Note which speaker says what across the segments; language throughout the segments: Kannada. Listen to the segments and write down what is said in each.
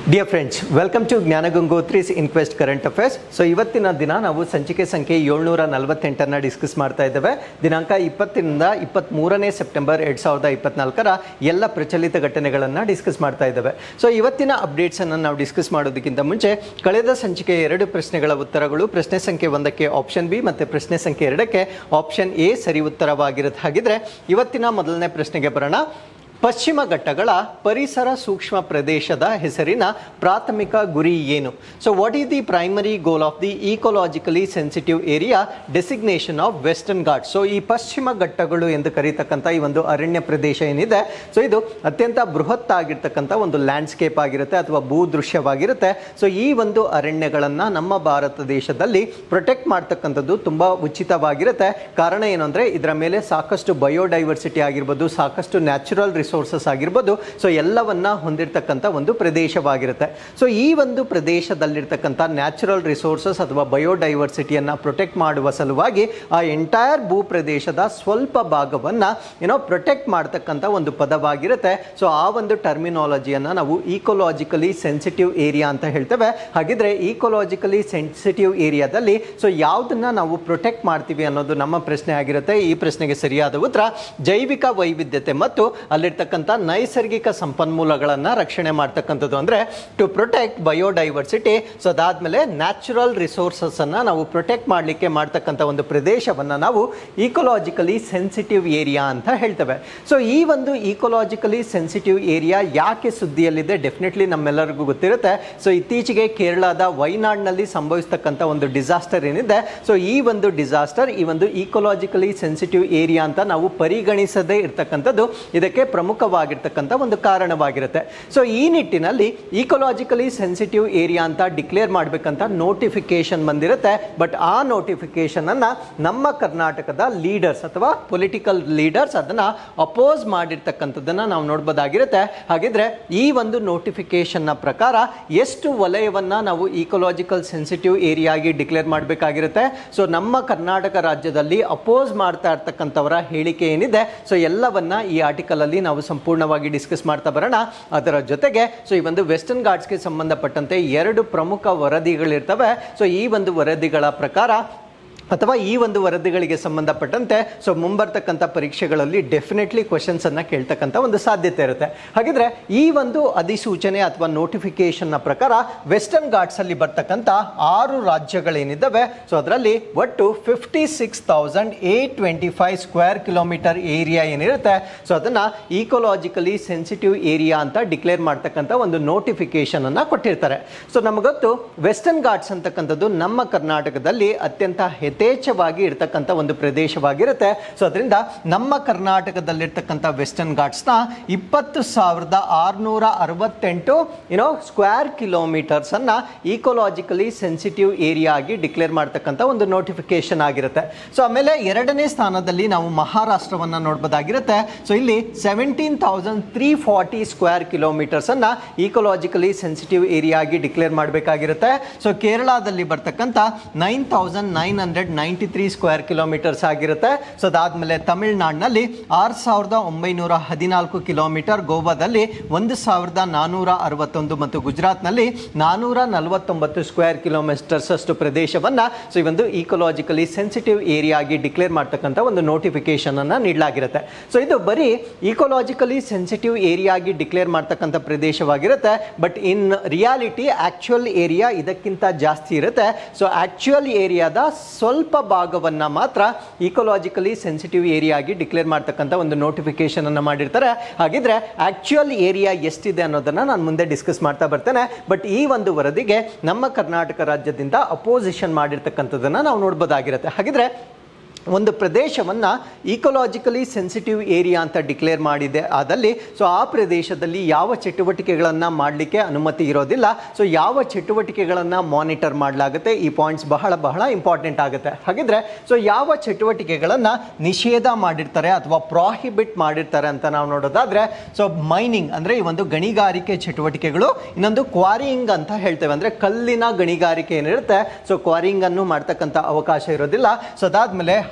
Speaker 1: dear friends welcome to Jnanagangotri's inquest current affairs so ಇವತ್ತಿನ ದಿನ ನಾವು ಸಂಚಿಕೆ ಸಂಖ್ಯೆ ಏಳ್ನೂರ ನಲವತ್ತೆಂಟನ್ನು ಡಿಸ್ಕಸ್ ಮಾಡ್ತಾ ಇದ್ದೇವೆ ದಿನಾಂಕ ಇಪ್ಪತ್ತರಿಂದ ಇಪ್ಪತ್ತ್ಮೂರನೇ ಸೆಪ್ಟೆಂಬರ್ ಎರಡು ಸಾವಿರದ ಇಪ್ಪತ್ನಾಲ್ಕರ ಎಲ್ಲ ಪ್ರಚಲಿತ ಘಟನೆಗಳನ್ನು ಡಿಸ್ಕಸ್ ಮಾಡ್ತಾ ಇದ್ದೇವೆ ಸೊ ಇವತ್ತಿನ ಅಪ್ಡೇಟ್ಸನ್ನು ನಾವು ಡಿಸ್ಕಸ್ ಮಾಡೋದಕ್ಕಿಂತ ಮುಂಚೆ ಕಳೆದ ಸಂಚಿಕೆ ಎರಡು ಪ್ರಶ್ನೆಗಳ ಉತ್ತರಗಳು ಪ್ರಶ್ನೆ ಸಂಖ್ಯೆ ಒಂದಕ್ಕೆ ಆಪ್ಷನ್ ಬಿ ಮತ್ತು ಪ್ರಶ್ನೆ ಸಂಖ್ಯೆ ಎರಡಕ್ಕೆ ಆಪ್ಷನ್ ಎ ಸರಿ ಉತ್ತರವಾಗಿರುತ್ತೆ ಹಾಗಿದ್ರೆ ಇವತ್ತಿನ ಮೊದಲನೇ ಪ್ರಶ್ನೆಗೆ ಬರೋಣ ಪಶ್ಚಿಮ ಘಟ್ಟಗಳ ಪರಿಸರ ಸೂಕ್ಷ್ಮ ಪ್ರದೇಶದ ಹೆಸರಿನ ಪ್ರಾಥಮಿಕ ಗುರಿ ಏನು so what is the primary goal of the ecologically sensitive area designation of Western Ghat so ಈ ಪಶ್ಚಿಮ ಘಟ್ಟಗಳು ಎಂದು ಕರೀತಕ್ಕಂಥ ಈ ಒಂದು ಅರಣ್ಯ ಪ್ರದೇಶ ಏನಿದೆ ಸೊ ಇದು ಅತ್ಯಂತ ಬೃಹತ್ ಆಗಿರ್ತಕ್ಕಂಥ ಒಂದು ಲ್ಯಾಂಡ್ಸ್ಕೇಪ್ ಆಗಿರುತ್ತೆ ಅಥವಾ ಭೂದೃಶ್ಯವಾಗಿರುತ್ತೆ ಸೊ ಈ ಒಂದು ಅರಣ್ಯಗಳನ್ನು ನಮ್ಮ ಭಾರತ ದೇಶದಲ್ಲಿ ಪ್ರೊಟೆಕ್ಟ್ ಮಾಡ್ತಕ್ಕಂಥದ್ದು ತುಂಬ ಉಚಿತವಾಗಿರುತ್ತೆ ಕಾರಣ ಏನು ಅಂದರೆ ಇದರ ಮೇಲೆ ಸಾಕಷ್ಟು ಬಯೋಡೈವರ್ಸಿಟಿ ಆಗಿರ್ಬೋದು ಸಾಕಷ್ಟು ನ್ಯಾಚುರಲ್ ರಿಸೋರ್ಸಸ್ ಆಗಿರ್ಬೋದು ಸೊ ಎಲ್ಲವನ್ನ ಹೊಂದಿರತಕ್ಕಂಥ ಒಂದು ಪ್ರದೇಶವಾಗಿರುತ್ತೆ ಸೊ ಈ ಒಂದು ಪ್ರದೇಶದಲ್ಲಿರ್ತಕ್ಕಂಥ ನ್ಯಾಚುರಲ್ ರಿಸೋರ್ಸಸ್ ಅಥವಾ ಬಯೋಡೈವರ್ಸಿಟಿಯನ್ನು ಪ್ರೊಟೆಕ್ಟ್ ಮಾಡುವ ಸಲುವಾಗಿ ಆ ಎಂಟೈರ್ ಭೂ ಪ್ರದೇಶದ ಸ್ವಲ್ಪ ಭಾಗವನ್ನು ಏನೋ ಪ್ರೊಟೆಕ್ಟ್ ಮಾಡ್ತಕ್ಕಂಥ ಒಂದು ಪದವಾಗಿರುತ್ತೆ ಸೊ ಆ ಒಂದು ಟರ್ಮಿನಾಲಜಿಯನ್ನು ನಾವು ಈಕೋಲಾಜಿಕಲಿ ಸೆನ್ಸಿಟಿವ್ ಏರಿಯಾ ಅಂತ ಹೇಳ್ತೇವೆ ಹಾಗಿದ್ರೆ ಈಕೋಲಾಜಿಕಲಿ ಸೆನ್ಸಿಟಿವ್ ಏರಿಯಾದಲ್ಲಿ ಸೊ ಯಾವುದನ್ನ ನಾವು ಪ್ರೊಟೆಕ್ಟ್ ಮಾಡ್ತೀವಿ ಅನ್ನೋದು ನಮ್ಮ ಪ್ರಶ್ನೆ ಆಗಿರುತ್ತೆ ಈ ಪ್ರಶ್ನೆಗೆ ಸರಿಯಾದ ಉತ್ತರ ಜೈವಿಕ ವೈವಿಧ್ಯತೆ ಮತ್ತು ಅಲ್ಲಿರ್ತಕ್ಕಂಥ ನೈಸರ್ಗಿಕ ಸಂಪನ್ಮೂಲಗಳನ್ನು ರಕ್ಷಣೆ ಮಾಡ್ತಕ್ಕಂಥದ್ದು ಅಂದರೆ ಟು ಪ್ರೊಟೆಕ್ಟ್ ಬಯೋಡೈವರ್ಸಿಟಿ ಸೊ ಅದಾದಮೇಲೆ ನ್ಯಾಚುರಲ್ ರಿಸೋರ್ಸಸ್ ಅನ್ನ ನಾವು ಪ್ರೊಟೆಕ್ಟ್ ಮಾಡಲಿಕ್ಕೆ ಮಾಡ್ತಕ್ಕಂಥ ಒಂದು ಪ್ರದೇಶವನ್ನು ನಾವು ಈಕೋಲಾಜಿಕಲಿ ಸೆನ್ಸಿಟಿವ್ ಏರಿಯಾ ಅಂತ ಹೇಳ್ತೇವೆ ಸೊ ಈ ಒಂದು ಈಕೋಲಾಜಿಕಲಿ ಸೆನ್ಸಿಟಿವ್ ಏರಿಯಾ ಯಾಕೆ ಸುದ್ದಿಯಲ್ಲಿದೆ ಡೆಫಿನೆಟ್ಲಿ ನಮ್ಮೆಲ್ಲರಿಗೂ ಗೊತ್ತಿರುತ್ತೆ ಸೊ ಇತ್ತೀಚೆಗೆ ಕೇರಳದ ವೈನಾಡ್ನಲ್ಲಿ ಸಂಭವಿಸ್ತಕ್ಕಂಥ ಒಂದು ಡಿಸಾಸ್ಟರ್ ಏನಿದೆ ಸೊ ಈ ಒಂದು ಡಿಸಾಸ್ಟರ್ ಈ ಒಂದು ಈಕೋಲಾಜಿಕಲಿ ಸೆನ್ಸಿಟಿವ್ ಏರಿಯಾ ಅಂತ ನಾವು ಪರಿಗಣಿಸದೇ ಇರ್ತಕ್ಕಂಥದ್ದು ಇದಕ್ಕೆ ಪ್ರಮುಖವಾಗಿರ್ತಕ್ಕಂಥ ಒಂದು ಕಾರಣವಾಗಿರುತ್ತೆ ಸೊ ಈ ನಿಟ್ಟಿನಲ್ಲಿ ಈಕೋಲಾಜಿಕಲಿ ಸೆನ್ಸಿಟಿವ್ ಏರಿಯಾ ಅಂತ ಡಿಕ್ಲೇರ್ ಮಾಡಬೇಕಂತ ನೋಟಿಫಿಕೇಶನ್ ಬಂದಿರುತ್ತೆ ಬಟ್ ಆ ನೋಟಿಫಿಕೇಶನ್ ಅನ್ನ ನಮ್ಮ ಕರ್ನಾಟಕದ ಲೀಡರ್ಸ್ ಅಥವಾ ಪೊಲಿಟಿಕಲ್ ಲೀಡರ್ಸ್ ಅದನ್ನ ಅಪೋಸ್ ಮಾಡಿರ್ತಕ್ಕಂಥದ್ದನ್ನ ನಾವು ನೋಡ್ಬೋದಾಗಿರುತ್ತೆ ಹಾಗಿದ್ರೆ ಈ ಒಂದು ನೋಟಿಫಿಕೇಶನ್ ನ ಪ್ರಕಾರ ಎಷ್ಟು ವಲಯವನ್ನ ನಾವು ಈಕೋಲಾಜಿಕಲ್ ಸೆನ್ಸಿಟಿವ್ ಏರಿಯಾ ಆಗಿ ಡಿಕ್ಲೇರ್ ಮಾಡಬೇಕಾಗಿರುತ್ತೆ ಸೊ ನಮ್ಮ ಕರ್ನಾಟಕ ರಾಜ್ಯದಲ್ಲಿ ಅಪೋಸ್ ಮಾಡ್ತಾ ಇರ್ತಕ್ಕಂಥವರ ಹೇಳಿಕೆ ಏನಿದೆ ಸೊ ಎಲ್ಲವನ್ನ ಈ ಆರ್ಟಿಕಲ್ ಅಲ್ಲಿ ನಾವು ಸಂಪೂರ್ಣವಾಗಿ ಡಿಸ್ಕಸ್ ಮಾಡ್ತಾ ಬರೋಣ ಅದರ ಜೊತೆಗೆ ಸೊ ಈ ಒಂದು ವೆಸ್ಟರ್ನ್ ಘಾಟ್ಸ್ಗೆ ಸಂಬಂಧಪಟ್ಟಂತೆ ಎರಡು ಪ್ರಮುಖ ವರದಿಗಳಿರ್ತವೆ ಸೊ ಈ ಒಂದು ವರದಿಗಳ ಪ್ರಕಾರ ಅಥವಾ ಈ ಒಂದು ವರದಿಗಳಿಗೆ ಸಂಬಂಧಪಟ್ಟಂತೆ ಸೊ ಮುಂಬರ್ತಕ್ಕಂಥ ಪರೀಕ್ಷೆಗಳಲ್ಲಿ ಡೆಫಿನೆಟ್ಲಿ ಕ್ವಶನ್ಸ್ ಅನ್ನ ಕೇಳ್ತಕ್ಕಂಥ ಒಂದು ಸಾಧ್ಯತೆ ಇರುತ್ತೆ ಹಾಗಿದ್ರೆ ಈ ಒಂದು ಅಧಿಸೂಚನೆ ಅಥವಾ ನೋಟಿಫಿಕೇಶನ್ನ ಪ್ರಕಾರ ವೆಸ್ಟರ್ನ್ ಘಾಟ್ಸ್ ಅಲ್ಲಿ ಬರ್ತಕ್ಕಂಥ ಆರು ರಾಜ್ಯಗಳೇನಿದ್ದಾವೆ ಸೊ ಅದರಲ್ಲಿ ಒಟ್ಟು fifty six thousand eight twenty five square kilometer area ಏನಿರುತ್ತೆ ಸೊ ಅದನ್ನ ಈಕೋಲಾಜಿಕಲಿ ಸೆನ್ಸಿಟಿವ್ ಏರಿಯಾ ಅಂತ ಡಿಕ್ಲೇರ್ ಮಾಡ್ತಕ್ಕಂಥ ಒಂದು ನೋಟಿಫಿಕೇಶನ್ ಅನ್ನ ಕೊಟ್ಟಿರ್ತಾರೆ ಸೊ ನಮಗೊತ್ತು ವೆಸ್ಟರ್ನ್ ಘಾಟ್ಸ್ ಅಂತಕ್ಕಂಥದ್ದು ನಮ್ಮ ಕರ್ನಾಟಕದಲ್ಲಿ ಅತ್ಯಂತ ಯಥೇಚ್ಛವಾಗಿ ಇರ್ತಕ್ಕಂಥ ಒಂದು ಪ್ರದೇಶವಾಗಿರುತ್ತೆ ಸೊ ಅದರಿಂದ ನಮ್ಮ ಕರ್ನಾಟಕದಲ್ಲಿರ್ತಕ್ಕಂಥ ವೆಸ್ಟರ್ನ್ ಘಾಟ್ಸ್ನ ಇಪ್ಪತ್ತು ಸಾವಿರದ ಆರುನೂರ ಅರವತ್ತೆಂಟು ಏನೋ ಸ್ಕ್ವೇರ್ ಕಿಲೋಮೀಟರ್ಸ್ ಅನ್ನ ಈಕೋಲಾಜಿಕಲಿ ಸೆನ್ಸಿಟಿವ್ ಏರಿಯಾ ಆಗಿ ಡಿಕ್ಲೇರ್ ಮಾಡ್ತಕ್ಕಂಥ ಒಂದು ನೋಟಿಫಿಕೇಶನ್ ಆಗಿರುತ್ತೆ ಸೊ ಆಮೇಲೆ ಎರಡನೇ ಸ್ಥಾನದಲ್ಲಿ ನಾವು ಮಹಾರಾಷ್ಟ್ರವನ್ನ ನೋಡ್ಬೋದಾಗಿರುತ್ತೆ ಸೊ ಇಲ್ಲಿ seventeen thousand three forty square kilometers ಅನ್ನ ಈಕೋಲಾಜಿಕಲಿ ಸೆನ್ಸಿಟಿವ್ ಏರಿಯಾ ಆಗಿ ಡಿಕ್ಲೇರ್ ಮಾಡಬೇಕಾಗಿರುತ್ತೆ ಸೊ ಕೇರಳದಲ್ಲಿ ಬರ್ತಕ್ಕಂಥ nine thousand nine hundred ninety three square kilometers ಆಗಿರುತ್ತೆ ಸೊ ಅದಾದಮೇಲೆ ತಮಿಳುನಾಡಿನಲ್ಲಿ ಆರು ಸಾವಿರದ ಒಂಬೈನೂರ ಹದಿನಾಲ್ಕು ಕಿಲೋಮೀಟರ್ ಗೋವಾದಲ್ಲಿ ಒಂದು ಸಾವಿರದ ನಾನ್ನೂರ ಅರವತ್ತೊಂದು ಮತ್ತು ಗುಜರಾತ್ನಲ್ಲಿ ನಾನ್ನೂರ ನಲವತ್ತೊಂಬತ್ತು ಸ್ಕ್ವೇರ್ ಕಿಲೋಮೀಟರ್ಸ್ ಅಷ್ಟು ಪ್ರದೇಶವನ್ನು ಸೊ ಈ ಒಂದು ಈಕೋಲಾಜಿಕಲಿ ಸೆನ್ಸಿಟಿವ್ ಏರಿಯಾ ಆಗಿ ಡಿಕ್ಲೇರ್ ಮಾಡ್ತಕ್ಕಂಥ ಒಂದು ನೋಟಿಫಿಕೇಶನ್ ಅನ್ನು ನೀಡಲಾಗಿರುತ್ತೆ ಸೊ ಇದು ಬರೀ ಈಕೋಲಾಜಿಕಲಿ ಸೆನ್ಸಿಟಿವ್ ಏರಿಯಾ ಆಗಿ ಡಿಕ್ಲೇರ್ ಮಾಡ್ತಕ್ಕಂಥ ಪ್ರದೇಶವಾಗಿರುತ್ತೆ but in reality actual area ಇದಕ್ಕಿಂತ ಜಾಸ್ತಿ ಇರುತ್ತೆ ಸೊ ಆಕ್ಚುಯಲ್ ಏರಿಯಾದ ಸ್ವಲ್ಪ ಭಾಗವನ್ನ ಮಾತ್ರ ಈಕೋಲಾಜಿಕಲಿ ಸೆನ್ಸಿಟಿವ್ ಏರಿಯಾ ಆಗಿ ಡಿಕ್ಲೇರ್ ಮಾಡ್ತಕ್ಕಂಥ ಒಂದು ನೋಟಿಫಿಕೇಶನ್ ಅನ್ನು ಮಾಡಿರ್ತಾರೆ ಹಾಗಿದ್ರೆ ಆಕ್ಚುಯಲ್ ಏರಿಯಾ ಎಷ್ಟಿದೆ ಅನ್ನೋದನ್ನ ನಾನು ಮುಂದೆ ಡಿಸ್ಕಸ್ ಮಾಡ್ತಾ ಬರ್ತೇನೆ ಬಟ್ ಈ ಒಂದು ವರದಿಗೆ ನಮ್ಮ ಕರ್ನಾಟಕ ರಾಜ್ಯದಿಂದ ಅಪೋಸಿಷನ್ ಮಾಡಿರ್ತಕ್ಕಂಥದ್ದನ್ನ ನಾವು ನೋಡ್ಬೋದಾಗಿರುತ್ತೆ ಹಾಗಿದ್ರೆ ಒಂದು ಪ್ರದೇಶವನ್ನು ಈಕೋಲಾಜಿಕಲಿ ಸೆನ್ಸಿಟಿವ್ ಏರಿಯಾ ಅಂತ ಡಿಕ್ಲೇರ್ ಮಾಡಿದೆ ಆದಲ್ಲಿ ಸೊ ಆ ಪ್ರದೇಶದಲ್ಲಿ ಯಾವ ಚಟುವಟಿಕೆಗಳನ್ನು ಮಾಡಲಿಕ್ಕೆ ಅನುಮತಿ ಇರೋದಿಲ್ಲ ಸೊ ಯಾವ ಚಟುವಟಿಕೆಗಳನ್ನು ಮಾನಿಟರ್ ಮಾಡಲಾಗುತ್ತೆ ಈ ಪಾಯಿಂಟ್ಸ್ ಬಹಳ ಬಹಳ ಇಂಪಾರ್ಟೆಂಟ್ ಆಗುತ್ತೆ ಹಾಗಿದ್ರೆ ಸೊ ಯಾವ ಚಟುವಟಿಕೆಗಳನ್ನು ನಿಷೇಧ ಮಾಡಿರ್ತಾರೆ ಅಥವಾ ಪ್ರಾಹಿಬಿಟ್ ಮಾಡಿರ್ತಾರೆ ಅಂತ ನಾವು ನೋಡೋದಾದ್ರೆ ಸೊ ಮೈನಿಂಗ್ ಅಂದರೆ ಈ ಒಂದು ಗಣಿಗಾರಿಕೆ ಚಟುವಟಿಕೆಗಳು ಇನ್ನೊಂದು ಕ್ವಾರಿಂಗ್ ಅಂತ ಹೇಳ್ತೇವೆ ಅಂದರೆ ಕಲ್ಲಿನ ಗಣಿಗಾರಿಕೆ ಏನಿರುತ್ತೆ ಸೊ ಕ್ವಾರಿಂಗ್ ಅನ್ನು ಮಾಡ್ತಕ್ಕಂಥ ಅವಕಾಶ ಇರೋದಿಲ್ಲ ಸೊ ಅದಾದ್ಮೇಲೆ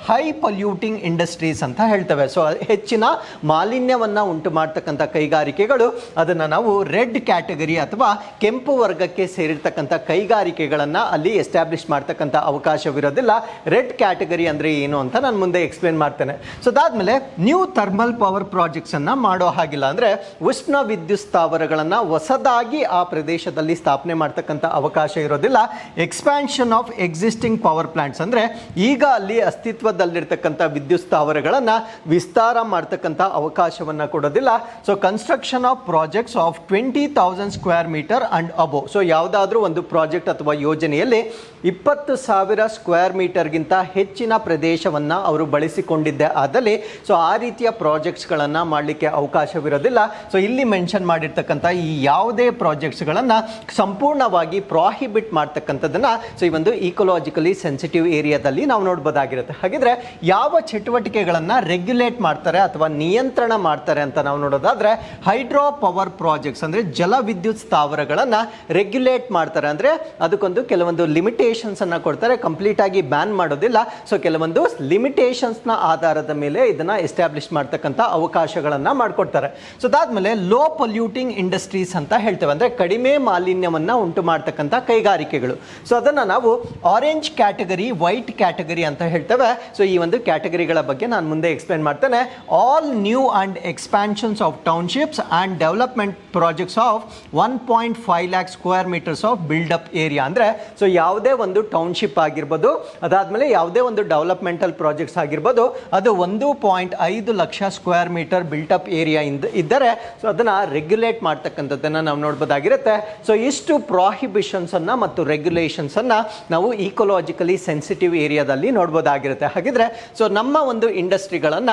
Speaker 1: ಹೈ ಪೊಲ್ಯೂಟಿಂಗ್ ಇಂಡಸ್ಟ್ರೀಸ್ ಅಂತ ಹೇಳ್ತೇವೆ ಸೊ ಹೆಚ್ಚಿನ ಮಾಲಿನ್ಯವನ್ನ ಉಂಟು ಮಾಡ್ತಕ್ಕಂಥ ಕೈಗಾರಿಕೆಗಳು ಅದನ್ನ ನಾವು ರೆಡ್ ಕ್ಯಾಟಗರಿ ಅಥವಾ ಕೆಂಪು ವರ್ಗಕ್ಕೆ ಸೇರಿರ್ತಕ್ಕಂಥ ಕೈಗಾರಿಕೆಗಳನ್ನ ಅಲ್ಲಿ ಎಸ್ಟಾಬ್ಲಿಷ್ ಮಾಡ್ತಕ್ಕಂಥ ಅವಕಾಶವಿರೋದಿಲ್ಲ ರೆಡ್ ಕ್ಯಾಟಗರಿ ಅಂದ್ರೆ ಏನು ಅಂತ ನಾನು ಮುಂದೆ ಎಕ್ಸ್ಪ್ಲೇನ್ ಮಾಡ್ತೇನೆ ಸೊ ಅದಾದ್ಮೇಲೆ ನ್ಯೂ ಥರ್ಮಲ್ ಪವರ್ ಪ್ರಾಜೆಕ್ಟ್ಸ್ ಅನ್ನ ಮಾಡೋ ಹಾಗಿಲ್ಲ ಅಂದ್ರೆ ಉಷ್ಣ ವಿದ್ಯುತ್ ಸ್ಥಾವರಗಳನ್ನ ಹೊಸದಾಗಿ ಆ ಪ್ರದೇಶದಲ್ಲಿ ಸ್ಥಾಪನೆ ಮಾಡ್ತಕ್ಕಂಥ ಅವಕಾಶ ಇರೋದಿಲ್ಲ expansion of existing power plants ಅಂದ್ರೆ ಈಗ ಅಲ್ಲಿ ಅಸ್ತಿತ್ವದಲ್ಲಿರ್ತಕ್ಕಂಥ ವಿದ್ಯುತ್ ಸ್ಥಾವರಗಳನ್ನ ವಿಸ್ತಾರ ಮಾಡ್ತಕ್ಕಂಥ ಅವಕಾಶವನ್ನ ಕೊಡೋದಿಲ್ಲ so construction of projects of twenty thousand square meter and above so ಯಾವುದಾದ್ರೂ ಒಂದು ಪ್ರಾಜೆಕ್ಟ್ ಅಥವಾ ಯೋಜನೆಯಲ್ಲಿ ಇಪ್ಪತ್ತು ಸಾವಿರ ಸ್ಕ್ವೇರ್ ಮೀಟರ್ಗಿಂತ ಹೆಚ್ಚಿನ ಪ್ರದೇಶವನ್ನ ಅವರು ಬಳಸಿಕೊಂಡಿದ್ದೆ ಆದಲ್ಲಿ ಸೊ ಆ ರೀತಿಯ ಪ್ರಾಜೆಕ್ಟ್ಸ್ಗಳನ್ನು ಮಾಡಲಿಕ್ಕೆ ಅವಕಾಶವಿರೋದಿಲ್ಲ ಸೊ ಇಲ್ಲಿ ಮೆನ್ಷನ್ ಮಾಡಿರ್ತಕ್ಕಂಥ ಈ ಯಾವುದೇ ಪ್ರಾಜೆಕ್ಟ್ಸ್ಗಳನ್ನು ಸಂಪೂರ್ಣವಾಗಿ ಪ್ರಾಹಿಬಿಟ್ ಮಾಡ್ತಕ್ಕಂಥದ್ದನ್ನ ಸೊ ಈ ಒಂದು ಈಕೊಲಾಜಿಕಲಿ ಸೆನ್ಸಿಟಿವ್ ಏರಿಯಾದಲ್ಲಿ ನಾವು ನೋಡ್ಬೋದಾಗಿರುತ್ತೆ ಹಾಗಿದ್ರೆ ಯಾವ ಚಟುವಟಿಕೆಗಳನ್ನು ರೆಗ್ಯುಲೇಟ್ ಮಾಡ್ತಾರೆ ಅಥವಾ ನಿಯಂತ್ರಣ ಮಾಡ್ತಾರೆ ಅಂತ ನಾವು ನೋಡೋದಾದ್ರೆ ಹೈಡ್ರೋ ಪವರ್ ಪ್ರಾಜೆಕ್ಟ್ಸ್ ಅಂದ್ರೆ ಜಲ ವಿದ್ಯುತ್ ಸ್ಥಾವರಗಳನ್ನು ರೆಗ್ಯುಲೇಟ್ ಮಾಡ್ತಾರೆ ಅಂದ್ರೆ ಅದಕ್ಕೊಂದು ಕೆಲವೊಂದು ಲಿಮಿಟೇಷನ್ಸ್ ಅನ್ನ ಕೊಡ್ತಾರೆ ಕಂಪ್ಲೀಟ್ ಆಗಿ ಬ್ಯಾನ್ ಮಾಡೋದಿಲ್ಲ ಸೊ ಕೆಲವೊಂದು ಲಿಮಿಟೇಷನ್ಸ್ ನ ಆಧಾರದ ಮೇಲೆ ಇದನ್ನ ಎಸ್ಟಾಬ್ಲಿಷ್ ಮಾಡ್ತಕ್ಕಂಥ ಅವಕಾಶಗಳನ್ನ ಮಾಡ್ಕೊಡ್ತಾರೆ ಸೊ ಅದಾದ್ಮೇಲೆ ಲೋ ಪೊಲ್ಯೂಟಿಂಗ್ ಇಂಡಸ್ಟ್ರೀಸ್ ಅಂತ ಹೇಳ್ತೇವೆ ಅಂದ್ರೆ ಕಡಿಮೆ ಮಾಲಿನ್ಯವನ್ನ ಉಂಟು ಮಾಡ್ತಕ್ಕಂಥ ಕೈಗಾರಿಕೆಗಳು ಸೊ ಅದನ್ನ ನಾವು ಆರೆಂಜ್ ಕ್ಯಾಟಗರಿ ವೈಟ್ ಕ್ಯಾಟಗರಿ ಅಂತ ಹೇಳ್ತೇವೆ ಸೊ ಈ ಒಂದು ಕ್ಯಾಟಗರಿಗಳ ಬಗ್ಗೆ ನಾನು ಮುಂದೆ ಎಕ್ಸ್ಪ್ಲೇನ್ ಮಾಡ್ತೇನೆ all new and expansions of townships and development projects of one point five lakh square meters of built up area ಅಂದ್ರೆ ಸೊ ಯಾವುದೇ ಒಂದು ಟೌನ್ಶಿಪ್ ಆಗಿರ್ಬೋದು ಅದಾದ್ಮೇಲೆ ಯಾವುದೇ ಒಂದು ಡೆವಲಪ್ಮೆಂಟಲ್ ಪ್ರಾಜೆಕ್ಟ್ಸ್ ಆಗಿರ್ಬೋದು ಅದು ಒಂದು ಪಾಯಿಂಟ್ ಐದು ಲಕ್ಷ ಸ್ಕ್ವೇರ್ ಮೀಟರ್ ಬಿಲ್ಟಪ್ ಏರಿಯಾ ಇಂದ ಇದ್ದರೆ ಸೊ ಅದನ್ನ ರೆಗ್ಯುಲೇಟ್ ಮಾಡ್ತಕ್ಕಂಥದ್ದನ್ನ ನಾವು ನೋಡ್ಬೋದಾಗಿರುತ್ತೆ ಸೊ ಇಷ್ಟು ಪ್ರಾಹಿಬಿಷನ್ಸ್ ಅನ್ನ ಮತ್ತು ರೆಗ್ಯುಲೇಷನ್ಸ್ ಅನ್ನ ನಾವು ಈಕೊಲಾಜಿಕಲಿ ಸೆನ್ಸಿಟಿವ್ ಏರಿಯಾದಲ್ಲಿ ನೋಡ್ಬೋದಾಗಿರುತ್ತೆ ಹಾಗಿದ್ರೆ ಸೊ ನಮ್ಮ ಒಂದು ಇಂಡಸ್ಟ್ರಿಗಳನ್ನ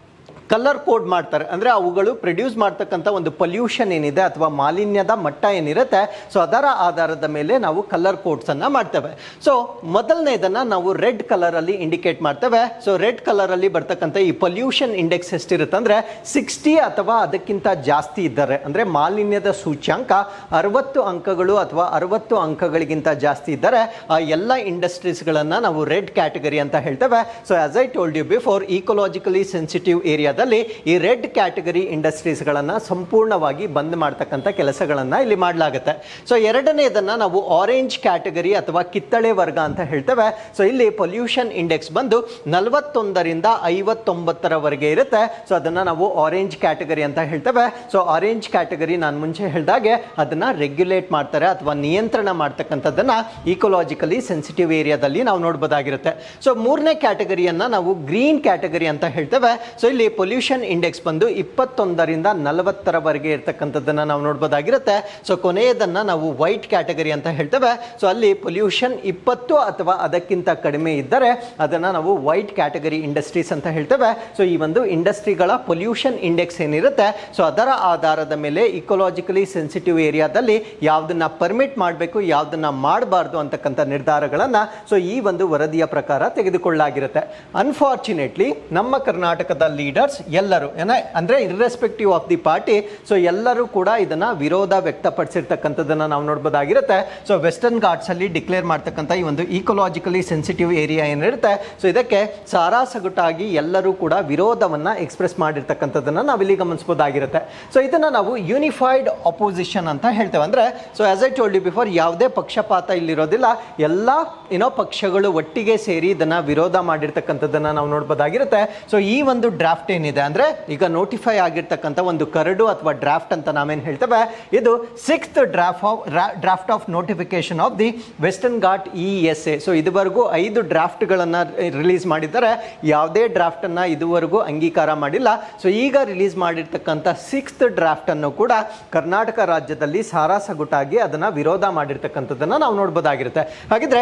Speaker 1: ಕಲರ್ ಕೋಡ್ ಮಾಡ್ತಾರೆ ಅಂದರೆ ಅವುಗಳು ಪ್ರೊಡ್ಯೂಸ್ ಮಾಡ್ತಕ್ಕಂಥ ಒಂದು ಪೊಲ್ಯೂಷನ್ ಏನಿದೆ ಅಥವಾ ಮಾಲಿನ್ಯದ ಮಟ್ಟ ಏನಿರುತ್ತೆ ಸೊ ಅದರ ಆಧಾರದ ಮೇಲೆ ನಾವು ಕಲರ್ ಕೋಡ್ಸನ್ನು ಮಾಡ್ತೇವೆ ಸೊ ಮೊದಲನೇದನ್ನು ನಾವು ರೆಡ್ ಕಲರಲ್ಲಿ ಇಂಡಿಕೇಟ್ ಮಾಡ್ತೇವೆ ಸೊ ರೆಡ್ ಕಲರಲ್ಲಿ ಬರ್ತಕ್ಕಂಥ ಈ ಪೊಲ್ಯೂಷನ್ ಇಂಡೆಕ್ಸ್ ಎಷ್ಟಿರುತ್ತೆ ಅಂದರೆ ಸಿಕ್ಸ್ಟಿ ಅಥವಾ ಅದಕ್ಕಿಂತ ಜಾಸ್ತಿ ಇದ್ದಾರೆ ಅಂದರೆ ಮಾಲಿನ್ಯದ ಸೂಚ್ಯಾಂಕ ಅರವತ್ತು ಅಂಕಗಳು ಅಥವಾ ಅರವತ್ತು ಅಂಕಗಳಿಗಿಂತ ಜಾಸ್ತಿ ಇದ್ದರೆ ಆ ಎಲ್ಲ ಇಂಡಸ್ಟ್ರೀಸ್ಗಳನ್ನು ನಾವು ರೆಡ್ ಕ್ಯಾಟಗರಿ ಅಂತ ಹೇಳ್ತೇವೆ so as I told you before ecologically sensitive ಏರಿಯಾದಲ್ಲಿ ಈ ರೆಡ್ ಕ್ಯಾಟಗರಿ ಇಂಡಸ್ಟ್ರೀಸ್ಗಳನ್ನು ಸಂಪೂರ್ಣವಾಗಿ ಬಂದ್ ಮಾಡ್ತಕ್ಕಂಥ ಕೆಲಸಗಳನ್ನು ಇಲ್ಲಿ ಮಾಡಲಾಗುತ್ತೆ ಸೊ ಎರಡನೇದನ್ನು ನಾವು ಆರೆಂಜ್ ಕ್ಯಾಟಗರಿ ಅಥವಾ ಕಿತ್ತಳೆ ವರ್ಗ ಅಂತ ಹೇಳ್ತೇವೆ ಸೊ ಇಲ್ಲಿ ಪೊಲ್ಯೂಷನ್ ಇಂಡೆಕ್ಸ್ ಬಂದು ನಲವತ್ತೊಂದರಿಂದ ಐವತ್ತೊಂಬತ್ತರವರೆಗೆ ಇರುತ್ತೆ ಸೊ ಅದನ್ನು ನಾವು ಆರೆಂಜ್ ಕ್ಯಾಟಗರಿ ಅಂತ ಹೇಳ್ತೇವೆ ಸೊ ಆರೆಂಜ್ ಕ್ಯಾಟಗರಿ ನಾನು ಮುಂಚೆ ಹೇಳಿದಾಗೆ ಅದನ್ನು ರೆಗ್ಯುಲೇಟ್ ಮಾಡ್ತಾರೆ ಅಥವಾ ನಿಯಂತ್ರಣ ಮಾಡ್ತಕ್ಕಂಥದ್ದನ್ನ ಈಕೊಲಾಜಿಕಲಿ ಸೆನ್ಸಿಟಿವ್ ಏರಿಯಾದಲ್ಲಿ ನಾವು ನೋಡ್ಬೋದಾಗಿರುತ್ತೆ ಸೊ ಮೂರನೇ ಕ್ಯಾಟಗರಿಯನ್ನು ನಾವು ಗ್ರೀನ್ ಕ್ಯಾಟಗರಿ ಅಂತ ಹೇಳ್ತೇವೆ ಸೊ ಇಲ್ಲಿ ಪೊಲ್ಯೂಷನ್ ಇಂಡೆಕ್ಸ್ ಬಂದು ಇಪ್ಪತ್ತೊಂದರಿಂದ ನಲವತ್ತರವರೆಗೆ ಇರ್ತಕ್ಕಂಥದ್ದನ್ನ ನಾವು ನೋಡ್ಬೋದಾಗಿರುತ್ತೆ ಸೊ ಕೊನೆಯದನ್ನ ನಾವು ವೈಟ್ ಕ್ಯಾಟಗರಿ ಅಂತ ಹೇಳ್ತೇವೆ ಸೊ ಅಲ್ಲಿ ಪೊಲ್ಯೂಷನ್ ಇಪ್ಪತ್ತು ಅಥವಾ ಅದಕ್ಕಿಂತ ಕಡಿಮೆ ಇದ್ದರೆ ಅದನ್ನ ನಾವು ವೈಟ್ ಕ್ಯಾಟಗರಿ ಇಂಡಸ್ಟ್ರೀಸ್ ಅಂತ ಹೇಳ್ತೇವೆ ಸೊ ಈ ಒಂದು ಇಂಡಸ್ಟ್ರಿಗಳ ಪೊಲ್ಯೂಷನ್ ಇಂಡೆಕ್ಸ್ ಏನಿರುತ್ತೆ ಸೊ ಅದರ ಆಧಾರದ ಮೇಲೆ ಇಕೊಲಾಜಿಕಲಿ ಸೆನ್ಸಿಟಿವ್ ಏರಿಯಾದಲ್ಲಿ ಯಾವುದನ್ನ ಪರ್ಮಿಟ್ ಮಾಡಬೇಕು ಯಾವುದನ್ನ ಮಾಡಬಾರ್ದು ಅಂತಕ್ಕಂಥ ನಿರ್ಧಾರಗಳನ್ನ ಸೊ ಈ ಒಂದು ವರದಿಯ ಪ್ರಕಾರ ತೆಗೆದುಕೊಳ್ಳಲಾಗಿರುತ್ತೆ ಅನ್ಫಾರ್ಚುನೇಟ್ಲಿ ನಮ್ಮ ಕರ್ನಾಟಕದ ಲೀಡರ್ಸ್ ಎಲ್ಲರೂ ಏನ ಅಂದ್ರೆ irrespective of the party so ಎಲ್ಲರೂ ಕೂಡ ಇದನ್ನ ವಿರೋಧ ವ್ಯಕ್ತಪಡಿಸಿರ್ತಕ್ಕಂಥದ್ದನ್ನ ನಾವು ನೋಡ್ಬೋದಾಗಿರುತ್ತೆ ಸೊ ವೆಸ್ಟರ್ನ್ ಘಾಟ್ಸ್ ಅಲ್ಲಿ ಡಿಕ್ಲೇರ್ ಮಾಡ್ತಕ್ಕಂಥ ಈ ಒಂದು ಈಕೊಲಾಜಿಕಲಿ ಸೆನ್ಸಿಟಿವ್ ಏರಿಯಾ ಏನಿರುತ್ತೆ ಸೊ ಇದಕ್ಕೆ ಸಾರಾಸಗಟಾಗಿ ಎಲ್ಲರೂ ಕೂಡ ವಿರೋಧವನ್ನ ಎಕ್ಸ್ಪ್ರೆಸ್ ಮಾಡಿರ್ತಕ್ಕಂಥದ್ದನ್ನ ನಾವಿಲ್ಲಿ ಗಮನಿಸಬಹುದಾಗಿರುತ್ತೆ ಸೊ ಇದನ್ನ ನಾವು ಯೂನಿಫೈಡ್ ಅಪೋಸಿಷನ್ ಅಂತ ಹೇಳ್ತೇವೆ ಅಂದ್ರೆ so as I told you before ಯಾವುದೇ ಪಕ್ಷಪಾತ ಇಲ್ಲಿರೋದಿಲ್ಲ ಎಲ್ಲ ಏನೋ ಪಕ್ಷಗಳು ಒಟ್ಟಿಗೆ ಸೇರಿ ಇದನ್ನ ವಿರೋಧ ಮಾಡಿರ್ತಕ್ಕಂಥದ್ದನ್ನ ನಾವು ನೋಡ್ಬೋದಾಗಿರುತ್ತೆ ಸೊ ಈ ಒಂದು ಡ್ರಾಫ್ಟ್ ಏನಿದೆ ಅಂದ್ರೆ ಈಗ ನೋಟಿಫೈ ಆಗಿರ್ತಕ್ಕಂಥ ಒಂದು ಕರಡು ಅಥವಾ ಡ್ರಾಫ್ಟ್ ಅಂತ ನಾವೇನು ಹೇಳ್ತೇವೆ ಇದು sixth draft of draft of notification of the Western Ghat E S A so ಇದುವರೆಗೂ ಐದು ಡ್ರಾಫ್ಟ್ಗಳನ್ನು ರಿಲೀಸ್ ಮಾಡಿದ್ದಾರೆ ಯಾವುದೇ ಡ್ರಾಫ್ಟನ್ನು ಇದುವರೆಗೂ ಅಂಗೀಕಾರ ಮಾಡಿಲ್ಲ ಸೊ ಈಗ ರಿಲೀಸ್ ಮಾಡಿರ್ತಕ್ಕಂಥ ಸಿಕ್ಸ್ತ್ ಡ್ರಾಫ್ಟ್ ಅನ್ನು ಕೂಡ ಕರ್ನಾಟಕ ರಾಜ್ಯದಲ್ಲಿ ಸಾರಾಸಗುಟಾಗಿ ಅದನ್ನ ವಿರೋಧ ಮಾಡಿರ್ತಕ್ಕಂಥದ್ದನ್ನ ನಾವು ನೋಡ್ಬೋದಾಗಿರುತ್ತೆ ಹಾಗಿದ್ರೆ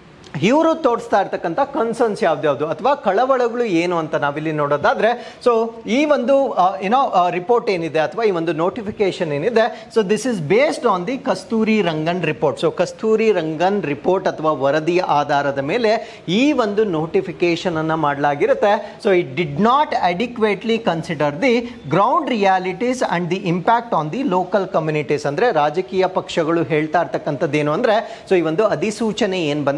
Speaker 1: ಇವರು ತೋರಿಸ್ತಾ ಇರ್ತಕ್ಕಂಥ ಕನ್ಸರ್ನ್ಸ್ ಯಾವ್ದ್ಯಾವ್ದು ಅಥವಾ ಕಳವಳಗಳು ಏನು ಅಂತ ನಾವಿಲ್ಲಿ ನೋಡೋದಾದ್ರೆ ಸೊ ಈ ಒಂದು ಏನೋ ರಿಪೋರ್ಟ್ ಏನಿದೆ ಅಥವಾ ಈ ಒಂದು ನೋಟಿಫಿಕೇಶನ್ ಏನಿದೆ so this is based on the Kasturi Rangan report so Kasturi Rangan report ಅಥವಾ ವರದಿಯ ಆಧಾರದ ಮೇಲೆ ಈ ಒಂದು ನೋಟಿಫಿಕೇಶನ್ ಅನ್ನ ಮಾಡಲಾಗಿರುತ್ತೆ so it did not adequately consider the ground realities and the impact on the local communities ಅಂದ್ರೆ ರಾಜಕೀಯ ಪಕ್ಷಗಳು ಹೇಳ್ತಾ ಇರ್ತಕ್ಕಂಥದ್ದು ಏನು ಅಂದ್ರೆ ಸೊ ಈ ಒಂದು ಅಧಿಸೂಚನೆ ಏನು ಬಂದಿದೆ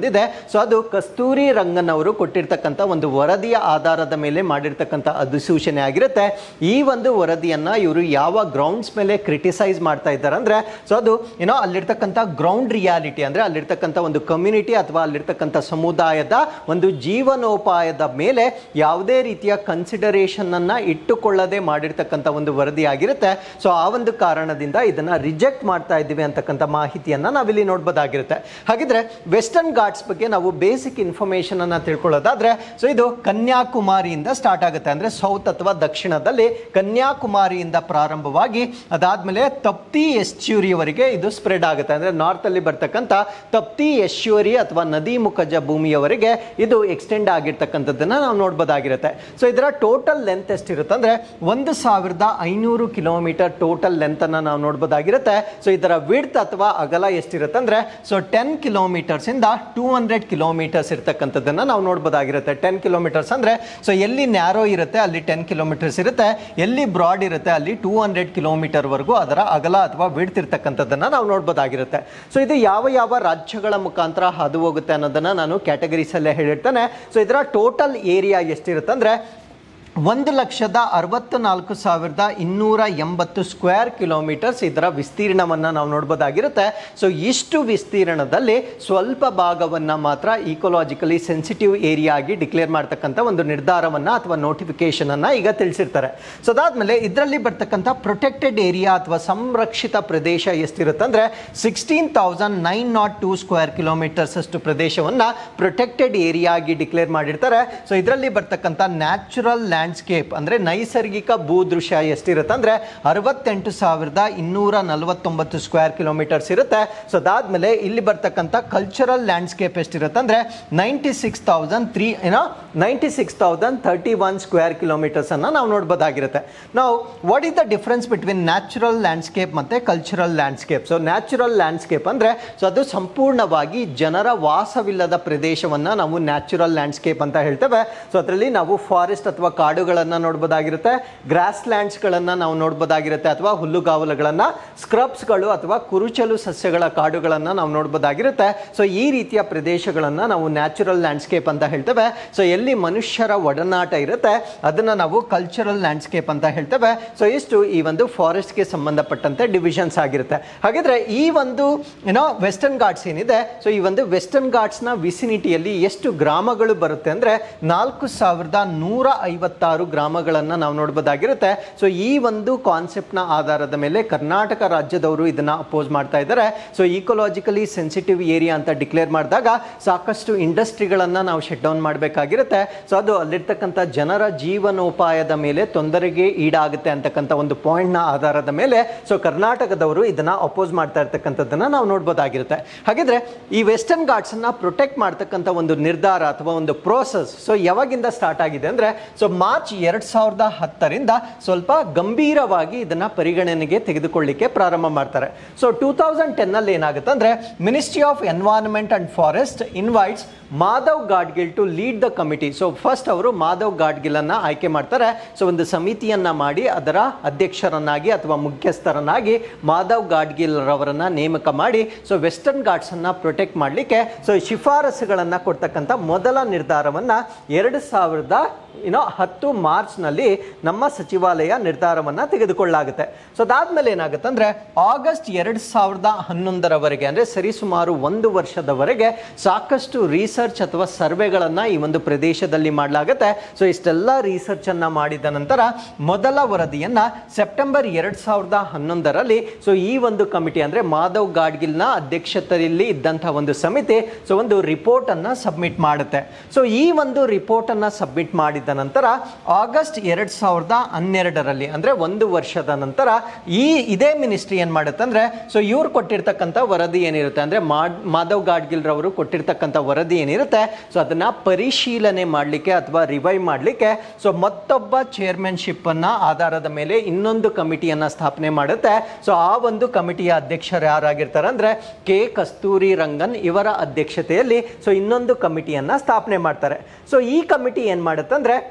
Speaker 1: ಸೊ ಅದು ಕಸ್ತೂರಿ ರಂಗನ್ ಅವರು ಕೊಟ್ಟಿರ್ತಕ್ಕಂಥ ಒಂದು ವರದಿಯ ಆಧಾರದ ಮೇಲೆ ಮಾಡಿರ್ತಕ್ಕಂಥ ಅಧಿಸೂಚನೆ ಆಗಿರುತ್ತೆ ಈ ಒಂದು ವರದಿಯನ್ನ ಇವರು ಯಾವ ಗ್ರೌಂಡ್ಸ್ ಮೇಲೆ ಕ್ರಿಟಿಸೈಸ್ ಮಾಡ್ತಾ ಇದ್ದಾರೆ ಅಂದ್ರೆ ಸೊ ಅದು ಏನೋ ಅಲ್ಲಿರ್ತಕ್ಕಂಥ ಗ್ರೌಂಡ್ ರಿಯಾಲಿಟಿ ಅಂದ್ರೆ ಅಲ್ಲಿರ್ತಕ್ಕಂಥ ಒಂದು ಕಮ್ಯುನಿಟಿ ಅಥವಾ ಅಲ್ಲಿರ್ತಕ್ಕಂಥ ಸಮುದಾಯದ ಒಂದು ಜೀವನೋಪಾಯದ ಮೇಲೆ ಯಾವುದೇ ರೀತಿಯ ಕನ್ಸಿಡರೇಷನ್ ಅನ್ನ ಇಟ್ಟುಕೊಳ್ಳದೆ ಮಾಡಿರ್ತಕ್ಕಂಥ ಒಂದು ವರದಿ ಆಗಿರುತ್ತೆ ಸೊ ಆ ಒಂದು ಕಾರಣದಿಂದ ಇದನ್ನ ರಿಜೆಕ್ಟ್ ಮಾಡ್ತಾ ಇದ್ದೀವಿ ಅಂತಕ್ಕಂಥ ಮಾಹಿತಿಯನ್ನ ನಾವಿಲ್ಲಿ ನೋಡ್ಬೋದಾಗಿರುತ್ತೆ ಹಾಗಿದ್ರೆ ವೆಸ್ಟರ್ನ್ ಘಾಟ್ಸ್ ಬಗ್ಗೆ ನಾವು ಬೇಸಿಕ್ ಇನ್ಫಾರ್ಮೇಶನ್ ಅನ್ನ ತಿಳ್ಕೊಳ್ಳೋದಾದ್ರೆ ಸೊ ಇದು ಕನ್ಯಾಕುಮಾರಿಯಿಂದ ಸ್ಟಾರ್ಟ್ ಆಗುತ್ತೆ ಅಂದ್ರೆ ಸೌತ್ ಅಥವಾ ದಕ್ಷಿಣದಲ್ಲಿ ಕನ್ಯಾಕುಮಾರಿಯಿಂದ ಪ್ರಾರಂಭವಾಗಿ ಅದಾದ್ಮೇಲೆ ತಪ್ತಿ ಎಸ್ಚ್ಯೂರಿಯವರೆಗೆ ಇದು ಸ್ಪ್ರೆಡ್ ಆಗುತ್ತೆ ಅಂದ್ರೆ ನಾರ್ತ್ ಅಲ್ಲಿ ಬರ್ತಕ್ಕಂಥ ತಪ್ತಿ ಎಶ್ಯೂರಿ ಅಥವಾ ನದಿ ಮುಖಜ ಭೂಮಿಯವರೆಗೆ ಇದು ಎಕ್ಸ್ಟೆಂಡ್ ಆಗಿರ್ತಕ್ಕಂಥದ್ದನ್ನ ನಾವು ನೋಡ್ಬೋದಾಗಿರುತ್ತೆ ಸೊ ಇದರ ಟೋಟಲ್ ಲೆಂತ್ ಎಷ್ಟಿರುತ್ತೆ ಅಂದ್ರೆ ಒಂದು ಸಾವಿರದ ಐನೂರು ಕಿಲೋಮೀಟರ್ ಟೋಟಲ್ ಲೆಂತ್ ಅನ್ನ ನಾವು ನೋಡ್ಬೋದಾಗಿರುತ್ತೆ ಸೊ ಇದರ ವಿಡ್ತ್ ಅಥವಾ ಅಗಲ ಎಷ್ಟಿರುತ್ತೆ ಅಂದ್ರೆ ಸೊ ಟೆನ್ ಕಿಲೋಮೀಟರ್ಸ್ ಇಂದ ಟೂ ಹಂಡ್ರೆಡ್ ಕಿಲೋಮೀಟರ್ಸ್ ಇರ್ತಕ್ಕಂಥದ್ದನ್ನ ನಾವು ನೋಡ್ಬೋದಾಗಿರುತ್ತೆ ಟೆನ್ ಕಿಲೋಮೀಟರ್ಸ್ ಅಂದ್ರೆ ಸೊ ಎಲ್ಲಿ ನ್ಯಾರೋ ಇರುತ್ತೆ ಅಲ್ಲಿ ಟೆನ್ ಕಿಲೋಮೀಟರ್ಸ್ ಇರುತ್ತೆ ಎಲ್ಲಿ ಬ್ರಾಡ್ ಇರುತ್ತೆ ಅಲ್ಲಿ ಟೂ ಹಂಡ್ರೆಡ್ ಕಿಲೋಮೀಟರ್ ವರೆಗೂ ಅದರ ಅಗಲ ಅಥವಾ ವಿಡ್ತ್ ಇರ್ತಕ್ಕಂಥದ್ದನ್ನ ನಾವು ನೋಡ್ಬೋದಾಗಿರುತ್ತೆ ಸೊ ಇದು ಯಾವ ಯಾವ ರಾಜ್ಯಗಳ ಮುಖಾಂತರ ಹಾದು ಹೋಗುತ್ತೆ ಅನ್ನೋದನ್ನ ನಾನು ಕ್ಯಾಟಗರೀಸ್ ಅಲ್ಲೇ ಹೇಳಿರ್ತೇನೆ ಸೊ ಇದರ ಟೋಟಲ್ ಏರಿಯಾ ಎಷ್ಟಿರುತ್ತೆ ಅಂದ್ರೆ ಒಂದು ಲಕ್ಷದ ಅರವತ್ತು ನಾಲ್ಕು ಸಾವಿರದ ಇನ್ನೂರ ಎಂಬತ್ತು ಸ್ಕ್ವೇರ್ ಕಿಲೋಮೀಟರ್ಸ್ ಇದರ ವಿಸ್ತೀರ್ಣವನ್ನು ನಾವು ನೋಡ್ಬೋದಾಗಿರುತ್ತೆ ಸೊ ಇಷ್ಟು ವಿಸ್ತೀರ್ಣದಲ್ಲಿ ಸ್ವಲ್ಪ ಭಾಗವನ್ನು ಮಾತ್ರ ಈಕೋಲಾಜಿಕಲಿ ಸೆನ್ಸಿಟಿವ್ ಏರಿಯಾ ಆಗಿ ಡಿಕ್ಲೇರ್ ಮಾಡ್ತಕ್ಕಂಥ ಒಂದು ನಿರ್ಧಾರವನ್ನು ಅಥವಾ ನೋಟಿಫಿಕೇಶನನ್ನು ಈಗ ತಿಳಿಸಿರ್ತಾರೆ ಸೊ ಅದಾದಮೇಲೆ ಇದರಲ್ಲಿ ಬರ್ತಕ್ಕಂಥ ಪ್ರೊಟೆಕ್ಟೆಡ್ ಏರಿಯಾ ಅಥವಾ ಸಂರಕ್ಷಿತ ಪ್ರದೇಶ ಎಷ್ಟಿರುತ್ತೆ ಅಂದರೆ sixteen thousand nine nought two square kilometres ಅಷ್ಟು ಪ್ರದೇಶವನ್ನು ಪ್ರೊಟೆಕ್ಟೆಡ್ ಏರಿಯಾ ಆಗಿ ಡಿಕ್ಲೇರ್ ಮಾಡಿರ್ತಾರೆ ಸೊ ಇದರಲ್ಲಿ ಬರ್ತಕ್ಕಂಥ ನ್ಯಾಚುರಲ್ ಲ್ಯಾಂಡ್ಸ್ಕೇಪ್ ಅಂದರೆ ನೈಸರ್ಗಿಕ ಭೂದೃಶ್ಯ ಎಷ್ಟಿರುತ್ತೆ ಅಂದರೆ ಅರವತ್ತೆಂಟು ಸಾವಿರದ ಇನ್ನೂರ ನಲವತ್ತೊಂಬತ್ತು ಸ್ಕ್ವೇರ್ ಕಿಲೋಮೀಟರ್ಸ್ ಇರುತ್ತೆ ಸೊ ಅದಾದಮೇಲೆ ಇಲ್ಲಿ ಬರ್ತಕ್ಕಂಥ ಕಲ್ಚರಲ್ ಲ್ಯಾಂಡ್ಸ್ಕೇಪ್ ಎಷ್ಟಿರುತ್ತೆ ಅಂದರೆ ನೈಂಟಿ ಸಿಕ್ಸ್ ತೌಸಂಡ್ ತ್ರೀ ಏನೋ ninety six thousand thirty one square kilometres ಅನ್ನು ನಾವು ನೋಡ್ಬೋದಾಗಿರುತ್ತೆ ನಾವು what is the difference between natural landscape ಮತ್ತು cultural landscape so natural landscape ಅಂದರೆ ಸೊ ಅದು ಸಂಪೂರ್ಣವಾಗಿ ಜನರ ವಾಸವಿಲ್ಲದ ಪ್ರದೇಶವನ್ನು ನಾವು ನ್ಯಾಚುರಲ್ ಲ್ಯಾಂಡ್ಸ್ಕೇಪ್ ಅಂತ ಹೇಳ್ತೇವೆ ಸೊ ಅದರಲ್ಲಿ ನಾವು ಫಾರೆಸ್ಟ್ ಅಥವಾ ಕಾಡುಗಳನ್ನು ನೋಡ್ಬೋದಾಗಿರುತ್ತೆ ಗ್ರಾಸ್ ಲ್ಯಾಂಡ್ಸ್ಗಳನ್ನು ನಾವು ನೋಡ್ಬೋದಾಗಿರುತ್ತೆ ಅಥವಾ ಹುಲ್ಲುಗಾವಲುಗಳನ್ನು ಸ್ಕ್ರಬ್ಸ್ಗಳು ಅಥವಾ ಕುರುಚಲು ಸಸ್ಯಗಳ ಕಾಡುಗಳನ್ನು ನಾವು ನೋಡ್ಬೋದಾಗಿರುತ್ತೆ ಸೊ ಈ ರೀತಿಯ ಪ್ರದೇಶಗಳನ್ನು ನಾವು ನ್ಯಾಚುರಲ್ ಲ್ಯಾಂಡ್ಸ್ಕೇಪ್ ಅಂತ ಹೇಳ್ತೇವೆ ಸೊ ಎಲ್ಲಿ ಮನುಷ್ಯರ ಒಡನಾಟ ಇರುತ್ತೆ ಅದನ್ನು ನಾವು ಕಲ್ಚರಲ್ ಲ್ಯಾಂಡ್ಸ್ಕೇಪ್ ಅಂತ ಹೇಳ್ತೇವೆ ಸೊ ಇಷ್ಟು ಈ ಒಂದು ಫಾರೆಸ್ಟ್ಗೆ ಸಂಬಂಧಪಟ್ಟಂತೆ ಡಿವಿಷನ್ಸ್ ಆಗಿರುತ್ತೆ ಹಾಗಿದ್ರೆ ಈ ಒಂದು ಏನೋ ವೆಸ್ಟರ್ನ್ ಘಾಟ್ಸ್ ಏನಿದೆ ಸೊ ಈ ಒಂದು ವೆಸ್ಟರ್ನ್ ಘಾಟ್ಸ್ನ ವಿಸಿನಿಟಿಯಲ್ಲಿ ಎಷ್ಟು ಗ್ರಾಮಗಳು ಬರುತ್ತೆ ಅಂದರೆ ನಾಲ್ಕು ಸಾವಿರದ ನೂರ ಐವತ್ತಾರು ಗ್ರಾಮಗಳನ್ನು ನಾವು ನೋಡ್ಬೋದಾಗಿರುತ್ತೆ ಸೊ ಈ ಒಂದು ಕಾನ್ಸೆಪ್ಟ್ನ ಆಧಾರದ ಮೇಲೆ ಕರ್ನಾಟಕ ರಾಜ್ಯದವರು ಇದನ್ನ ಅಪೋಸ್ ಮಾಡ್ತಾ ಇದ್ದಾರೆ ಸೊ ಈಕೋಲಾಜಿಕಲಿ ಸೆನ್ಸಿಟಿವ್ ಏರಿಯಾ ಅಂತ ಡಿಕ್ಲೇರ್ ಮಾಡಿದಾಗ ಸಾಕಷ್ಟು ಇಂಡಸ್ಟ್ರಿಗಳನ್ನು ನಾವು ಶಟ್ ಡೌನ್ ಮಾಡಬೇಕಾಗಿರುತ್ತೆ ಸೊ ಅದು ಅಲ್ಲಿರ್ತಕ್ಕಂಥ ಜನರ ಜೀವನೋಪಾಯದ ಮೇಲೆ ತೊಂದರೆಗೆ ಈಡಾಗುತ್ತೆ ಅಂತಕ್ಕಂಥ ಒಂದು ಪಾಯಿಂಟ್ನ ಆಧಾರದ ಮೇಲೆ ಸೊ ಕರ್ನಾಟಕದವರು ಇದನ್ನ ಅಪೋಸ್ ಮಾಡ್ತಾ ಇರ್ತಕ್ಕಂಥದ್ದನ್ನ ನಾವು ನೋಡ್ಬೋದಾಗಿರುತ್ತೆ ಹಾಗಿದ್ರೆ ಈ ವೆಸ್ಟರ್ನ್ ಘಾಟ್ಸನ್ನ ಪ್ರೊಟೆಕ್ಟ್ ಮಾಡ್ತಕ್ಕಂಥ ಒಂದು ನಿರ್ಧಾರ ಅಥವಾ ಒಂದು ಪ್ರೋಸೆಸ್ ಸೊ ಯಾವಾಗಿಂದ ಸ್ಟಾರ್ಟ್ ಆಗಿದೆ ಅಂದ್ರೆ ಸೊ ಮಾರ್ಚ್ ಎರಡ್ ಸಾವಿರದ ಹತ್ತರಿಂದ ಸ್ವಲ್ಪ ಗಂಭೀರವಾಗಿ ಇದನ್ನ ಪರಿಗಣನೆಗೆ ತೆಗೆದುಕೊಳ್ಳಿಕ್ಕೆ ಪ್ರಾರಂಭ ಮಾಡ್ತಾರೆ ಸೊ ಟೂ ತೌಸಂಡ್ ಟೆನ್ ಅಲ್ಲಿ ಏನಾಗುತ್ತೆ ಅಂದ್ರೆ ministry of environment and forest invites Madhav Gadgil to lead the committee so first ಅವರು ಮಾಧವ್ ಗಾಡ್ಗಿಲ್ ಅನ್ನ ಆಯ್ಕೆ ಮಾಡ್ತಾರೆ ಸೊ ಒಂದು ಸಮಿತಿಯನ್ನ ಮಾಡಿ ಅದರ ಅಧ್ಯಕ್ಷರನ್ನಾಗಿ ಅಥವಾ ಮುಖ್ಯಸ್ಥರನ್ನಾಗಿ ಮಾಧವ್ ಗಾಡ್ಗಿಲ್ ರವರನ್ನ ನೇಮಕ ಮಾಡಿ ಸೊ ವೆಸ್ಟರ್ನ್ ಘಾಟ್ಸ್ ಅನ್ನ ಪ್ರೊಟೆಕ್ಟ್ ಮಾಡಲಿಕ್ಕೆ ಸೊ ಶಿಫಾರಸುಗಳನ್ನ ಕೊಡ್ತಕ್ಕಂಥ ಮೊದಲ ನಿರ್ಧಾರವನ್ನ ಎರಡು ಸಾವಿರದ ಏನೋ ಹತ್ತು ಮಾರ್ಚ್ನಲ್ಲಿ ನಮ್ಮ ಸಚಿವಾಲಯ ನಿರ್ಧಾರವನ್ನು ತೆಗೆದುಕೊಳ್ಳಾಗುತ್ತೆ ಸೊ ಅದಾದ್ಮೇಲೆ ಏನಾಗುತ್ತೆ ಅಂದರೆ ಆಗಸ್ಟ್ ಎರಡು ಸಾವಿರದ ಹನ್ನೊಂದರವರೆಗೆ ಅಂದರೆ ಸರಿಸುಮಾರು ಒಂದು ವರ್ಷದವರೆಗೆ ಸಾಕಷ್ಟು ರಿಸರ್ಚ್ ಅಥವಾ ಸರ್ವೆಗಳನ್ನು ಈ ಒಂದು ಪ್ರದೇಶದಲ್ಲಿ ಮಾಡಲಾಗುತ್ತೆ ಸೊ ಇಷ್ಟೆಲ್ಲ ರಿಸರ್ಚನ್ನು ಮಾಡಿದ ನಂತರ ಮೊದಲ ವರದಿಯನ್ನು ಸೆಪ್ಟೆಂಬರ್ ಎರಡು ಸಾವಿರದ ಹನ್ನೊಂದರಲ್ಲಿ ಸೊ ಈ ಒಂದು ಕಮಿಟಿ ಅಂದರೆ ಮಾಧವ್ ಗಾಡ್ಗಿಲ್ನ ಅಧ್ಯಕ್ಷತೆಯಲ್ಲಿ ಇದ್ದಂಥ ಒಂದು ಸಮಿತಿ ಸೊ ಒಂದು ರಿಪೋರ್ಟನ್ನು ಸಬ್ಮಿಟ್ ಮಾಡುತ್ತೆ ಸೊ ಈ ಒಂದು ರಿಪೋರ್ಟನ್ನು ಸಬ್ಮಿಟ್ ಮಾಡಿದ ನಂತರ ಆಗಸ್ಟ್ ಎರಡು ಸಾವಿರದ ಹನ್ನೆರಡರಲ್ಲಿ ಅಂದರೆ ಒಂದು ವರ್ಷದ ನಂತರ ಈ ಇದೇ ಮಿನಿಸ್ಟ್ರಿ ಏನು ಮಾಡುತ್ತೆ ಅಂದರೆ ಸೊ ಇವ್ರು ಕೊಟ್ಟಿರ್ತಕ್ಕಂಥ ವರದಿ ಏನಿರುತ್ತೆ ಅಂದರೆ ಮಾಧವ್ ಗಾಡ್ಗಿಲ್ ರವರು ಕೊಟ್ಟಿರ್ತಕ್ಕಂಥ ವರದಿ ಏನಿರುತ್ತೆ ಸೊ ಅದನ್ನು ಪರಿಶೀಲನೆ ಮಾಡಲಿಕ್ಕೆ ಅಥವಾ ರಿವೈವ್ ಮಾಡಲಿಕ್ಕೆ ಸೊ ಮತ್ತೊಬ್ಬ ಚೇರ್ಮನ್ಶಿಪ್ ಅನ್ನ ಆಧಾರದ ಮೇಲೆ ಇನ್ನೊಂದು ಕಮಿಟಿಯನ್ನ ಸ್ಥಾಪನೆ ಮಾಡುತ್ತೆ ಸೊ ಆ ಒಂದು ಕಮಿಟಿಯ ಅಧ್ಯಕ್ಷರು ಯಾರಾಗಿರ್ತಾರೆ ಅಂದ್ರೆ ಕೆ ಕಸ್ತೂರಿ ರಂಗನ್ ಇವರ ಅಧ್ಯಕ್ಷತೆಯಲ್ಲಿ ಸೊ ಇನ್ನೊಂದು ಕಮಿಟಿಯನ್ನ ಸ್ಥಾಪನೆ ಮಾಡ್ತಾರೆ ಸೊ ಈ ಕಮಿಟಿ ಏನ್ ಮಾಡುತ್ತೆ ಅಂದ್ರೆ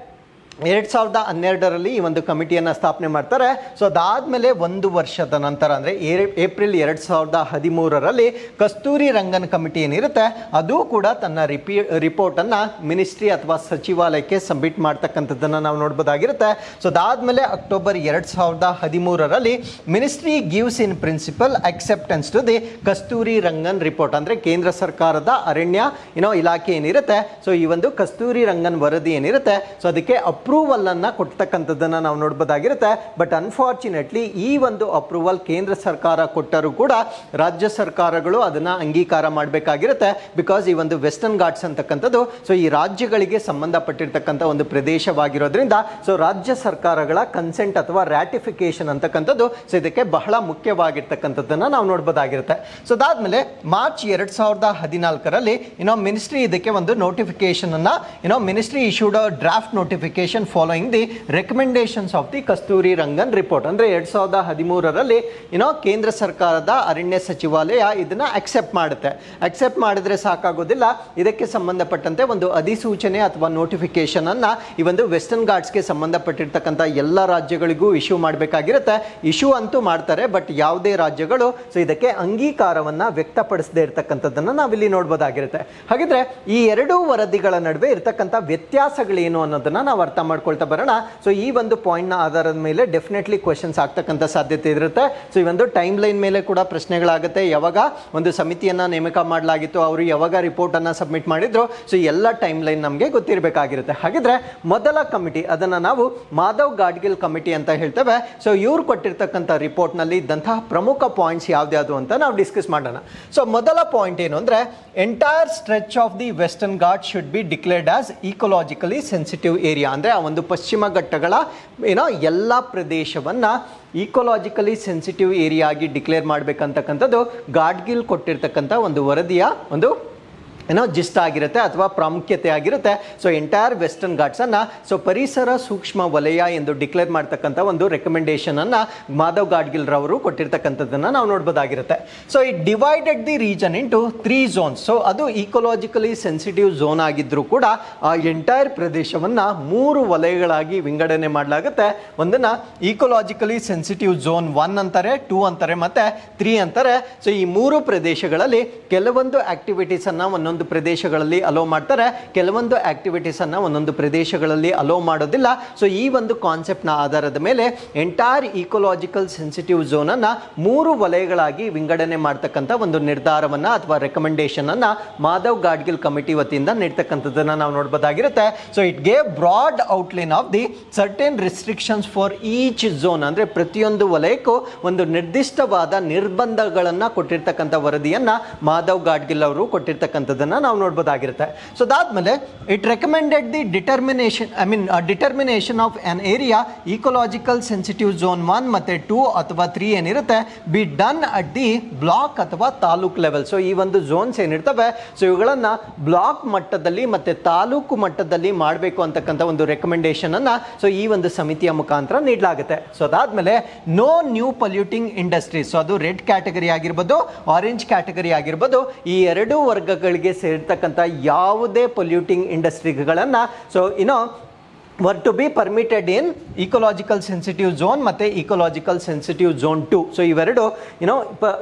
Speaker 1: ಎರಡು ಸಾವಿರದ ಹನ್ನೆರಡರಲ್ಲಿ ಈ ಒಂದು ಕಮಿಟಿಯನ್ನು ಸ್ಥಾಪನೆ ಮಾಡ್ತಾರೆ ಸೊ ಅದಾದಮೇಲೆ ಒಂದು ವರ್ಷದ ನಂತರ ಅಂದರೆ ಏಪ್ರಿಲ್ ಎರಡು ಸಾವಿರದ ಹದಿಮೂರರಲ್ಲಿ ಕಸ್ತೂರಿ ರಂಗನ್ ಕಮಿಟಿ ಏನಿರುತ್ತೆ ಅದು ಕೂಡ ತನ್ನ ರಿಪಿ ರಿಪೋರ್ಟನ್ನು ಮಿನಿಸ್ಟ್ರಿ ಅಥವಾ ಸಚಿವಾಲಯಕ್ಕೆ ಸಬ್ಮಿಟ್ ಮಾಡ್ತಕ್ಕಂಥದ್ದನ್ನು ನಾವು ನೋಡ್ಬೋದಾಗಿರುತ್ತೆ ಸೊ ಅದಾದಮೇಲೆ ಅಕ್ಟೋಬರ್ ಎರಡು ಸಾವಿರದ ಹದಿಮೂರರಲ್ಲಿ ministry gives in principle acceptance to the Kasturi Rangan report ಅಂದರೆ ಕೇಂದ್ರ ಸರ್ಕಾರದ ಅರಣ್ಯ ಏನೋ ಇಲಾಖೆ ಏನಿರುತ್ತೆ ಸೊ ಈ ಒಂದು ಕಸ್ತೂರಿ ರಂಗನ್ ವರದಿ ಏನಿರುತ್ತೆ ಸೊ ಅದಕ್ಕೆ ಅಪ್ರೂವಲ್ ಅನ್ನ ಕೊಡ್ತಕ್ಕಂಥದ್ದನ್ನ ನಾವು ನೋಡ್ಬೋದಾಗಿರುತ್ತೆ ಬಟ್ ಅನ್ಫಾರ್ಚುನೇಟ್ಲಿ ಈ ಒಂದು ಅಪ್ರೂವಲ್ ಕೇಂದ್ರ ಸರ್ಕಾರ ಕೊಟ್ಟರೂ ಕೂಡ ರಾಜ್ಯ ಸರ್ಕಾರಗಳು ಅದನ್ನ ಅಂಗೀಕಾರ ಮಾಡಬೇಕಾಗಿರುತ್ತೆ ಬಿಕಾಸ್ ಈ ಒಂದು ವೆಸ್ಟರ್ನ್ ಘಾಟ್ಸ್ ಅಂತಕ್ಕಂಥದ್ದು ಸೊ ಈ ರಾಜ್ಯಗಳಿಗೆ ಸಂಬಂಧಪಟ್ಟಿರ್ತಕ್ಕಂಥ ಒಂದು ಪ್ರದೇಶವಾಗಿರೋದ್ರಿಂದ ಸೊ ರಾಜ್ಯ ಸರ್ಕಾರಗಳ ಕನ್ಸೆಂಟ್ ಅಥವಾ ರ್ಯಾಟಿಫಿಕೇಶನ್ ಅಂತಕ್ಕಂಥದ್ದು ಸೊ ಇದಕ್ಕೆ ಬಹಳ ಮುಖ್ಯವಾಗಿರ್ತಕ್ಕಂಥದ್ದನ್ನ ನಾವು ನೋಡ್ಬೋದಾಗಿರುತ್ತೆ ಸೊ ಅದಾದ್ಮೇಲೆ ಮಾರ್ಚ್ ಎರಡ್ ಸಾವಿರದ ಹದಿನಾಲ್ಕರಲ್ಲಿ ಏನೋ ಮಿನಿಸ್ಟ್ರಿ ಇದಕ್ಕೆ ಒಂದು ನೋಟಿಫಿಕೇಶನ್ ಅನ್ನ ಏನೋ ministry issued draft notification following the recommendations of the Kasturi Rangan report ಅಂದ್ರೆ ಎರಡ್ ಸಾವಿರದ ಹದಿಮೂರರಲ್ಲಿ ಏನೋ ಕೇಂದ್ರ ಸರ್ಕಾರದ ಅರಣ್ಯ ಸಚಿವಾಲಯ ಇದನ್ನ ಅಕ್ಸೆಪ್ಟ್ ಮಾಡುತ್ತೆ ಅಕ್ಸೆಪ್ಟ್ ಮಾಡಿದ್ರೆ ಸಾಕಾಗೋದಿಲ್ಲ ಇದಕ್ಕೆ ಸಂಬಂಧಪಟ್ಟಂತೆ ಒಂದು ಅಧಿಸೂಚನೆ ಅಥವಾ ನೋಟಿಫಿಕೇಶನ್ ಅನ್ನ ಈ ಒಂದು ವೆಸ್ಟರ್ನ್ ಘಾಟ್ಸ್ಗೆ ಸಂಬಂಧಪಟ್ಟಿರ್ತಕ್ಕಂಥ ಎಲ್ಲ ರಾಜ್ಯಗಳಿಗೂ ಇಶ್ಯೂ ಮಾಡಬೇಕಾಗಿರುತ್ತೆ ಇಶ್ಯೂ ಅಂತೂ ಮಾಡ್ತಾರೆ ಬಟ್ ಯಾವುದೇ ರಾಜ್ಯಗಳು ಸೊ ಇದಕ್ಕೆ ಅಂಗೀಕಾರವನ್ನ ವ್ಯಕ್ತಪಡಿಸದೇ ಇರತಕ್ಕಂಥದ್ದನ್ನ ನಾವಿಲ್ಲಿ ನೋಡ್ಬೋದಾಗಿರುತ್ತೆ ಹಾಗಿದ್ರೆ ಈ ಎರಡೂ ವರದಿಗಳ ನಡುವೆ ಇರತಕ್ಕಂಥ ವ್ಯತ್ಯಾಸಗಳೇನು ಅನ್ನೋದನ್ನ ನಾವು ಅರ್ಥ ಮಾಡ್ಕೊಳ್ತಾ ಬರೋಣ ಸೊ ಈ ಒಂದು ಪಾಯಿಂಟ್ನ ಆಧಾರದ ಮೇಲೆ ಡೆಫಿನೆಟ್ಲಿ ಕ್ವಶನ್ಸ್ ಆಗ್ತಕ್ಕಂಥ ಸಾಧ್ಯತೆ ಇರುತ್ತೆ ಸೊ ಈ ಒಂದು ಟೈಮ್ ಲೈನ್ ಮೇಲೆ ಕೂಡ ಪ್ರಶ್ನೆಗಳಾಗುತ್ತೆ ಯಾವಾಗ ಒಂದು ಸಮಿತಿಯನ್ನ ನೇಮಕ ಮಾಡಲಾಗಿತ್ತು ಅವರು ಯಾವಾಗ ರಿಪೋರ್ಟ್ ಅನ್ನ ಸಬ್ಮಿಟ್ ಮಾಡಿದ್ರು ಸೊ ಎಲ್ಲ ಟೈಮ್ ಲೈನ್ ನಮಗೆ ಗೊತ್ತಿರಬೇಕಾಗಿರುತ್ತೆ ಹಾಗಿದ್ರೆ ಮೊದಲ ಕಮಿಟಿ ಅದನ್ನ ನಾವು ಮಾಧವ್ ಗಾಡ್ಗಿಲ್ ಕಮಿಟಿ ಅಂತ ಹೇಳ್ತೇವೆ ಸೊ ಇವ್ರು ಕೊಟ್ಟಿರ್ತಕ್ಕಂಥ ರಿಪೋರ್ಟ್ ನಲ್ಲಿ ಇದ್ದಂತಹ ಪ್ರಮುಖ ಪಾಯಿಂಟ್ಸ್ ಯಾವ್ದ್ಯಾವ್ದು ಅಂತ ನಾವು ಡಿಸ್ಕಸ್ ಮಾಡೋಣ ಸೊ ಮೊದಲ ಪಾಯಿಂಟ್ ಏನು ಅಂದ್ರೆ entire stretch of the Western Ghat should be declared as ecologically sensitive area ಅಂದ್ರೆ ಆ ಒಂದು ಪಶ್ಚಿಮ ಘಟ್ಟಗಳ ಏನೋ ಎಲ್ಲ ಪ್ರದೇಶವನ್ನ ಈಕೊಲಾಜಿಕಲಿ ಸೆನ್ಸಿಟಿವ್ ಏರಿಯಾ ಆಗಿ ಡಿಕ್ಲೇರ್ ಮಾಡ್ಬೇಕಂತಕ್ಕಂಥದ್ದು ಗಾಡ್ಗಿಲ್ ಕೊಟ್ಟಿರ್ತಕ್ಕಂಥ ಒಂದು ವರದಿಯ ಒಂದು ಏನೋ ಜಿಸ್ಟ್ ಆಗಿರುತ್ತೆ ಅಥವಾ ಪ್ರಾಮುಖ್ಯತೆ ಆಗಿರುತ್ತೆ ಸೊ ಎಂಟೈರ್ ವೆಸ್ಟರ್ನ್ ಘಾಟ್ಸನ್ನು ಸೊ ಪರಿಸರ ಸೂಕ್ಷ್ಮ ವಲಯ ಎಂದು ಡಿಕ್ಲೇರ್ ಮಾಡ್ತಕ್ಕಂಥ ಒಂದು ರೆಕಮೆಂಡೇಶನ್ ಅನ್ನ ಮಾಧವ್ ಗಾಡ್ಗಿಲ್ ರವರು ಕೊಟ್ಟಿರ್ತಕ್ಕಂಥದ್ದನ್ನ ನಾವು ನೋಡ್ಬೋದಾಗಿರುತ್ತೆ so it divided the region into three zones so ಅದು ಈಕೊಲಾಜಿಕಲಿ ಸೆನ್ಸಿಟಿವ್ ಝೋನ್ ಆಗಿದ್ರೂ ಕೂಡ ಆ ಎಂಟೈರ್ ಪ್ರದೇಶವನ್ನ ಮೂರು ವಲಯಗಳಾಗಿ ವಿಂಗಡಣೆ ಮಾಡಲಾಗುತ್ತೆ ಒಂದನ್ನ ಈಕೊಲಾಜಿಕಲಿ ಸೆನ್ಸಿಟಿವ್ ಝೋನ್ ಒನ್ ಅಂತಾರೆ ಟೂ ಅಂತಾರೆ ಮತ್ತೆ ತ್ರೀ ಅಂತಾರೆ ಸೊ ಈ ಮೂರು ಪ್ರದೇಶಗಳಲ್ಲಿ ಕೆಲವೊಂದು ಆಕ್ಟಿವಿಟೀಸ್ ಅನ್ನ ಒಂದೊಂದು ಪ್ರದೇಶಗಳಲ್ಲಿ ಅಲೋ ಮಾಡ್ತಾರೆ ಕೆಲವೊಂದು ಆಕ್ಟಿವಿಟೀಸ್ ಅನ್ನ ಒಂದೊಂದು ಪ್ರದೇಶಗಳಲ್ಲಿ ಅಲೋ ಮಾಡೋದಿಲ್ಲ ಸೊ ಈ ಒಂದು ಕಾನ್ಸೆಪ್ಟ್ ನ ಆಧಾರದ ಮೇಲೆ ಎಂಟೈರ್ ಈಕೊಲಾಜಿಕಲ್ ಸೆನ್ಸಿಟಿವ್ ಝೋನ್ ಅನ್ನ ಮೂರು ವಲಯಗಳಾಗಿ ವಿಂಗಡಣೆ ಮಾಡ್ತಕ್ಕಂಥ ಒಂದು ನಿರ್ಧಾರವನ್ನ ಅಥವಾ ರೆಕಮೆಂಡೇಶನ್ ಅನ್ನ ಮಾಧವ್ ಗಾಡ್ಗಿಲ್ ಕಮಿಟಿ ವತಿಯಿಂದ ನೀಡ್ತಕ್ಕಂಥದ್ದನ್ನ ನಾವು ನೋಡ್ಬೋದಾಗಿರುತ್ತೆ so it gave broad outline of the certain restrictions for each zone ಅಂದ್ರೆ ಪ್ರತಿಯೊಂದು ವಲಯಕ್ಕೂ ಒಂದು ನಿರ್ದಿಷ್ಟವಾದ ನಿರ್ಬಂಧಗಳನ್ನ ಕೊಟ್ಟಿರ್ತಕ್ಕಂಥ ವರದಿಯನ್ನ ಮಾಧವ್ ಗಾಡ್ಗಿಲ್ ಅವರು ಕೊಟ್ಟಿರ್ತಕ್ಕಂಥದ್ದನ್ನ ನಾವು ನೋಡ್ಬೋದಾಗಿರುತ್ತೆ ಸೊ ಅದಾದ್ಮೇಲೆ it recommended the determination I mean determination of an area ecological sensitive zone one ಮತ್ತೆ ಟೂ ಅಥವಾ ತ್ರೀ ಏನಿರುತ್ತೆ be done at the block ಅಥವಾ ತಾಲೂಕ್ ಲೆವೆಲ್ ಸೊ ಈ ಒಂದು ಝೋನ್ಸ್ ಏನಿರ್ತವೆ ಸೊ ಇವುಗಳನ್ನ ಬ್ಲಾಕ್ ಮಟ್ಟದಲ್ಲಿ ಮತ್ತೆ ತಾಲೂಕು ಮಟ್ಟದಲ್ಲಿ ಮಾಡಬೇಕು ಅಂತಕ್ಕಂಥ ಒಂದು ರೆಕಮೆಂಡೇಶನ್ ಅನ್ನ ಸೊ ಈ ಒಂದು ಸಮಿತಿಯ ಮುಖಾಂತರ ನೀಡಲಾಗುತ್ತೆ ಸೊ ಅದಾದ್ಮೇಲೆ no new polluting industries so ಅದು ರೆಡ್ ಕ್ಯಾಟಗರಿ ಆಗಿರ್ಬೋದು ಆರೆಂಜ್ ಕ್ಯಾಟಗರಿ ಆಗಿರ್ಬೋದು ಈ ಎರಡೂ ವರ್ಗಗಳಿಗೆ ಸೇರ್ತಕ್ಕಂಥ ಯಾವುದೇ ಪೊಲ್ಯೂಟಿಂಗ್ ಇಂಡಸ್ಟ್ರಿಗಳನ್ನ ಸೊ ಏನೋ were to be permitted in ecological sensitive zone ಮತ್ತು ecological sensitive zone two so ಇವೆರಡು ಏನೋ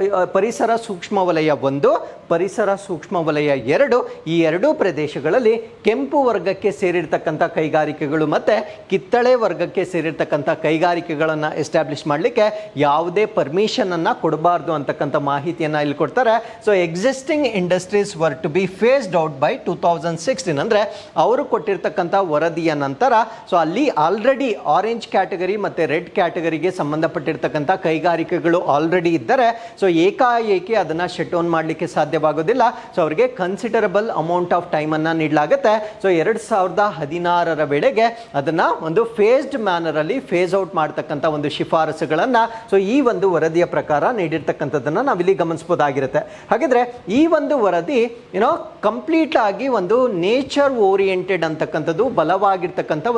Speaker 1: ಪರಿಸರ ಸೂಕ್ಷ್ಮ ವಲಯ ಒಂದು ಪರಿಸರ ಸೂಕ್ಷ್ಮ ವಲಯ ಎರಡು ಈ ಎರಡೂ ಪ್ರದೇಶಗಳಲ್ಲಿ ಕೆಂಪು ವರ್ಗಕ್ಕೆ ಸೇರಿರ್ತಕ್ಕಂಥ ಕೈಗಾರಿಕೆಗಳು ಮತ್ತು ಕಿತ್ತಳೆ ವರ್ಗಕ್ಕೆ ಸೇರಿರ್ತಕ್ಕಂಥ ಕೈಗಾರಿಕೆಗಳನ್ನು ಎಸ್ಟಾಬ್ಲಿಷ್ ಮಾಡಲಿಕ್ಕೆ ಯಾವುದೇ ಪರ್ಮಿಷನ್ ಅನ್ನು ಕೊಡಬಾರ್ದು ಅಂತಕ್ಕಂಥ ಮಾಹಿತಿಯನ್ನು ಇಲ್ಲಿ ಕೊಡ್ತಾರೆ so existing industries were to be phased out by two thousand sixteen ಅಂದರೆ ಅವರು ಕೊಟ್ಟಿರ್ತಕ್ಕಂಥ ವರದಿಯ ನಂತರ ಸೊ ಅಲ್ಲಿ ಆಲ್ರೆಡಿ ಆರೆಂಜ್ ಕ್ಯಾಟಗರಿ ಮತ್ತು ರೆಡ್ ಕ್ಯಾಟಗರಿಗೆ ಸಂಬಂಧಪಟ್ಟಿರ್ತಕ್ಕಂಥ ಕೈಗಾರಿಕೆಗಳು ಆಲ್ರೆಡಿ ಇದ್ದರೆ ಸೊ ಏಕಾಏಕಿ ಅದನ್ನು ಶಟ್ ಡೌನ್ ಮಾಡಲಿಕ್ಕೆ ಸಾಧ್ಯವಾಗೋದಿಲ್ಲ ಸೊ ಅವರಿಗೆ ಕನ್ಸಿಡರಬಲ್ ಅಮೌಂಟ್ ಆಫ್ ಟೈಮನ್ನು ನೀಡಲಾಗುತ್ತೆ ಸೊ ಎರಡು ಸಾವಿರದ ಹದಿನಾರರ ವೇಳೆಗೆ ಅದನ್ನು ಒಂದು ಫೇಸ್ಡ್ ಮ್ಯಾನರಲ್ಲಿ ಫೇಸ್ ಔಟ್ ಮಾಡ್ತಕ್ಕಂಥ ಒಂದು ಶಿಫಾರಸುಗಳನ್ನು ಸೊ ಈ ಒಂದು ವರದಿಯ ಪ್ರಕಾರ ನೀಡಿರ್ತಕ್ಕಂಥದ್ದನ್ನು ನಾವಿಲ್ಲಿ ಗಮನಿಸ್ಬೋದಾಗಿರುತ್ತೆ ಹಾಗಿದ್ರೆ ಈ ಒಂದು ವರದಿ ಏನೋ ಕಂಪ್ಲೀಟ್ ಆಗಿ ಒಂದು ನೇಚರ್ ಓರಿಯೆಂಟೆಡ್ ಅಂತಕ್ಕಂಥದ್ದು ಬಲವಾಗಿರ್ತಕ್ಕಂಥ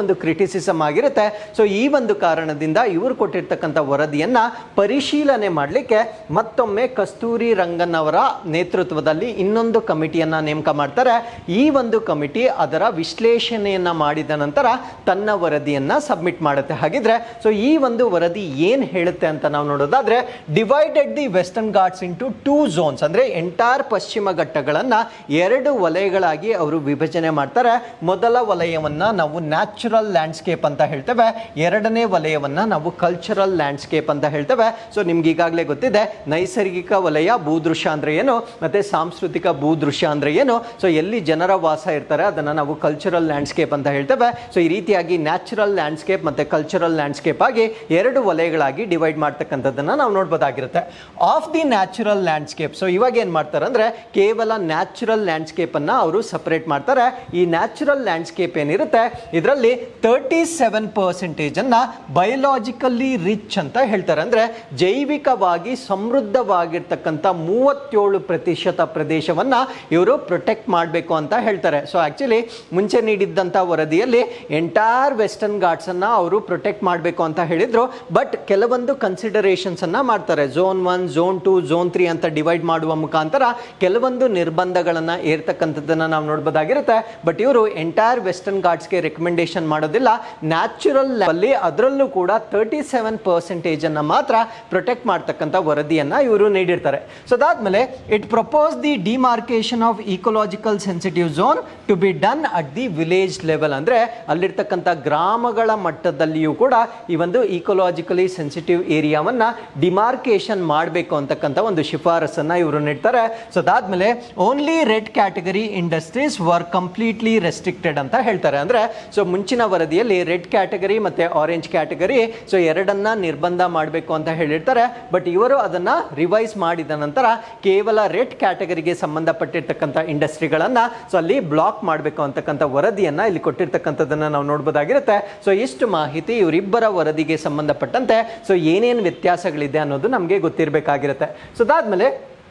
Speaker 1: ಒಂದು ಕ್ರಿಟಿಸಿಸಮ್ ಆಗಿರುತ್ತೆ ಸೊ ಈ ಒಂದು ಕಾರಣದಿಂದ ಇವರು ಕೊಟ್ಟಿರ್ತಕ್ಕಂಥ ವರದಿಯನ್ನ ಪರಿಶೀಲನೆ ಮಾಡಲಿಕ್ಕೆ ಮತ್ತೊಮ್ಮೆ ಕಸ್ತೂರಿ ರಂಗನ್ ಅವರ ನೇತೃತ್ವದಲ್ಲಿ ಇನ್ನೊಂದು ಕಮಿಟಿಯನ್ನ ನೇಮಕ ಮಾಡ್ತಾರೆ ಈ ಒಂದು ಕಮಿಟಿ ಅದರ ವಿಶ್ಲೇಷಣೆಯನ್ನ ಮಾಡಿದ ನಂತರ ತನ್ನ ವರದಿಯನ್ನ ಸಬ್ಮಿಟ್ ಮಾಡುತ್ತೆ ಹಾಗಿದ್ರೆ ಸೊ ಈ ಒಂದು ವರದಿ ಏನ್ ಹೇಳುತ್ತೆ ಅಂತ ನಾವು ನೋಡೋದಾದ್ರೆ divided the Western Ghats into two zones ಅಂದ್ರೆ ಎಂಟೈರ್ ಪಶ್ಚಿಮ ಘಟ್ಟಗಳನ್ನ ಎರಡು ವಲಯಗಳಾಗಿ ಅವರು ವಿಭಜನೆ ಮಾಡ್ತಾರೆ ಮೊದಲ ವಲಯವನ್ನ ನಾವು ನ್ಯಾಚುರಲ್ ಲ್ಯಾಂಡ್ಸ್ಕೇಪ್ ಅಂತ ಹೇಳ್ತೇವೆ ಎರಡನೇ ವಲಯವನ್ನ ನಾವು ಕಲ್ಚರಲ್ ಲ್ಯಾಂಡ್ಸ್ಕೇಪ್ ಅಂತ ಹೇಳ್ತೇವೆ ಸೊ ನಿಮ್ಗೆ ಈಗಾಗಲೇ ಗೊತ್ತಿದೆ ನೈಸರ್ಗಿಕ ವಲಯ ಭೂದೃಶ್ಯ ಅಂದ್ರೆ ಏನು ಮತ್ತೆ ಸಾಂಸ್ಕೃತಿಕ ಭೂದೃಶ್ಯ ಅಂದ್ರೆ ಏನು ಸೊ ಎಲ್ಲಿ ಜನರ ವಾಸ ಇರ್ತಾರೆ ಅದನ್ನ ನಾವು ಕಲ್ಚರಲ್ ಲ್ಯಾಂಡ್ಸ್ಕೇಪ್ ಅಂತ ಹೇಳ್ತೇವೆ ಸೊ ಈ ರೀತಿಯಾಗಿ ನ್ಯಾಚುರಲ್ ಲ್ಯಾಂಡ್ಸ್ಕೇಪ್ ಮತ್ತೆ ಕಲ್ಚರಲ್ ಲ್ಯಾಂಡ್ಸ್ಕೇಪ್ ಆಗಿ ಎರಡು ವಲಯಗಳಾಗಿ ಡಿವೈಡ್ ಮಾಡ್ತಕ್ಕಂಥದ್ದನ್ನ ನಾವು ನೋಡ್ಬೋದಾಗಿರುತ್ತೆ of the natural landscape so ಇವಾಗ ಏನ್ ಮಾಡ್ತಾರೆ ಅಂದ್ರೆ ಕೇವಲ ನ್ಯಾಚುರಲ್ ಲ್ಯಾಂಡ್ಸ್ಕೇಪ್ ಅನ್ನ ಅವರು ಸಪರೇಟ್ ಮಾಡ್ತಾರೆ ಈ ನ್ಯಾಚುರಲ್ ಲ್ಯಾಂಡ್ಸ್ಕೇಪ್ ಏನಿರುತ್ತೆ ಇದರಲ್ಲಿ ತರ್ಟಿ ಸೆವೆನ್ ಪರ್ಸೆಂಟೇಜ್ ಅನ್ನ ಬಯೋಲಾಜಿಕಲಿ ರಿಚ್ ಅಂತ ಹೇಳ್ತಾರೆ ಅಂದ್ರೆ ಜೈವಿಕವಾಗಿ ಸಮೃದ್ಧವಾಗಿರ್ತಕ್ಕಂಥ ಮೂವತ್ತೇಳು ಪ್ರತಿಶತ ಪ್ರದೇಶವನ್ನ ಇವರು ಪ್ರೊಟೆಕ್ಟ್ ಮಾಡಬೇಕು ಅಂತ ಹೇಳ್ತಾರೆ ಸೊ ಆಕ್ಚುಲಿ ಮುಂಚೆ ನೀಡಿದ್ದಂಥ ವರದಿಯಲ್ಲಿ ಎಂಟೈರ್ ವೆಸ್ಟರ್ನ್ ಘಾಟ್ಸ್ ಅನ್ನ ಅವರು ಪ್ರೊಟೆಕ್ಟ್ ಮಾಡಬೇಕು ಅಂತ ಹೇಳಿದ್ರು ಬಟ್ ಕೆಲವೊಂದು ಕನ್ಸಿಡರೇಷನ್ಸ್ ಅನ್ನ ಮಾಡ್ತಾರೆ zone one zone to zone three ಅಂತ ಡಿವೈಡ್ ಮಾಡುವ ಮುಖಾಂತರ ಕೆಲವೊಂದು ನಿರ್ಬಂಧಗಳನ್ನ ಏರ್ತಕ್ಕಂಥದ್ದನ್ನ ನಾವು ನೋಡ್ಬೋದಾಗಿರುತ್ತೆ ಬಟ್ ಇವರು ಎಂಟೈರ್ ವೆಸ್ಟರ್ನ್ ಘಾಟ್ಸ್ಗೆ ರೆಕಮೆಂಡೇಶನ್ ಮಾಡೋದಿಲ್ಲ ನ್ಯಾಚುರಲ್ ಅಲ್ಲಿ ಅದರಲ್ಲೂ ಕೂಡ ತರ್ಟಿ ಸೆವೆನ್ ಪರ್ಸೆಂಟೇಜ್ ಅನ್ನ ಮಾತ್ರ ಪ್ರೊಟೆಕ್ಟ್ ಮಾಡ್ತಕ್ಕಂಥ ವರದಿಯನ್ನ ಇವರು ನೀಡಿರ್ತಾರೆ ಸೊ ಅದಾದ್ಮೇಲೆ it propose the demarcation of ecological sensitive zone to be done at the village level ಅಂದ್ರೆ ಅಲ್ಲಿರ್ತಕ್ಕಂಥ ಗ್ರಾಮಗಳ ಮಟ್ಟದಲ್ಲಿಯೂ ಕೂಡ ಈ ಒಂದು ಇಕೋಲಾಜಿಕಲಿ ಸೆನ್ಸಿಟಿವ್ ಏರಿಯಾವನ್ನ ಡಿಮಾರ್ಕೇಶನ್ ಮಾಡಬೇಕು ಅಂತಕ್ಕಂಥ ಒಂದು ಶಿಫಾರಸನ್ನ ಇವರು ನೀಡ್ತಾರೆ ಸೊ ಅದಾದ್ಮೇಲೆ only red category industries were completely restricted ಅಂತ ಹೇಳ್ತಾರೆ ಅಂದ್ರೆ ಸೊ ಮುಂಚಿನ ವರದಿಯಲ್ಲಿ ರೆಡ್ ಕ್ಯಾಟಗರಿ ಮತ್ತೆ ಆರೆಂಜ್ ಕ್ಯಾಟಗರಿ ಸೊ ಎರಡನ್ನ ನಿರ್ಬಂಧ ಮಾಡಬೇಕು ಅಂತ ಹೇಳಿರ್ತಾರೆ ಬಟ್ ಇವರು ಅದನ್ನ ರಿವೈಸ್ ಮಾಡಿದ ನಂತರ ಕೇವಲ ರೆಡ್ ಕ್ಯಾಟಗರಿಗೆ ಸಂಬಂಧಪಟ್ಟಿರ್ತಕ್ಕಂಥ ಇಂಡಸ್ಟ್ರಿಗಳನ್ನ ಸೊ ಅಲ್ಲಿ ಬ್ಲಾಕ್ ಮಾಡಬೇಕು ಅಂತಕ್ಕಂಥ ವರದಿಯನ್ನ ಇಲ್ಲಿ ಕೊಟ್ಟಿರ್ತಕ್ಕಂಥದ್ದನ್ನ ನಾವು ನೋಡ್ಬೋದಾಗಿರುತ್ತೆ ಸೊ ಇಷ್ಟು ಮಾಹಿತಿ ಇವರಿಬ್ಬರ ವರದಿಗೆ ಸಂಬಂಧಪಟ್ಟಂತೆ ಸೊ ಏನೇನು ವ್ಯತ್ಯಾಸಗಳಿದೆ ಅನ್ನೋದು ನಮಗೆ ಗೊತ್ತಿರಬೇಕಾಗಿರುತ್ತೆ ಸೊ ಅದಾದ್ಮೇಲೆ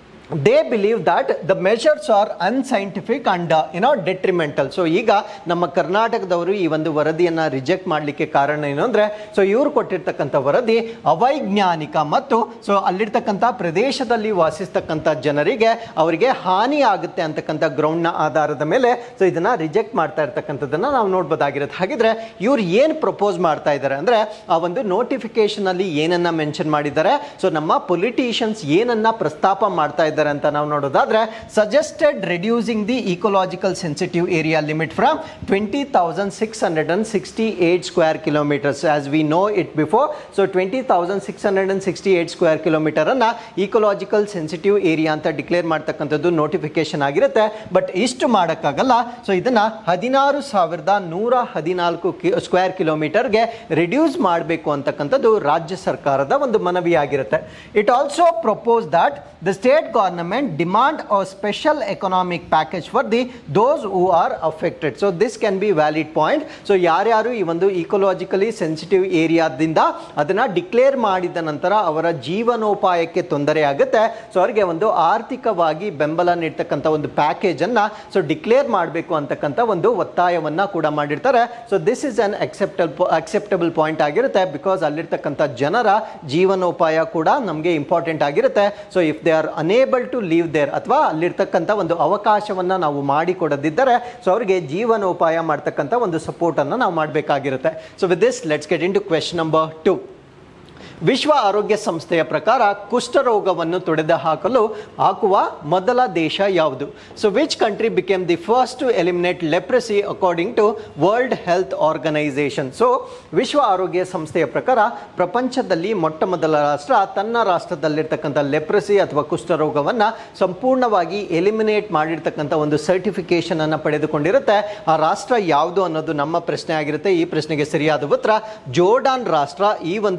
Speaker 1: they believe that the measures are unscientific and you know detrimental so ಈಗ ನಮ್ಮ ಕರ್ನಾಟಕದವರು ಈ ಒಂದು ವರದಿಯನ್ನು ರಿಜೆಕ್ಟ್ ಮಾಡಲಿಕ್ಕೆ ಕಾರಣ ಏನು ಅಂದರೆ ಸೊ ಇವರು ಕೊಟ್ಟಿರ್ತಕ್ಕಂಥ ವರದಿ ಅವೈಜ್ಞಾನಿಕ ಮತ್ತು ಸೊ ಅಲ್ಲಿರ್ತಕ್ಕಂಥ ಪ್ರದೇಶದಲ್ಲಿ ವಾಸಿಸ್ತಕ್ಕಂಥ ಜನರಿಗೆ ಅವರಿಗೆ ಹಾನಿ ಆಗುತ್ತೆ ಅಂತಕ್ಕಂಥ ಗ್ರೌಂಡ್ನ ಆಧಾರದ ಮೇಲೆ ಸೊ ಇದನ್ನು ರಿಜೆಕ್ಟ್ ಮಾಡ್ತಾ ಇರ್ತಕ್ಕಂಥದ್ದನ್ನು ನಾವು ನೋಡ್ಬೋದಾಗಿರುತ್ತೆ ಹಾಗಿದ್ರೆ ಇವ್ರು ಏನು ಪ್ರಪೋಸ್ ಮಾಡ್ತಾ ಇದ್ದಾರೆ ಅಂದರೆ ಆ ಒಂದು ನೋಟಿಫಿಕೇಶನಲ್ಲಿ ಏನನ್ನ ಮೆನ್ಷನ್ ಮಾಡಿದ್ದಾರೆ ಸೊ ನಮ್ಮ ಪೊಲಿಟಿಷಿಯನ್ಸ್ ಏನನ್ನ ಪ್ರಸ್ತಾಪ ಮಾಡ್ತಾ ಇದ್ದಾರೆ ಅಂತ ನಾವು ನೋಡೋದಾದ್ರೆ suggested reducing the ecological sensitive area limit from twenty thousand six hundred and sixty eight square kilometres as we know it before so twenty thousand six hundred and sixty eight square kilometre ಅನ್ನ ಇಕೋಲಾಜಿಕಲ್ ಸೆನ್ಸಿಟಿವ್ ಏರಿಯಾ ಅಂತ ಡಿಕ್ಲೇರ್ ಮಾಡ್ತಕ್ಕಂಥದ್ದು ನೋಟಿಫಿಕೇಶನ್ ಆಗಿರುತ್ತೆ ಬಟ್ ಇಷ್ಟು ಮಾಡೋಕ್ಕಾಗಲ್ಲ ಸೊ ಇದನ್ನ ಹದಿನಾರು ಸಾವಿರದ ನೂರ ಹದಿನಾಲ್ಕು ಸ್ಕ್ವೇರ್ ಕಿಲೋಮೀಟರ್ಗೆ ರಿಡ್ಯೂಸ್ ಮಾಡಬೇಕು ಅಂತಕ್ಕಂಥದ್ದು ರಾಜ್ಯ ಸರ್ಕಾರದ ಒಂದು ಮನವಿಯಾಗಿರುತ್ತೆ it also propose that the state government demand a special economic package for the those who are affected so this can be valid point so ಯಾರ್ಯಾರು ಈ ಒಂದು ಇಕೋಲಾಜಿಕಲಿ ಸೆನ್ಸಿಟಿವ್ ಏರಿಯಾದಿಂದ ಅದನ್ನ ಡಿಕ್ಲೇರ್ ಮಾಡಿದ ನಂತರ ಅವರ ಜೀವನೋಪಾಯಕ್ಕೆ ತೊಂದರೆ ಆಗುತ್ತೆ ಸೊ ಅವರಿಗೆ ಒಂದು ಆರ್ಥಿಕವಾಗಿ ಬೆಂಬಲ ನೀಡ್ತಕ್ಕಂಥ ಒಂದು ಪ್ಯಾಕೇಜ್ ಅನ್ನ ಸೊ ಡಿಕ್ಲೇರ್ ಮಾಡಬೇಕು ಅಂತಕ್ಕಂಥ ಒಂದು ಒತ್ತಾಯವನ್ನ ಕೂಡ ಮಾಡಿರ್ತಾರೆ so this is an acceptal acceptable point ಆಗಿರುತ್ತೆ ಬಿಕಾಸ್ ಅಲ್ಲಿರ್ತಕ್ಕಂಥ ಜನರ ಜೀವನೋಪಾಯ ಕೂಡ ನಮಗೆ ಇಂಪಾರ್ಟೆಂಟ್ ಆಗಿರುತ್ತೆ so if they are unable to leave there ಅಥವಾ ಅಲ್ಲಿರ್ತಕ್ಕಂಥ ಒಂದು ಅವಕಾಶವನ್ನ ನಾವು ಮಾಡಿಕೊಡದಿದ್ದರೆ ಸೊ ಅವರಿಗೆ ಜೀವನೋಪಾಯ ಮಾಡ್ತಕ್ಕಂಥ ಒಂದು ಸಪೋರ್ಟ್ ಅನ್ನು ನಾವು ಮಾಡಬೇಕಾಗಿರುತ್ತೆ so with this let's get in to question number two ವಿಶ್ವ ಆರೋಗ್ಯ ಸಂಸ್ಥೆಯ ಪ್ರಕಾರ ಕುಷ್ಠರೋಗವನ್ನು ತೊಡೆದು ಹಾಕಲು ಹಾಕುವ ಮೊದಲ ದೇಶ ಯಾವುದು so which country became the first to eliminate leprosy according to World Health Organization so ವಿಶ್ವ ಆರೋಗ್ಯ ಸಂಸ್ಥೆಯ ಪ್ರಕಾರ ಪ್ರಪಂಚದಲ್ಲಿ ಮೊಟ್ಟ ಮೊದಲ ರಾಷ್ಟ್ರ ತನ್ನ ರಾಷ್ಟ್ರದಲ್ಲಿರ್ತಕ್ಕಂಥ ಲೆಪ್ರಸಿ ಅಥವಾ ಕುಷ್ಠರೋಗವನ್ನು ಸಂಪೂರ್ಣವಾಗಿ ಎಲಿಮಿನೇಟ್ ಮಾಡಿರ್ತಕ್ಕಂಥ ಒಂದು ಸರ್ಟಿಫಿಕೇಶನ್ ಅನ್ನು ಪಡೆದುಕೊಂಡಿರುತ್ತೆ ಆ ರಾಷ್ಟ್ರ ಯಾವುದು ಅನ್ನೋದು ನಮ್ಮ ಪ್ರಶ್ನೆ ಆಗಿರುತ್ತೆ ಈ ಪ್ರಶ್ನೆಗೆ ಸರಿಯಾದ ಉತ್ತರ ಜೋರ್ಡಾನ್ ರಾಷ್ಟ್ರ ಈ ಒಂದು ಸಾಧನೆ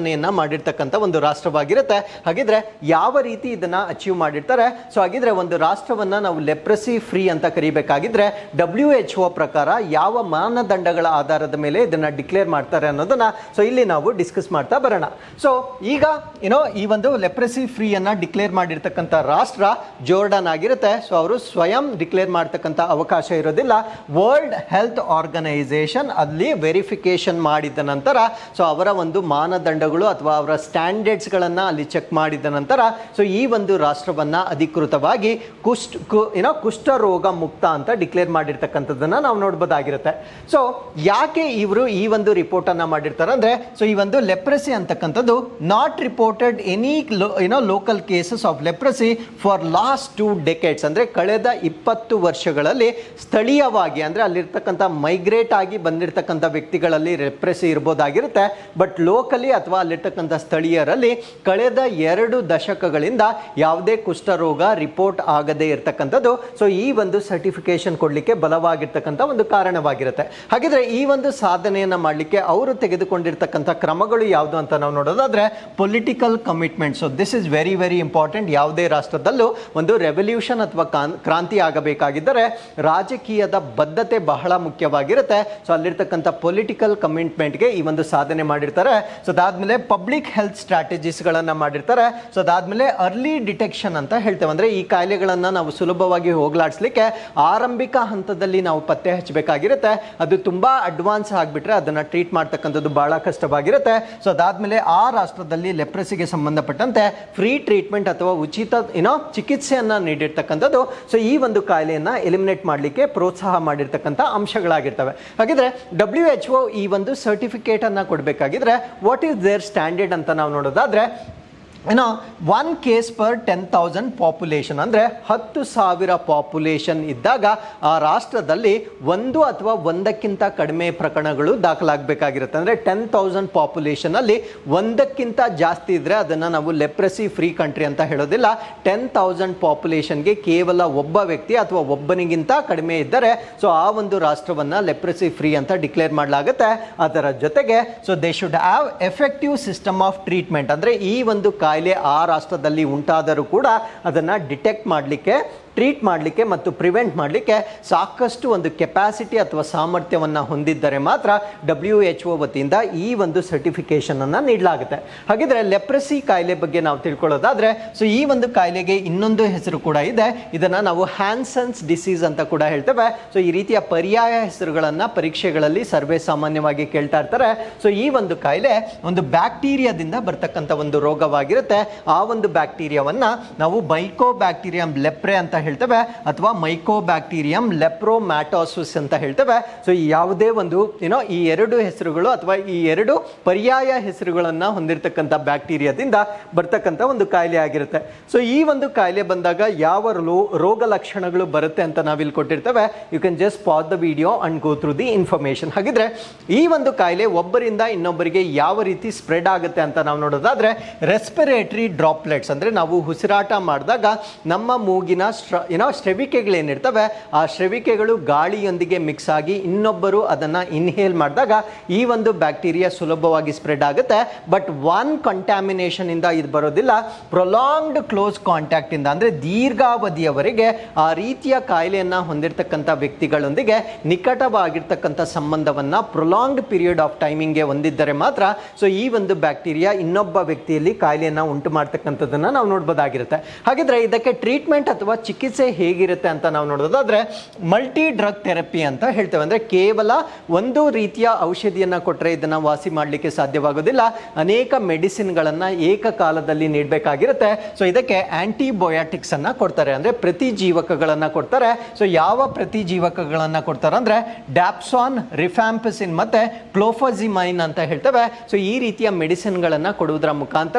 Speaker 1: ಸಾಧನೆಯನ್ನ ಮಾಡಿರ್ತಕ್ಕಂಥ ಒಂದು ರಾಷ್ಟ್ರವಾಗಿರುತ್ತೆ ಹಾಗಿದ್ರೆ ಯಾವ ರೀತಿ ಇದನ್ನ ಅಚೀವ್ ಮಾಡಿರ್ತಾರೆ ಸೊ ಹಾಗಿದ್ರೆ ಒಂದು ರಾಷ್ಟ್ರವನ್ನ ನಾವು ಲೆಪ್ರಸಿ ಫ್ರೀ ಅಂತ ಕರಿಬೇಕಾಗಿದ್ರೆ ಡಬ್ಲ್ಯೂ ಎಚ್ ಒ ಪ್ರಕಾರ ಯಾವ ಮಾನದಂಡಗಳ ಆಧಾರದ ಮೇಲೆ ಇದನ್ನ ಡಿಕ್ಲೇರ್ ಮಾಡ್ತಾರೆ ಅನ್ನೋದನ್ನ ಸೊ ಇಲ್ಲಿ ನಾವು ಡಿಸ್ಕಸ್ ಮಾಡ್ತಾ ಬರೋಣ ಸೊ ಈಗ ಏನೋ ಈ ಒಂದು ಲೆಪ್ರಸಿ ಫ್ರೀ ಅನ್ನ ಡಿಕ್ಲೇರ್ ಮಾಡಿರ್ತಕ್ಕಂಥ ರಾಷ್ಟ್ರ ಜೋರ್ಡನ್ ಆಗಿರುತ್ತೆ ಸೊ ಅವರು ಸ್ವಯಂ ಡಿಕ್ಲೇರ್ ಮಾಡ್ತಕ್ಕಂಥ ಅವಕಾಶ ಇರೋದಿಲ್ಲ ವರ್ಲ್ಡ್ ಹೆಲ್ತ್ ಆರ್ಗನೈಸೇಷನ್ ಅಲ್ಲಿ ವೆರಿಫಿಕೇಶನ್ ಮಾಡಿದ ನಂತರ ಸೊ ಅವರ ಒಂದು ಮಾನದಂಡಗಳು ಅಥವಾ ಅವರ ಸ್ಟ್ಯಾಂಡರ್ಡ್ಸ್ಗಳನ್ನು ಅಲ್ಲಿ ಚೆಕ್ ಮಾಡಿದ ನಂತರ ಸೊ ಈ ಒಂದು ರಾಷ್ಟ್ರವನ್ನ ಅಧಿಕೃತವಾಗಿ ಕುಷ್ಠ ಕು ಏನೋ ಕುಷ್ಠರೋಗ ಮುಕ್ತ ಅಂತ ಡಿಕ್ಲೇರ್ ಮಾಡಿರ್ತಕ್ಕಂಥದ್ದನ್ನ ನಾವು ನೋಡ್ಬೋದಾಗಿರುತ್ತೆ ಸೊ ಯಾಕೆ ಇವರು ಈ ಒಂದು ರಿಪೋರ್ಟ್ ಅನ್ನ ಮಾಡಿರ್ತಾರೆ ಅಂದ್ರೆ ಸೊ ಈ ಒಂದು ಲೆಪ್ರಸಿ ಅಂತಕ್ಕಂಥದ್ದು ನಾಟ್ ರಿಪೋರ್ಟೆಡ್ ಎನಿ ಏನೋ local cases of leprosy for last two decades ಅಂದ್ರೆ ಕಳೆದ ಇಪ್ಪತ್ತು ವರ್ಷಗಳಲ್ಲಿ ಸ್ಥಳೀಯವಾಗಿ ಅಂದ್ರೆ ಅಲ್ಲಿರ್ತಕ್ಕಂಥ ಮೈಗ್ರೇಟ್ ಆಗಿ ಬಂದಿರತಕ್ಕಂಥ ವ್ಯಕ್ತಿಗಳಲ್ಲಿ ರೆಪ್ರೆಸಿ ಇರ್ಬೋದಾಗಿರುತ್ತೆ ಬಟ್ ಲೋಕಲಿ ಅಥವಾ ಅಲ್ಲಿರ್ತಕ್ಕಂಥ ಸ್ಥಳೀಯರಲ್ಲಿ ಕಳೆದ ಎರಡು ದಶಕಗಳಿಂದ ಯಾವುದೇ ಕುಷ್ಠರೋಗ ರಿಪೋರ್ಟ್ ಆಗದೇ ಇರತಕ್ಕಂಥದ್ದು ಸೊ ಈ ಒಂದು ಸರ್ಟಿಫಿಕೇಶನ್ ಕೊಡಲಿಕ್ಕೆ ಬಲವಾಗಿರ್ತಕ್ಕಂಥ ಒಂದು ಕಾರಣವಾಗಿರುತ್ತೆ ಹಾಗಿದ್ರೆ ಈ ಒಂದು ಸಾಧನೆಯನ್ನ ಮಾಡಲಿಕ್ಕೆ ಅವರು ತೆಗೆದುಕೊಂಡಿರ್ತಕ್ಕಂಥ ಕ್ರಮಗಳು ಯಾವುದು ಅಂತ ನಾವು ನೋಡೋದಾದ್ರೆ political commitment so this is very very important ಯಾವುದೇ ರಾಷ್ಟ್ರದಲ್ಲೂ ಒಂದು ರೆವಲ್ಯೂಷನ್ ಅಥವಾ ಕಾನ್- ಕ್ರಾಂತಿ ಆಗಬೇಕಾಗಿದ್ದರೆ ರಾಜಕೀಯದ ಬದ್ಧತೆ ಬಹಳ ಮುಖ್ಯವಾಗಿರುತ್ತೆ ಸೊ ಅಲ್ಲಿರ್ತಕ್ಕಂಥ ಪೊಲಿಟಿಕಲ್ ಕಮಿಟ್ಮೆಂಟ್ಗೆ ಈ ಒಂದು ಸಾಧನೆ ಮಾಡಿರ್ತಾರೆ ಸೊ ಅದಾದ್ಮೇಲೆ ಪಬ್ಲಿಕ್ ಹೆಲ್ತ್ ಸ್ಟ್ರಾಟಜೀಸ್ಗಳನ್ನು ಮಾಡಿರ್ತಾರೆ ಸೊ ಅದಾದ್ಮೇಲೆ ಅರ್ಲಿ ಡಿಟೆಕ್ಷನ್ ಅಂತ ಹೇಳ್ತೇವೆ ಅಂದ್ರೆ ಈ ಕಾಯಿಲೆಗಳನ್ನು ನಾವು ಸುಲಭವಾಗಿ ಹೋಗ್ಲಾಡಿಸ್ಲಿಕ್ಕೆ ಆರಂಭಿಕ ಹಂತದಲ್ಲಿ ನಾವು ಪತ್ತೆ ಹಚ್ಚಬೇಕಾಗಿರುತ್ತೆ ಅದು ತುಂಬಾ ಅಡ್ವಾನ್ಸ್ ಆಗಿಬಿಟ್ರೆ ಅದನ್ನ ಟ್ರೀಟ್ ಮಾಡ್ತಕ್ಕಂಥದ್ದು ಬಹಳ ಕಷ್ಟವಾಗಿರುತ್ತೆ ಸೊ ಅದಾದ್ಮೇಲೆ ಆ ರಾಷ್ಟ್ರದಲ್ಲಿ ಲೆಪ್ರಸಿಗೆ ಸಂಬಂಧಪಟ್ಟಂತೆ ಫ್ರೀ ಟ್ರೀಟ್ಮೆಂಟ್ ಅಥವಾ ಉಚಿತ ಏನೋ ಚಿಕಿತ್ಸೆಯನ್ನ ನೀಡಿರ್ತಕ್ಕಂಥದ್ದು ಸೊ ಈ ಒಂದು ಕಾಯಿಲೆಯನ್ನ ಎಲಿಮಿನೇಟ್ ಮಾಡಲಿಕ್ಕೆ ಪ್ರೋತ್ಸಾಹ ಮಾಡಿರ್ತಕ್ಕಂಥ ಅಂಶಗಳಾಗಿರ್ತವೆ ಹಾಗಿದ್ರೆ ಡಬ್ಲ್ಯೂ ಎಚ್ ಒ ಈ ಒಂದು ಸರ್ಟಿಫಿಕೇಟ್ ಅನ್ನ ಕೊಡಬೇಕಾಗಿದ್ರೆ ವಾಟ್ ಈಸ್ ದೇರ್ ಸ್ಟ್ಯಾಂಡರ್ಡ್ ಅಂತ ನಾವು ನೋಡೋದಾದ್ರೆ ಏನೋ one case per ten thousand population ಅಂದರೆ ಹತ್ತು ಸಾವಿರ ಪಾಪ್ಯುಲೇಷನ್ ಇದ್ದಾಗ ಆ ರಾಷ್ಟ್ರದಲ್ಲಿ ಒಂದು ಅಥವಾ ಒಂದಕ್ಕಿಂತ ಕಡಿಮೆ ಪ್ರಕರಣಗಳು ದಾಖಲಾಗಬೇಕಾಗಿರುತ್ತೆ ಅಂದರೆ ಟೆನ್ ತೌಸಂಡ್ ಪಾಪ್ಯುಲೇಷನಲ್ಲಿ ಒಂದಕ್ಕಿಂತ ಜಾಸ್ತಿ ಇದ್ದರೆ ಅದನ್ನು ನಾವು ಲೆಪ್ರೆಸಿ ಫ್ರೀ ಕಂಟ್ರಿ ಅಂತ ಹೇಳೋದಿಲ್ಲ ಟೆನ್ ತೌಸಂಡ್ ಪಾಪ್ಯುಲೇಷನ್ಗೆ ಕೇವಲ ಒಬ್ಬ ವ್ಯಕ್ತಿ ಅಥವಾ ಒಬ್ಬನಿಗಿಂತ ಕಡಿಮೆ ಇದ್ದರೆ ಸೊ ಆ ಒಂದು ರಾಷ್ಟ್ರವನ್ನು ಲೆಪ್ರೆಸಿ ಫ್ರೀ ಅಂತ ಡಿಕ್ಲೇರ್ ಮಾಡಲಾಗುತ್ತೆ ಅದರ ಜೊತೆಗೆ so they should have effective system of treatment ಅಂದರೆ ಈ ಒಂದು ಕಾಯಿಲೆ ಆ ರಾಷ್ಟ್ರದಲ್ಲಿ ಉಂಟಾದರೂ ಕೂಡ ಅದನ್ನು ಡಿಟೆಕ್ಟ್ ಮಾಡಲಿಕ್ಕೆ ಟ್ರೀಟ್ ಮಾಡಲಿಕ್ಕೆ ಮತ್ತು ಪ್ರಿವೆಂಟ್ ಮಾಡಲಿಕ್ಕೆ ಸಾಕಷ್ಟು ಒಂದು ಕೆಪಾಸಿಟಿ ಅಥವಾ ಸಾಮರ್ಥ್ಯವನ್ನು ಹೊಂದಿದ್ದರೆ ಮಾತ್ರ ಡಬ್ಲ್ಯೂ ಎಚ್ ಒ ವತಿಯಿಂದ ಈ ಒಂದು ಸರ್ಟಿಫಿಕೇಶನ್ ಅನ್ನು ನೀಡಲಾಗುತ್ತೆ ಹಾಗಿದ್ರೆ ಲೆಪ್ರಸಿ ಕಾಯಿಲೆ ಬಗ್ಗೆ ನಾವು ತಿಳ್ಕೊಳ್ಳೋದಾದ್ರೆ ಸೊ ಈ ಒಂದು ಕಾಯಿಲೆಗೆ ಇನ್ನೊಂದು ಹೆಸರು ಕೂಡ ಇದೆ ಇದನ್ನು ನಾವು ಹ್ಯಾನ್ಸನ್ಸ್ ಡಿಸೀಸ್ ಅಂತ ಕೂಡ ಹೇಳ್ತೇವೆ ಸೊ ಈ ರೀತಿಯ ಪರ್ಯಾಯ ಹೆಸರುಗಳನ್ನು ಪರೀಕ್ಷೆಗಳಲ್ಲಿ ಸರ್ವೇ ಸಾಮಾನ್ಯವಾಗಿ ಕೇಳ್ತಾ ಇರ್ತಾರೆ ಸೊ ಈ ಒಂದು ಕಾಯಿಲೆ ಒಂದು ಬ್ಯಾಕ್ಟೀರಿಯಾದಿಂದ ಬರ್ತಕ್ಕಂಥ ಒಂದು ರೋಗವಾಗಿರುತ್ತೆ ಆ ಒಂದು ಬ್ಯಾಕ್ಟೀರಿಯಾವನ್ನ ನಾವು ಮೈಕೋ ಬ್ಯಾಕ್ಟೀರಿಯಂ ಲೆಪ್ರೆ ಅಂತ ಹೇಳ್ತೇವೆ ಅಥವಾ ಮೈಕೋ ಬ್ಯಾಕ್ಟೀರಿಯಂ ಲೆಪ್ರೋಮ್ಯಾಟೋಸಿಸ್ ಅಂತ ಹೇಳ್ತೇವೆ ಸೊ ಈ ಯಾವುದೇ ಒಂದು ಏನೋ ಈ ಎರಡು ಹೆಸರುಗಳು ಅಥವಾ ಈ ಎರಡು ಪರ್ಯಾಯ ಹೆಸರುಗಳನ್ನ ಹೊಂದಿರತಕ್ಕಂಥ ಬ್ಯಾಕ್ಟೀರಿಯಾದಿಂದ ಬರ್ತಕ್ಕಂಥ ಒಂದು ಕಾಯಿಲೆ ಆಗಿರುತ್ತೆ ಸೊ ಈ ಒಂದು ಕಾಯಿಲೆ ಬಂದಾಗ ಯಾವ ರೋ- ರೋಗ ಲಕ್ಷಣಗಳು ಬರುತ್ತೆ ಅಂತ ನಾವಿಲ್ಲಿ ಕೊಟ್ಟಿರ್ತೇವೆ you can just pass the video and go through the information ಹಾಗಿದ್ರೆ ಈ ಒಂದು ಕಾಯಿಲೆ ಒಬ್ಬರಿಂದ ಇನ್ನೊಬ್ಬರಿಗೆ ಯಾವ ರೀತಿ ಸ್ಪ್ರೆಡ್ ಆಗುತ್ತೆ ಅಂತ ನಾವು ನೋಡೋದಾದ್ರೆ ರೆಸ್ಪಿರೇಟರಿ ಡ್ರಾಪ್ಲೆಟ್ಸ್ ಅಂದ್ರೆ ನಾವು ಉಸಿರಾಟ ಮಾಡಿದಾಗ ನಮ್ಮ ಮೂಗಿನ ಸ್ಟ್ರ ಏನೋ ಶ್ರವಿಕೆಗಳೇನಿರ್ತವೆ ಆ ಶ್ರವಿಕೆಗಳು ಗಾಳಿಯೊಂದಿಗೆ ಮಿಕ್ಸ್ ಆಗಿ ಇನ್ನೊಬ್ಬರು ಅದನ್ನ ಇನ್ಹೇಲ್ ಮಾಡಿದಾಗ ಈ ಒಂದು ಬ್ಯಾಕ್ಟೀರಿಯಾ ಸುಲಭವಾಗಿ ಸ್ಪ್ರೆಡ್ ಆಗುತ್ತೆ ಬಟ್ ಒನ್ ಕಂಟ್ಯಾಮಿನೇಷನ್ ಇಂದ ಇದು ಬರೋದಿಲ್ಲ ಪ್ರೊಲಾಂಗ್ಡ್ ಕ್ಲೋಸ್ ಕಾಂಟ್ಯಾಕ್ಟ್ ಇಂದ ಅಂದ್ರೆ ದೀರ್ಘಾವಧಿಯವರೆಗೆ ಆ ರೀತಿಯ ಕಾಯಿಲೆಯನ್ನ ಹೊಂದಿರತಕ್ಕಂಥ ವ್ಯಕ್ತಿಗಳೊಂದಿಗೆ ನಿಕಟವಾಗಿರ್ತಕ್ಕಂಥ ಸಂಬಂಧವನ್ನ ಪ್ರೊಲಾಂಗ್ಡ್ ಪೀರಿಯಡ್ ಆಫ್ ಟೈಮಿಂಗ್ಗೆ ಹೊಂದಿದ್ದರೆ ಮಾತ್ರ ಸೊ ಈ ಒಂದು ಬ್ಯಾಕ್ಟೀರಿಯಾ ಇನ್ನೊಬ್ಬ ವ್ಯಕ್ತಿಯಲ್ಲಿ ಕಾಯಿಲೆಯನ್ನ ಉಂಟು ಮಾಡ್ತಕ್ಕಂಥದ್ದನ್ನ ನಾವು ನೋಡ್ಬೋದಾಗಿರುತ್ತೆ ಹಾಗಿದ್ರೆ ಇದಕ್ಕೆ ಟ್ರೀಟ್ಮೆಂಟ್ ಅಥವಾ ಚಿಕಿತ್ಸೆ ಹೇಗಿರುತ್ತೆ ಅಂತ ನಾವು ನೋಡೋದಾದ್ರೆ ಮಲ್ಟಿ ಡ್ರಗ್ ಥೆರಪಿ ಅಂತ ಹೇಳ್ತೇವೆ ಅಂದ್ರೆ ಕೇವಲ ಒಂದು ರೀತಿಯ ಔಷಧಿಯನ್ನ ಕೊಟ್ಟರೆ ಇದನ್ನ ವಾಸಿ ಮಾಡಲಿಕ್ಕೆ ಸಾಧ್ಯವಾಗೋದಿಲ್ಲ ಅನೇಕ ಮೆಡಿಸಿನ್ಗಳನ್ನ ಏಕಕಾಲದಲ್ಲಿ ನೀಡಬೇಕಾಗಿರುತ್ತೆ ಸೊ ಇದಕ್ಕೆ ಆಂಟಿಬಯೋಟಿಕ್ಸ್ ಅನ್ನ ಕೊಡ್ತಾರೆ ಅಂದ್ರೆ ಪ್ರತಿಜೀವಕಗಳನ್ನ ಕೊಡ್ತಾರೆ ಸೊ ಯಾವ ಪ್ರತಿಜೀವಕಗಳನ್ನ ಕೊಡ್ತಾರೆ ಅಂದ್ರೆ ಡ್ಯಾಪ್ಸಾನ್ ರಿಫ್ಯಾಂಪಿಸಿನ್ ಮತ್ತೆ ಕ್ಲೋಫಾಸಿಮೈನ್ ಅಂತ ಹೇಳ್ತೇವೆ ಸೊ ಈ ರೀತಿಯ ಮೆಡಿಸಿನ್ಗಳನ್ನ ಕೊಡುವುದರ ಮುಖಾಂತರ ಸೊ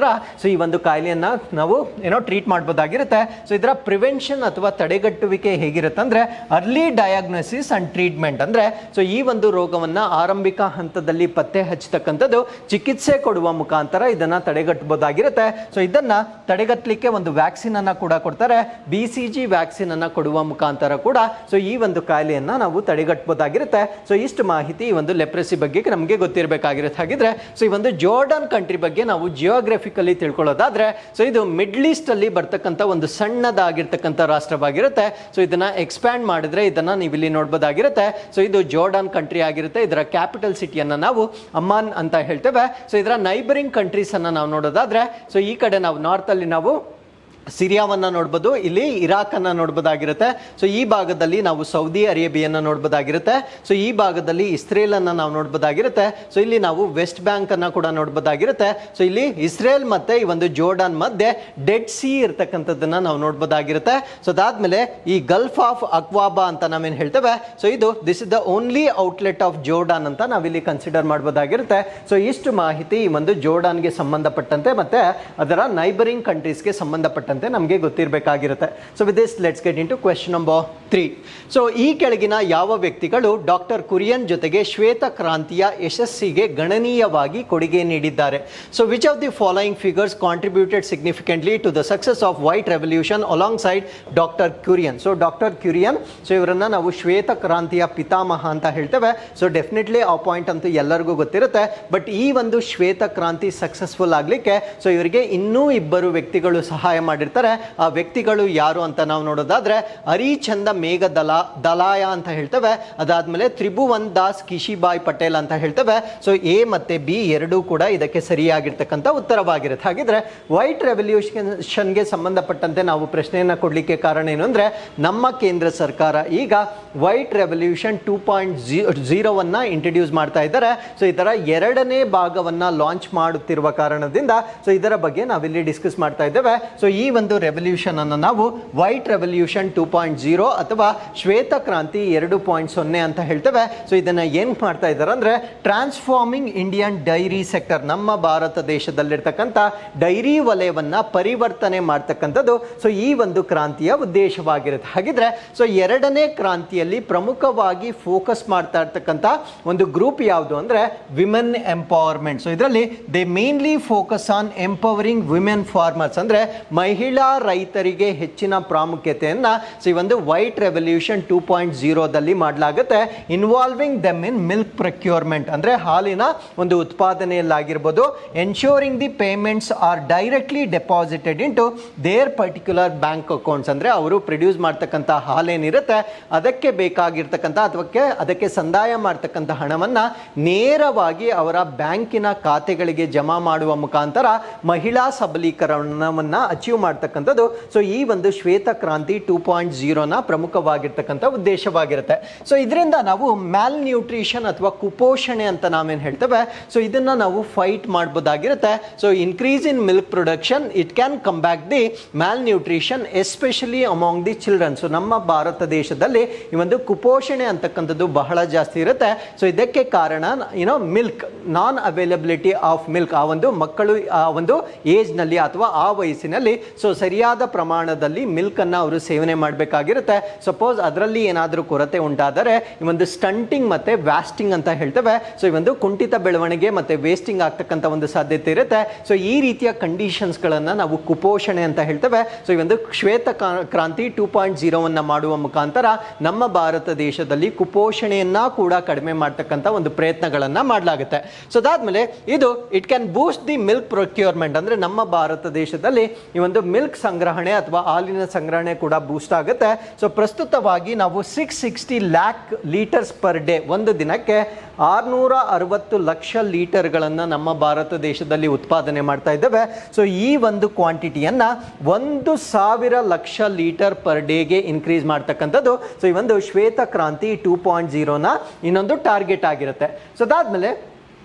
Speaker 1: ಈ ಒಂದು ಕಾಯಿಲೆಯನ್ನ ನಾವು ಏನೋ ಟ್ರೀಟ್ ಮಾಡ್ಬೋದಾಗಿರುತ್ತೆ ಸೊ ಇದರ ಪ್ರಿವೆನ್ಷನ್ ಅಥವಾ ತಡೆಗಟ್ಟುವಿಕೆ ಹೇಗಿರುತ್ತೆ ಅಂದ್ರೆ ಅರ್ಲಿ ಡಯಾಗ್ನೋಸಿಸ್ ಅಂಡ್ ಟ್ರೀಟ್ಮೆಂಟ್ ಅಂದ್ರೆ ಸೊ ಈ ಒಂದು ರೋಗವನ್ನ ಆರಂಭಿಕ ಹಂತದಲ್ಲಿ ಪತ್ತೆ ಹಚ್ಚತಕ್ಕಂಥದ್ದು ಚಿಕಿತ್ಸೆ ಕೊಡುವ ಮುಖಾಂತರ ಇದನ್ನ ತಡೆಗಟ್ಟಬಹುದಾಗಿರುತ್ತೆ ಸೊ ಇದನ್ನ ತಡೆಗಟ್ಟಲಿಕ್ಕೆ ಒಂದು ವ್ಯಾಕ್ಸಿನ್ ಅನ್ನ ಕೂಡ ಕೊಡ್ತಾರೆ ಬಿ ಸಿ ಜಿ ವ್ಯಾಕ್ಸಿನ್ ಅನ್ನ ಕೊಡುವ ಮುಖಾಂತರ ಕೂಡ ಸೊ ಈ ಒಂದು ಕಾಯಿಲೆಯನ್ನ ನಾವು ತಡೆಗಟ್ಟಬಹುದಾಗಿರುತ್ತೆ ಸೊ ಇಷ್ಟು ಮಾಹಿತಿ ಈ ಒಂದು ಲೆಪ್ರೆಸಿ ಬಗ್ಗೆ ನಮಗೆ ಗೊತ್ತಿರಬೇಕಾಗಿರುತ್ತೆ ಹಾಗಿದ್ರೆ ಸೊ ಈ ಒಂದು ಜೋರ್ಡನ್ ಕಂಟ್ರಿ ಬಗ್ಗೆ ನಾವು ಜಿಯೋಗ್ರಫಿಕಲಿ ತಿಳ್ಕೊಳ್ಳೋದಾದ್ರೆ ಸೊ ಇದು ಮಿಡ್ಲ್ ಈಸ್ಟ್ ಅಲ್ಲಿ ಬರ್ತಕ್ಕಂಥ ಒಂದು ಸಣ್ಣದಾಗಿರ್ತಕ್ಕಂಥ ರಾಷ್ಟ್ರವಾಗಿರುತ್ತೆ ಸೊ ಇದನ್ನ ಎಕ್ಸ್ಪ್ಯಾಂಡ್ ಮಾಡಿದ್ರೆ ಇದನ್ನ ನೀವು ಇಲ್ಲಿ ನೋಡ್ಬೋದಾಗಿರುತ್ತೆ ಸೊ ಇದು ಜೋರ್ಡನ್ ಕಂಟ್ರಿ ಆಗಿರುತ್ತೆ ಇದರ ಕ್ಯಾಪಿಟಲ್ ಸಿಟಿಯನ್ನ ನಾವು ಅಮ್ಮಾನ್ ಅಂತ ಹೇಳ್ತೇವೆ ಸೊ ಇದರ ನೈಬರಿಂಗ್ ಕಂಟ್ರೀಸ್ ಅನ್ನ ನಾವು ನೋಡೋದಾದ್ರೆ ಸೊ ಈ ಕಡೆ ನಾವು ನಾರ್ತ್ ಅಲ್ಲಿ ನಾವು ಸಿರಿಯಾವನ್ನ ನೋಡ್ಬೋದು ಇಲ್ಲಿ ಇರಾಕ್ ಅನ್ನ ನೋಡ್ಬೋದಾಗಿರುತ್ತೆ ಸೊ ಈ ಭಾಗದಲ್ಲಿ ನಾವು ಸೌದಿ ಅರೇಬಿಯನ್ನ ನೋಡ್ಬೋದಾಗಿರುತ್ತೆ ಸೊ ಈ ಭಾಗದಲ್ಲಿ ಇಸ್ರೇಲ್ ಅನ್ನ ನಾವು ನೋಡ್ಬೋದಾಗಿರುತ್ತೆ ಸೊ ಇಲ್ಲಿ ನಾವು ವೆಸ್ಟ್ ಬ್ಯಾಂಕ್ ಅನ್ನ ಕೂಡ ನೋಡ್ಬೋದಾಗಿರುತ್ತೆ ಸೊ ಇಲ್ಲಿ ಇಸ್ರೇಲ್ ಮತ್ತೆ ಈ ಒಂದು ಜೋರ್ಡಾನ್ ಮಧ್ಯೆ ಡೆಡ್ ಸಿ ಇರ್ತಕ್ಕಂಥದ್ದನ್ನ ನಾವು ನೋಡ್ಬೋದಾಗಿರುತ್ತೆ ಸೊ ಅದಾದ್ಮೇಲೆ ಈ ಗಲ್ಫ್ ಆಫ್ ಅಕ್ವಾಬಾ ಅಂತ ನಾವೇನು ಹೇಳ್ತೇವೆ ಸೊ ಇದು this is the only outlet of Jordan ಅಂತ ನಾವಿಲ್ಲಿ ಕನ್ಸಿಡರ್ ಮಾಡ್ಬೋದಾಗಿರುತ್ತೆ ಸೊ ಇಷ್ಟು ಮಾಹಿತಿ ಈ ಒಂದು ಜೋರ್ಡಾನ್ಗೆ ಸಂಬಂಧಪಟ್ಟಂತೆ ಮತ್ತೆ ಅದರ ನೈಬರಿಂಗ್ ಕಂಟ್ರೀಸ್ಗೆ ಸಂಬಂಧಪಟ್ಟಂತೆ ನಮಗೆ ಗೊತ್ತಿರಬೇಕಾಗಿರುತ್ತೆ so with this let's get in to question number three so ಈ ಕೆಳಗಿನ ಯಾವ ವ್ಯಕ್ತಿಗಳು ಡಾಕ್ಟರ್ ಕುರಿಯನ್ ಜೊತೆಗೆ ಶ್ವೇತ ಕ್ರಾಂತಿಯ ಯಶಸ್ಸಿಗೆ ಗಣನೀಯವಾಗಿ ಕೊಡುಗೆ ನೀಡಿದ್ದಾರೆ so which of the following figures contributed significantly to the success of White Revolution alongside doctor Kurien so doctor Kurien so ಇವರನ್ನ ನಾವು ಶ್ವೇತ ಕ್ರಾಂತಿಯ ಪಿತಾಮಹ ಅಂತ ಹೇಳ್ತೇವೆ ಸೊ ಡೆಫಿನೆಟ್ಲಿ ಆ ಪಾಯಿಂಟ್ ಅಂತೂ ಎಲ್ಲರಿಗೂ ಗೊತ್ತಿರುತ್ತೆ ಬಟ್ ಈ ಒಂದು ಶ್ವೇತ ಕ್ರಾಂತಿ ಸಕ್ಸಸ್ಫುಲ್ ಆಗಲಿಕ್ಕೆ ಸೊ ಇವರಿಗೆ ಇನ್ನೂ ಇಬ್ಬರು ವ್ಯಕ್ತಿಗಳು ಸಹಾಯ ಮಾಡಿರ್ತಾರೆ ಆ ವ್ಯಕ್ತಿಗಳು ಯಾರು ಅಂತ ನಾವು ನೋಡೋದಾದ್ರೆ ಹರಿಚಂದ ಮೇಘ ದಲಾ ದಲಾಯ ಅಂತ ಹೇಳ್ತೇವೆ ಅದಾದ್ಮೇಲೆ ತ್ರಿಭುವನ್ ದಾಸ್ ಕಿಶಿಬಾಯ್ ಪಟೇಲ್ ಅಂತ ಹೇಳ್ತೇವೆ ಸೊ ಎ ಮತ್ತೆ ಬಿ ಎರಡೂ ಕೂಡ ಇದಕ್ಕೆ ಸರಿಯಾಗಿರ್ತಕ್ಕಂಥ ಉತ್ತರವಾಗಿರುತ್ತೆ ಹಾಗಿದ್ರೆ ವೈಟ್ ರೆವಲ್ಯೂಷನ್ಗೆ ಸಂಬಂಧಪಟ್ಟಂತೆ ನಾವು ಪ್ರಶ್ನೆಯನ್ನ ಕೊಡ್ಲಿಕ್ಕೆ ಕಾರಣ ಏನು ಅಂದ್ರೆ ನಮ್ಮ ಕೇಂದ್ರ ಸರ್ಕಾರ ಈಗ ವೈಟ್ ರೆವಲ್ಯೂಷನ್ ಟೂ ಪಾಯಿಂಟ್ ಝೀರೋವನ್ನ ಇಂಟ್ರಡ್ಯೂಸ್ ಮಾಡ್ತಾ ಇದ್ದಾರೆ ಸೊ ಇದರ ಎರಡನೇ ಭಾಗವನ್ನ ಲಾಂಚ್ ಮಾಡುತ್ತಿರುವ ಕಾರಣದಿಂದ ಸೊ ಇದರ ಬಗ್ಗೆ ನಾವಿಲ್ಲಿ ಡಿಸ್ಕಸ್ ಮಾಡ್ತಾ ಇದ್ದೇವೆ ಸೊ ಈ ಒಂದು ರೆವಲ್ಯೂಷನ್ ಅನ್ನು ನಾವು White Revolution two point zero ಅಥವಾ ಶ್ವೇತ ಕ್ರಾಂತಿ ಎರಡು ಪಾಯಿಂಟ್ ಸೊನ್ನೆ ಅಂತ ಹೇಳ್ತೇವೆ ಸೊ ಇದನ್ನ ಏನ್ ಮಾಡ್ತಾ ಇದ್ದಾರೆ ಅಂದ್ರೆ ಟ್ರಾನ್ಸ್ಫಾರ್ಮಿಂಗ್ ಇಂಡಿಯನ್ ಡೈರಿ ಸೆಕ್ಟರ್ ನಮ್ಮ ಭಾರತ ದೇಶದಲ್ಲಿರ್ತಕ್ಕಂಥ ಡೈರಿ ವಲಯವನ್ನ ಪರಿವರ್ತನೆ ಮಾಡ್ತಕ್ಕಂಥದ್ದು ಸೊ ಈ ಒಂದು ಕ್ರಾಂತಿಯ ಉದ್ದೇಶವಾಗಿರುತ್ತೆ ಹಾಗಿದ್ರೆ ಸೊ ಎರಡನೇ ಕ್ರಾಂತಿಯಲ್ಲಿ ಪ್ರಮುಖವಾಗಿ ಫೋಕಸ್ ಮಾಡ್ತಾ ಇರ್ತಕ್ಕಂಥ ಒಂದು ಗ್ರೂಪ್ ಯಾವುದು ಅಂದ್ರೆ ವಿಮೆನ್ ಎಂಪವರ್ಮೆಂಟ್ ಸೊ ಇದರಲ್ಲಿ they mainly focus on empowering women farmers ಅಂದ್ರೆ ಮಹಿಳಾ ರೈತರಿಗೆ ಹೆಚ್ಚಿನ ಪ್ರಾಮುಖ್ಯತೆಯನ್ನ ಸೊ ಈ ಒಂದು ವೈಟ್ ರೆವಲ್ಯೂಷನ್ ಟೂ ಪಾಯಿಂಟ್ ಜೀರೋದಲ್ಲಿ ಮಾಡಲಾಗುತ್ತೆ involving them in milk procurement ಅಂದ್ರೆ ಹಾಲಿನ ಒಂದು ಉತ್ಪಾದನೆಯಲ್ಲಾಗಿರ್ಬೋದು ensuring the payments are directly deposited into their particular bank accounts ಅಂದ್ರೆ ಅವರು ಪ್ರೊಡ್ಯೂಸ್ ಮಾಡ್ತಕ್ಕಂಥ ಹಾಲೇನಿರುತ್ತೆ ಅದಕ್ಕೆ ಬೇಕಾಗಿರ್ತಕ್ಕಂಥ ಅಥವಾ ಅದಕ್ಕೆ ಸಂದಾಯ ಮಾಡ್ತಕ್ಕಂಥ ಹಣವನ್ನ ನೇರವಾಗಿ ಅವರ ಬ್ಯಾಂಕಿನ ಖಾತೆಗಳಿಗೆ ಜಮಾ ಮಾಡುವ ಮುಖಾಂತರ ಮಹಿಳಾ ಸಬಲೀಕರಣವನ್ನ ಅಚೀವ್ ಮಾಡ್ತಕ್ಕಂಥದ್ದು ಸೊ ಈ ಒಂದು ಶ್ವೇತ ಕ್ರಾಂತಿ ಟೂ ಪಾಯಿಂಟ್ ಜೀರೋನ ಪ್ರಮುಖವಾಗಿರ್ತಕ್ಕಂಥ ಉದ್ದೇಶವಾಗಿರುತ್ತೆ ಸೊ ಇದರಿಂದ ನಾವು ಮ್ಯಾಲ್ ನ್ಯೂಟ್ರಿಷನ್ ಅಥವಾ ಕುಪೋಷಣೆ ಅಂತ ನಾವೇನು ಹೇಳ್ತೇವೆ ಸೊ ಇದನ್ನ ನಾವು ಫೈಟ್ ಮಾಡ್ಬೋದಾಗಿರುತ್ತೆ so increase in milk production it can come back the malnutrition especially among the children so ನಮ್ಮ ಭಾರತ ದೇಶದಲ್ಲಿ ಈ ಒಂದು ಕುಪೋಷಣೆ ಅಂತಕ್ಕಂಥದ್ದು ಬಹಳ ಜಾಸ್ತಿ ಇರುತ್ತೆ ಸೊ ಇದಕ್ಕೆ ಕಾರಣ ಏನೋ milk non availability of milk ಆ ಒಂದು ಮಕ್ಕಳು ಆ ಒಂದು ಏಜ್ನಲ್ಲಿ ಅಥವಾ ಆ ವಯಸ್ಸಿನಲ್ಲಿ ಸೊ ಸರಿಯಾದ ಪ್ರಮಾಣದಲ್ಲಿ ಮಿಲ್ಕ್ ಅನ್ನ ಅವರು ಸೇವನೆ ಮಾಡಬೇಕಾಗಿರುತ್ತೆ ಸಪೋಸ್ ಅದರಲ್ಲಿ ಏನಾದರೂ ಕೊರತೆ ಉಂಟಾದರೆ ಈ ಒಂದು ಸ್ಟಂಟಿಂಗ್ ಮತ್ತೆ ವ್ಯಾಸ್ಟಿಂಗ್ ಅಂತ ಹೇಳ್ತೇವೆ ಸೊ ಈ ಒಂದು ಕುಂಠಿತ ಬೆಳವಣಿಗೆ ಮತ್ತೆ ವೇಸ್ಟಿಂಗ್ ಆಗ್ತಕ್ಕಂಥ ಒಂದು ಸಾಧ್ಯತೆ ಇರುತ್ತೆ ಸೊ ಈ ರೀತಿಯ ಕಂಡೀಷನ್ಸ್ಗಳನ್ನು ನಾವು ಕುಪೋಷಣೆ ಅಂತ ಹೇಳ್ತೇವೆ ಸೊ ಈ ಒಂದು ಶ್ವೇತ ಕಾ- ಕ್ರಾಂತಿ ಟೂ ಪಾಯಿಂಟ್ ಜೀರೋವನ್ನು ಮಾಡುವ ಮುಖಾಂತರ ನಮ್ಮ ಭಾರತ ದೇಶದಲ್ಲಿ ಕುಪೋಷಣೆಯನ್ನ ಕೂಡ ಕಡಿಮೆ ಮಾಡ್ತಕ್ಕಂಥ ಒಂದು ಪ್ರಯತ್ನಗಳನ್ನ ಮಾಡಲಾಗುತ್ತೆ ಸೊ ಅದಾದ್ಮೇಲೆ ಇದು it can boost the milk procurement ಅಂದ್ರೆ ನಮ್ಮ ಭಾರತ ದೇಶದಲ್ಲಿ ಈ ಒಂದು ಮಿಲ್ಕ್ ಸಂಗ್ರಹಣೆ ಅಥವಾ ಹಾಲಿನ ಸಂಗ್ರಹಣೆ ಕೂಡ ಬೂಸ್ಟ್ ಆಗುತ್ತೆ ಸೊ ಪ್ರಸ್ತುತವಾಗಿ ನಾವು six sixty lakh litres per day ಒಂದು ದಿನಕ್ಕೆ ಆರ್ನೂರ ಅರವತ್ತು ಲಕ್ಷ ಲೀಟರ್ಗಳನ್ನು ನಮ್ಮ ಭಾರತ ದೇಶದಲ್ಲಿ ಉತ್ಪಾದನೆ ಮಾಡ್ತಾ ಇದ್ದೇವೆ ಸೊ ಈ ಒಂದು ಕ್ವಾಂಟಿಟಿಯನ್ನ ಒಂದು ಸಾವಿರ ಲಕ್ಷ ಲೀಟರ್ ಪರ್ ಡೇಗೆ ಇನ್ಕ್ರೀಸ್ ಮಾಡ್ತಕ್ಕಂಥದ್ದು ಸೊ ಈ ಒಂದು ಶ್ವೇತ ಕ್ರಾಂತಿ ಟೂ ಪಾಯಿಂಟ್ ಜೀರೋನ ಇನ್ನೊಂದು ಟಾರ್ಗೆಟ್ ಆಗಿರುತ್ತೆ ಸೊ ಅದಾದ್ಮೇಲೆ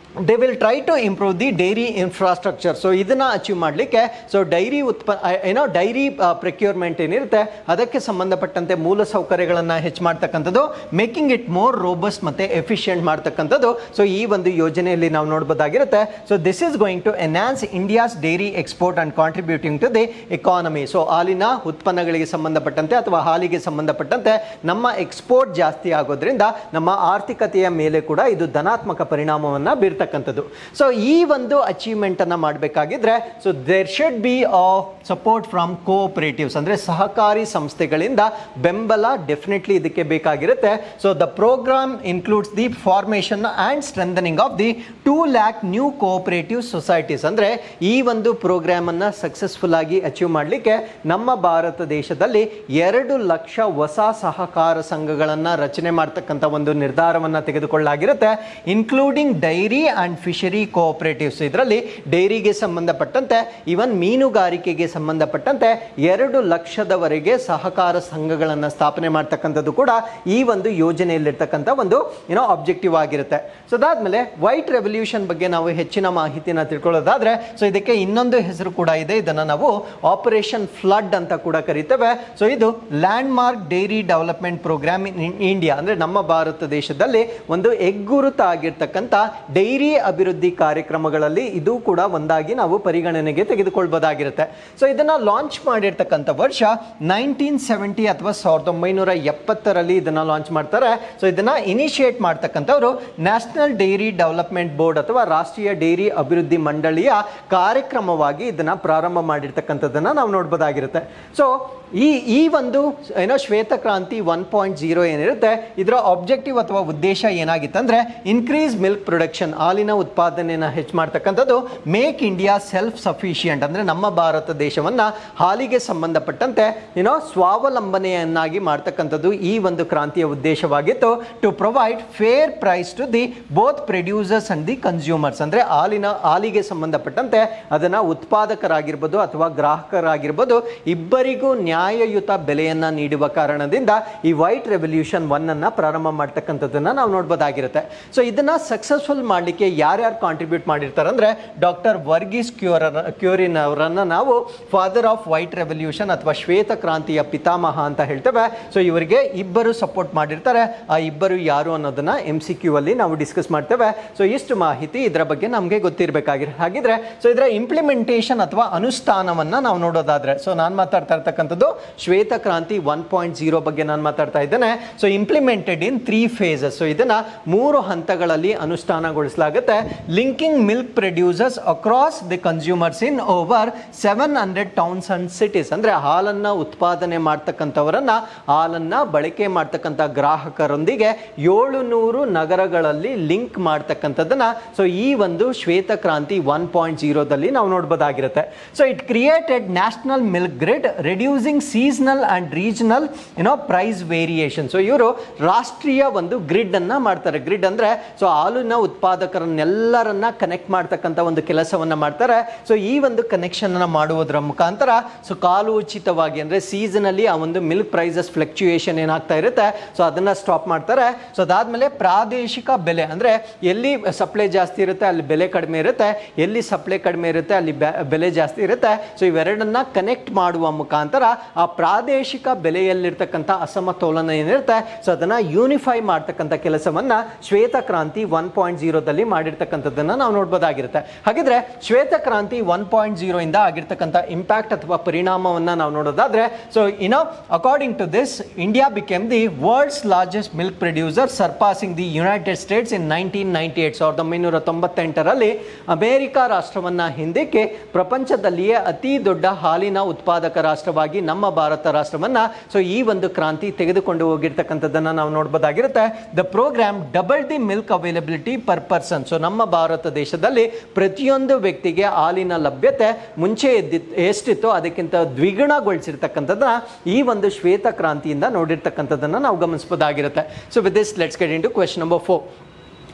Speaker 1: they will try to improve the dairy infrastructure so ಇದನ್ನ ಅಚೀವ್ ಮಾಡಲಿಕ್ಕೆ ಸೊ ಡೈರಿ ಉತ್ಪನ್ನ ಏನೋ ಡೈರಿ ಪ್ರಕ್ಯೂರ್ಮೆಂಟ್ ಏನಿರುತ್ತೆ ಅದಕ್ಕೆ ಸಂಬಂಧಪಟ್ಟಂತೆ ಮೂಲ ಸೌಕರ್ಯಗಳನ್ನು ಹೆಚ್ಚು ಮಾಡ್ತಕ್ಕಂಥದ್ದು ಮೇಕಿಂಗ್ ಇಟ್ ಮೋರ್ ರೋಬಸ್ಟ್ ಮತ್ತೆ ಎಫಿಷಿಯಂಟ್ ಮಾಡ್ತಕ್ಕಂಥದ್ದು ಸೊ ಈ ಒಂದು ಯೋಜನೆಯಲ್ಲಿ ನಾವು ನೋಡ್ಬೋದಾಗಿರುತ್ತೆ so this is going to enhance India's dairy export and contributing to the economy so ಹಾಲಿನ ಉತ್ಪನ್ನಗಳಿಗೆ ಸಂಬಂಧಪಟ್ಟಂತೆ ಅಥವಾ ಹಾಲಿಗೆ ಸಂಬಂಧಪಟ್ಟಂತೆ ನಮ್ಮ ಎಕ್ಸ್ಪೋರ್ಟ್ ಜಾಸ್ತಿ ಆಗೋದ್ರಿಂದ ನಮ್ಮ ಆರ್ಥಿಕತೆಯ ಮೇಲೆ ಕೂಡ ಇದು ಧನಾತ್ಮಕ ಪರಿಣಾಮವನ್ನು ಬೀರ್ತಕ್ಕಂಥದ್ದು ಸೊ ಈ ಒಂದು ಅಚೀವ್ಮೆಂಟ್ ಅನ್ನ ಮಾಡಬೇಕಾಗಿದ್ರೆ so there should be a support from cooperatives ಅಂದ್ರೆ ಸಹಕಾರಿ ಸಂಸ್ಥೆಗಳಿಂದ ಬೆಂಬಲ ಡೆಫಿನೆಟ್ಲಿ ಇದಕ್ಕೆ ಬೇಕಾಗಿರುತ್ತೆ so the program includes the formation and strengthening of the two lakh new cooperative societies ಅಂದರೆ ಈ ಒಂದು ಪ್ರೋಗ್ರಾಮನ್ನು ಸಕ್ಸಸ್ಫುಲ್ ಆಗಿ ಅಚೀವ್ ಮಾಡಲಿಕ್ಕೆ ನಮ್ಮ ಭಾರತ ದೇಶದಲ್ಲಿ ಎರಡು ಲಕ್ಷ ಹೊಸ ಸಹಕಾರ ಸಂಘಗಳನ್ನು ರಚನೆ ಮಾಡ್ತಕ್ಕಂಥ ಒಂದು ನಿರ್ಧಾರವನ್ನು ತೆಗೆದುಕೊಳ್ಳಲಾಗಿರುತ್ತೆ including dairy and fishery cooperatives ಇದರಲ್ಲಿ ಡೈರಿಗೆ ಸಂಬಂಧಪಟ್ಟಂತೆ ಇವನ್ ಮೀನುಗಾರಿಕೆಗೆ ಸಂಬಂಧಪಟ್ಟಂತೆ ಎರಡು ಲಕ್ಷದವರೆಗೆ ಸಹಕಾರ ಸಂಘಗಳನ್ನು ಸ್ಥಾಪನೆ ಮಾಡ್ತಕ್ಕಂಥದ್ದು ಕೂಡ ಈ ಒಂದು ಯೋಜನೆಯಲ್ಲಿರ್ತಕ್ಕಂಥ ಒಂದು ಏನೋ ಆಬ್ಜೆಕ್ಟಿವ್ ಆಗಿರುತ್ತೆ ಸೊ ಅದಾದ್ಮೇಲೆ ವೈಟ್ ರೆವಲ್ಯೂಷನ್ ಬಗ್ಗೆ ನಾವು ಹೆಚ್ಚಿನ ಮಾಹಿತಿನ ತಿಳ್ಕೊಳ್ಳೋದಾದ್ರೆ ಸೊ ಇದಕ್ಕೆ ಇನ್ನೊಂದು ಹೆಸರು ಕೂಡ ಇದೆ ಇದನ್ನು ನಾವು ಆಪರೇಷನ್ ಫ್ಲಡ್ ಅಂತ ಕೂಡ ಕರಿತೇವೆ ಸೊ ಇದು landmark dairy development program in India ಅಂದ್ರೆ ನಮ್ಮ ಭಾರತ ದೇಶದಲ್ಲಿ ಒಂದು ಹೆಗ್ಗುರುತಾಗಿರ್ತಕ್ಕಂಥ ಡೈರಿ ಅಭಿವೃದ್ಧಿ ಕಾರ್ಯಕ್ರಮಗಳಲ್ಲಿ ಇದು ಕೂಡ ಒಂದಾಗಿ ನಾವು ಪರಿಗಣನೆಗೆ ತೆಗೆದುಕೊಳ್ಬೋದಾಗಿರುತ್ತೆ ಸೊ ಇದನ್ನ ಲಾಂಚ್ ಮಾಡಿರ್ತಕ್ಕಂಥ ವರ್ಷ ನೈನ್ಟೀನ್ ಸೆವೆಂಟಿ ಅಥವಾ ಸಾವಿರದ ಒಂಬೈನೂರ ಎಪ್ಪತ್ತರಲ್ಲಿ ಇದನ್ನ ಲಾಂಚ್ ಮಾಡ್ತಾರೆ ಸೊ ಇದನ್ನ ಇನಿಷಿಯೇಟ್ ಮಾಡ್ತಕ್ಕಂಥವ್ರು ನ್ಯಾಷನಲ್ ಡೈರಿ ಡೆವಲಪ್ಮೆಂಟ್ ಬೋರ್ಡ್ ಅಥವಾ ರಾಷ್ಟ್ರೀಯ ಡೈರಿ ಅಭಿವೃದ್ಧಿ ಮಂಡಳಿಯ ಕಾರ್ಯಕ್ರಮವಾಗಿ ಇದನ್ನ ಪ್ರಾರಂಭ ಮಾಡಿರ್ತಕ್ಕಂಥದ್ದನ್ನ ನಾವು ನೋಡ್ಬೋದಾಗಿರುತ್ತೆ ಸೊ ಈ ಈ ಒಂದು ಏನೋ ಶ್ವೇತಕ್ರಾಂತಿ ಒನ್ ಪಾಯಿಂಟ್ ಜೀರೋ ಏನಿರುತ್ತೆ ಇದರ ಆಬ್ಜೆಕ್ಟಿವ್ ಅಥವಾ ಉದ್ದೇಶ ಏನಾಗಿತ್ತಂದ್ರೆ ಇನ್ಕ್ರೀಸ್ ಮಿಲ್ಕ್ ಪ್ರೊಡಕ್ಷನ್ ಹಾಲಿನ ಉತ್ಪಾದನೆಯನ್ನು ಹೆಚ್ಚು ಮಾಡ್ತಕ್ಕಂಥದ್ದು ಮೇಕ್ ಇಂಡಿಯಾ ಸೆಲ್ಫ್ ಸಫಿಷಿಯಂಟ್ ಅಂದ್ರೆ ನಮ್ಮ ಭಾರತ ದೇಶವನ್ನ ಹಾಲಿಗೆ ಸಂಬಂಧಪಟ್ಟಂತೆ ಏನೋ ಸ್ವಾವಲಂಬನೆಯನ್ನಾಗಿ ಮಾಡ್ತಕ್ಕಂಥದ್ದು ಈ ಒಂದು ಕ್ರಾಂತಿಯ ಉದ್ದೇಶವಾಗಿತ್ತು to provide fair price to the both producers and the consumers ಅಂದ್ರೆ ಹಾಲಿನ ಹಾಲಿಗೆ ಸಂಬಂಧಪಟ್ಟಂತೆ ಅದನ್ನ ಉತ್ಪಾದಕರಾಗಿರ್ಬೋದು ಅಥವಾ ಗ್ರಾಹಕರಾಗಿರ್ಬೋದು ಇಬ್ಬರಿಗೂ ನ್ಯಾಯಯುತ ಬೆಲೆಯನ್ನ ನೀಡುವ ಕಾರಣದಿಂದ ಈ ವೈಟ್ ರೆವಲ್ಯೂಷನ್ ಒನ್ ಅನ್ನ ಪ್ರಾರಂಭ ಮಾಡ್ತಕ್ಕಂಥದ್ದನ್ನ ನಾವು ನೋಡ್ಬೋದಾಗಿರುತ್ತೆ ಸೊ ಇದನ್ನ ಸಕ್ಸಸ್ಫುಲ್ ಮಾಡಲಿಕ್ಕೆ ಯಾರ್ಯಾರು ಕಾಂಟ್ರಿಬ್ಯೂಟ್ ಮಾಡಿರ್ತಾರೆ ಅಂದ್ರೆ ಡಾಕ್ಟರ್ ವರ್ಗೀಸ್ ಕ್ಯೂರ ಕ್ಯೂರಿನ್ ಅವರನ್ನ ನಾವು ಫಾದರ್ ಆಫ್ ವೈಟ್ ರೆವಲ್ಯೂಷನ್ ಅಥವಾ ಶ್ವೇತ ಕ್ರಾಂತಿಯ ಪಿತಾಮಹ ಅಂತ ಹೇಳ್ತೇವೆ ಸೊ ಇವರಿಗೆ ಇಬ್ಬರು ಸಪೋರ್ಟ್ ಮಾಡಿರ್ತಾರೆ ಆ ಇಬ್ಬರು ಯಾರು ಅನ್ನೋದನ್ನ ಎಂ ಸಿ ಕ್ಯೂ ಅಲ್ಲಿ ನಾವು ಡಿಸ್ಕಸ್ ಮಾಡ್ತೇವೆ ಸೊ ಇಷ್ಟು ಮಾಹಿತಿ ಇದರ ಬಗ್ಗೆ ನಮಗೆ ಗೊತ್ತಿರಬೇಕಾಗಿರ ಹಾಗಿದ್ರೆ ಸೊ ಇದರ ಇಂಪ್ಲಿಮೆಂಟೇಷನ್ ಅಥವಾ ಅನುಷ್ಠಾನವನ್ನ ನಾವು ನೋಡೋದಾದ್ರೆ ಸೊ ನಾನು ಮಾತಾಡ್ತಾ ಇರ್ತಕ್ಕಂಥದ್ದು ಶ್ವೇತ ಕ್ರಾಂತಿ ಒನ್ ಪಾಯಿಂಟ್ ಜೀರೋ ಬಗ್ಗೆ ನಾನು ಮಾತಾಡ್ತಾ ಇದ್ದೇನೆ so implemented in three phases so ಇದನ್ನ ಮೂರು ಹಂತಗಳಲ್ಲಿ ಅನುಷ್ಠಾನಗೊಳಿಸಲಾಗುತ್ತೆ linking milk producers across the consumers in over seven hundred towns and cities ಅಂದ್ರೆ ಹಾಲನ್ನ ಉತ್ಪಾದನೆ ಮಾಡ್ತಕ್ಕಂಥವರನ್ನ ಹಾಲನ್ನ ಬಳಕೆ ಮಾಡ್ತಕ್ಕಂಥ ಗ್ರಾಹಕರೊಂದಿಗೆ ಏಳು ನೂರು ನಗರಗಳಲ್ಲಿ ಲಿಂಕ್ ಮಾಡ್ತಕ್ಕಂಥದ್ದನ್ನ ಸೊ ಈ ಒಂದು ಶ್ವೇತ ಕ್ರಾಂತಿ ಒನ್ ಪಾಯಿಂಟ್ ಜೀರೋದಲ್ಲಿ ನಾವು ನೋಡ್ಬೋದಾಗಿರುತ್ತೆ so it created national milk grid reducing seasonal and regional ಏನೋ ಪ್ರೈಸ್ ವೇರಿಯೇಷನ್ ಸೊ ಇವರು ರಾಷ್ಟ್ರೀಯ ಒಂದು ಗ್ರಿಡ್ ಅನ್ನ ಮಾಡ್ತಾರೆ ಗ್ರಿಡ್ ಅಂದ್ರೆ ಸೊ ಹಾಲಿನ ಉತ್ಪಾದಕರನ್ನೆಲ್ಲರನ್ನ ಕನೆಕ್ಟ್ ಮಾಡ್ತಕ್ಕಂಥ ಒಂದು ಕೆಲಸವನ್ನ ಮಾಡ್ತಾರೆ ಸೊ ಈ ಒಂದು ಕನೆಕ್ಷನ್ ಅನ್ನ ಮಾಡುವುದರ ಮುಖಾಂತರ ಸೊ ಕಾಲು ಉಚಿತವಾಗಿ ಅಂದ್ರೆ ಸೀಸನ್ ಅಲ್ಲಿ ಆ ಒಂದು ಮಿಲ್ಕ್ ಪ್ರೈಸಸ್ ಫ್ಲಕ್ಚುಯೇಷನ್ ಏನಾಗ್ತಾ ಇರುತ್ತೆ ಸೊ ಅದನ್ನ ಸ್ಟಾಪ್ ಮಾಡ್ತಾರೆ ಸೊ ಅದಾದ್ಮೇಲೆ ಪ್ರಾದೇಶಿಕ ಬೆಲೆ ಅಂದ್ರೆ ಎಲ್ಲಿ ಸಪ್ಲೈ ಜಾಸ್ತಿ ಇರುತ್ತೆ ಅಲ್ಲಿ ಬೆಲೆ ಕಡಿಮೆ ಇರುತ್ತೆ ಎಲ್ಲಿ ಸಪ್ಲೈ ಕಡಿಮೆ ಇರುತ್ತೆ ಅಲ್ಲಿ ಬೆ- ಬೆಲೆ ಜಾಸ್ತಿ ಇರುತ್ತೆ ಸೊ ಇವೆರಡನ್ನ ಕನೆಕ್ಟ್ ಮಾಡುವ ಮುಖಾಂತರ ಆ ಪ್ರಾದೇಶಿಕ ಬೆಲೆಯಲ್ಲಿರ್ತಕ್ಕಂಥ ಅಸಮತೋಲನ ಏನಿರುತ್ತೆ ಸೊ ಅದನ್ನ ಯೂನಿಫೈ ಮಾಡ್ತಕ್ಕಂಥ ಕೆಲಸವನ್ನ ಶ್ವೇತ ಕ್ರಾಂತಿ ಒನ್ ಪಾಯಿಂಟ್ ಜೀರೋದಲ್ಲಿ ಮಾಡಿರ್ತಕ್ಕಂಥದ್ದನ್ನ ನಾವು ನೋಡ್ಬೋದಾಗಿರುತ್ತೆ ಹಾಗಿದ್ರೆ ಶ್ವೇತ ಕ್ರಾಂತಿ ಒನ್ ಪಾಯಿಂಟ್ ಜೀರೋ ಇಂದ ಆಗಿರ್ತಕ್ಕಂಥ ಇಂಪ್ಯಾಕ್ಟ್ ಅಥವಾ ಪರಿಣಾಮವನ್ನ ನಾವು ನೋಡೋದಾದ್ರೆ ಸೊ ಇನೋ according to this India became the world's largest milk producer surpassing the United States in nineteen ninety eight ಸಾವಿರದ ಒಂಬೈನೂರ ತೊಂಬತ್ತೆಂಟರಲ್ಲಿ ಅಮೆರಿಕ ರಾಷ್ಟ್ರವನ್ನ ಹಿಂದಕ್ಕೆ ಪ್ರಪಂಚದಲ್ಲಿಯೇ ಅತಿ ದೊಡ್ಡ ಹಾಲಿನ ಉತ್ಪಾದಕ ರಾಷ್ಟ್ರವಾಗಿ ನಮ್ಮ ಭಾರತ ರಾಷ್ಟ್ರವನ್ನ ಸೊ ಈ ಒಂದು ಕ್ರಾಂತಿ ತೆಗೆದುಕೊಂಡು ಹೋಗಿರ್ತಕ್ಕಂಥದ್ದನ್ನ ನಾವು ನೋಡ್ಬೋದಾಗಿರುತ್ತೆ the program double the milk availability per person so ನಮ್ಮ ಭಾರತ ದೇಶದಲ್ಲಿ ಪ್ರತಿಯೊಂದು ವ್ಯಕ್ತಿಗೆ ಹಾಲಿನ ಲಭ್ಯತೆ ಮುಂಚೆ ಎದ್ದಿತ್ತು ಎಷ್ಟಿತ್ತು ಅದಕ್ಕಿಂತ ದ್ವಿಗುಣಗೊಳಿಸಿರ್ತಕ್ಕಂಥದ್ದನ್ನ ಈ ಒಂದು ಶ್ವೇತ ಕ್ರಾಂತಿಯಿಂದ ನೋಡಿರ್ತಕ್ಕಂಥದ್ದನ್ನ ನಾವು ಗಮನಿಸಬಹುದಾಗಿರುತ್ತೆ so with this let's get in to question number four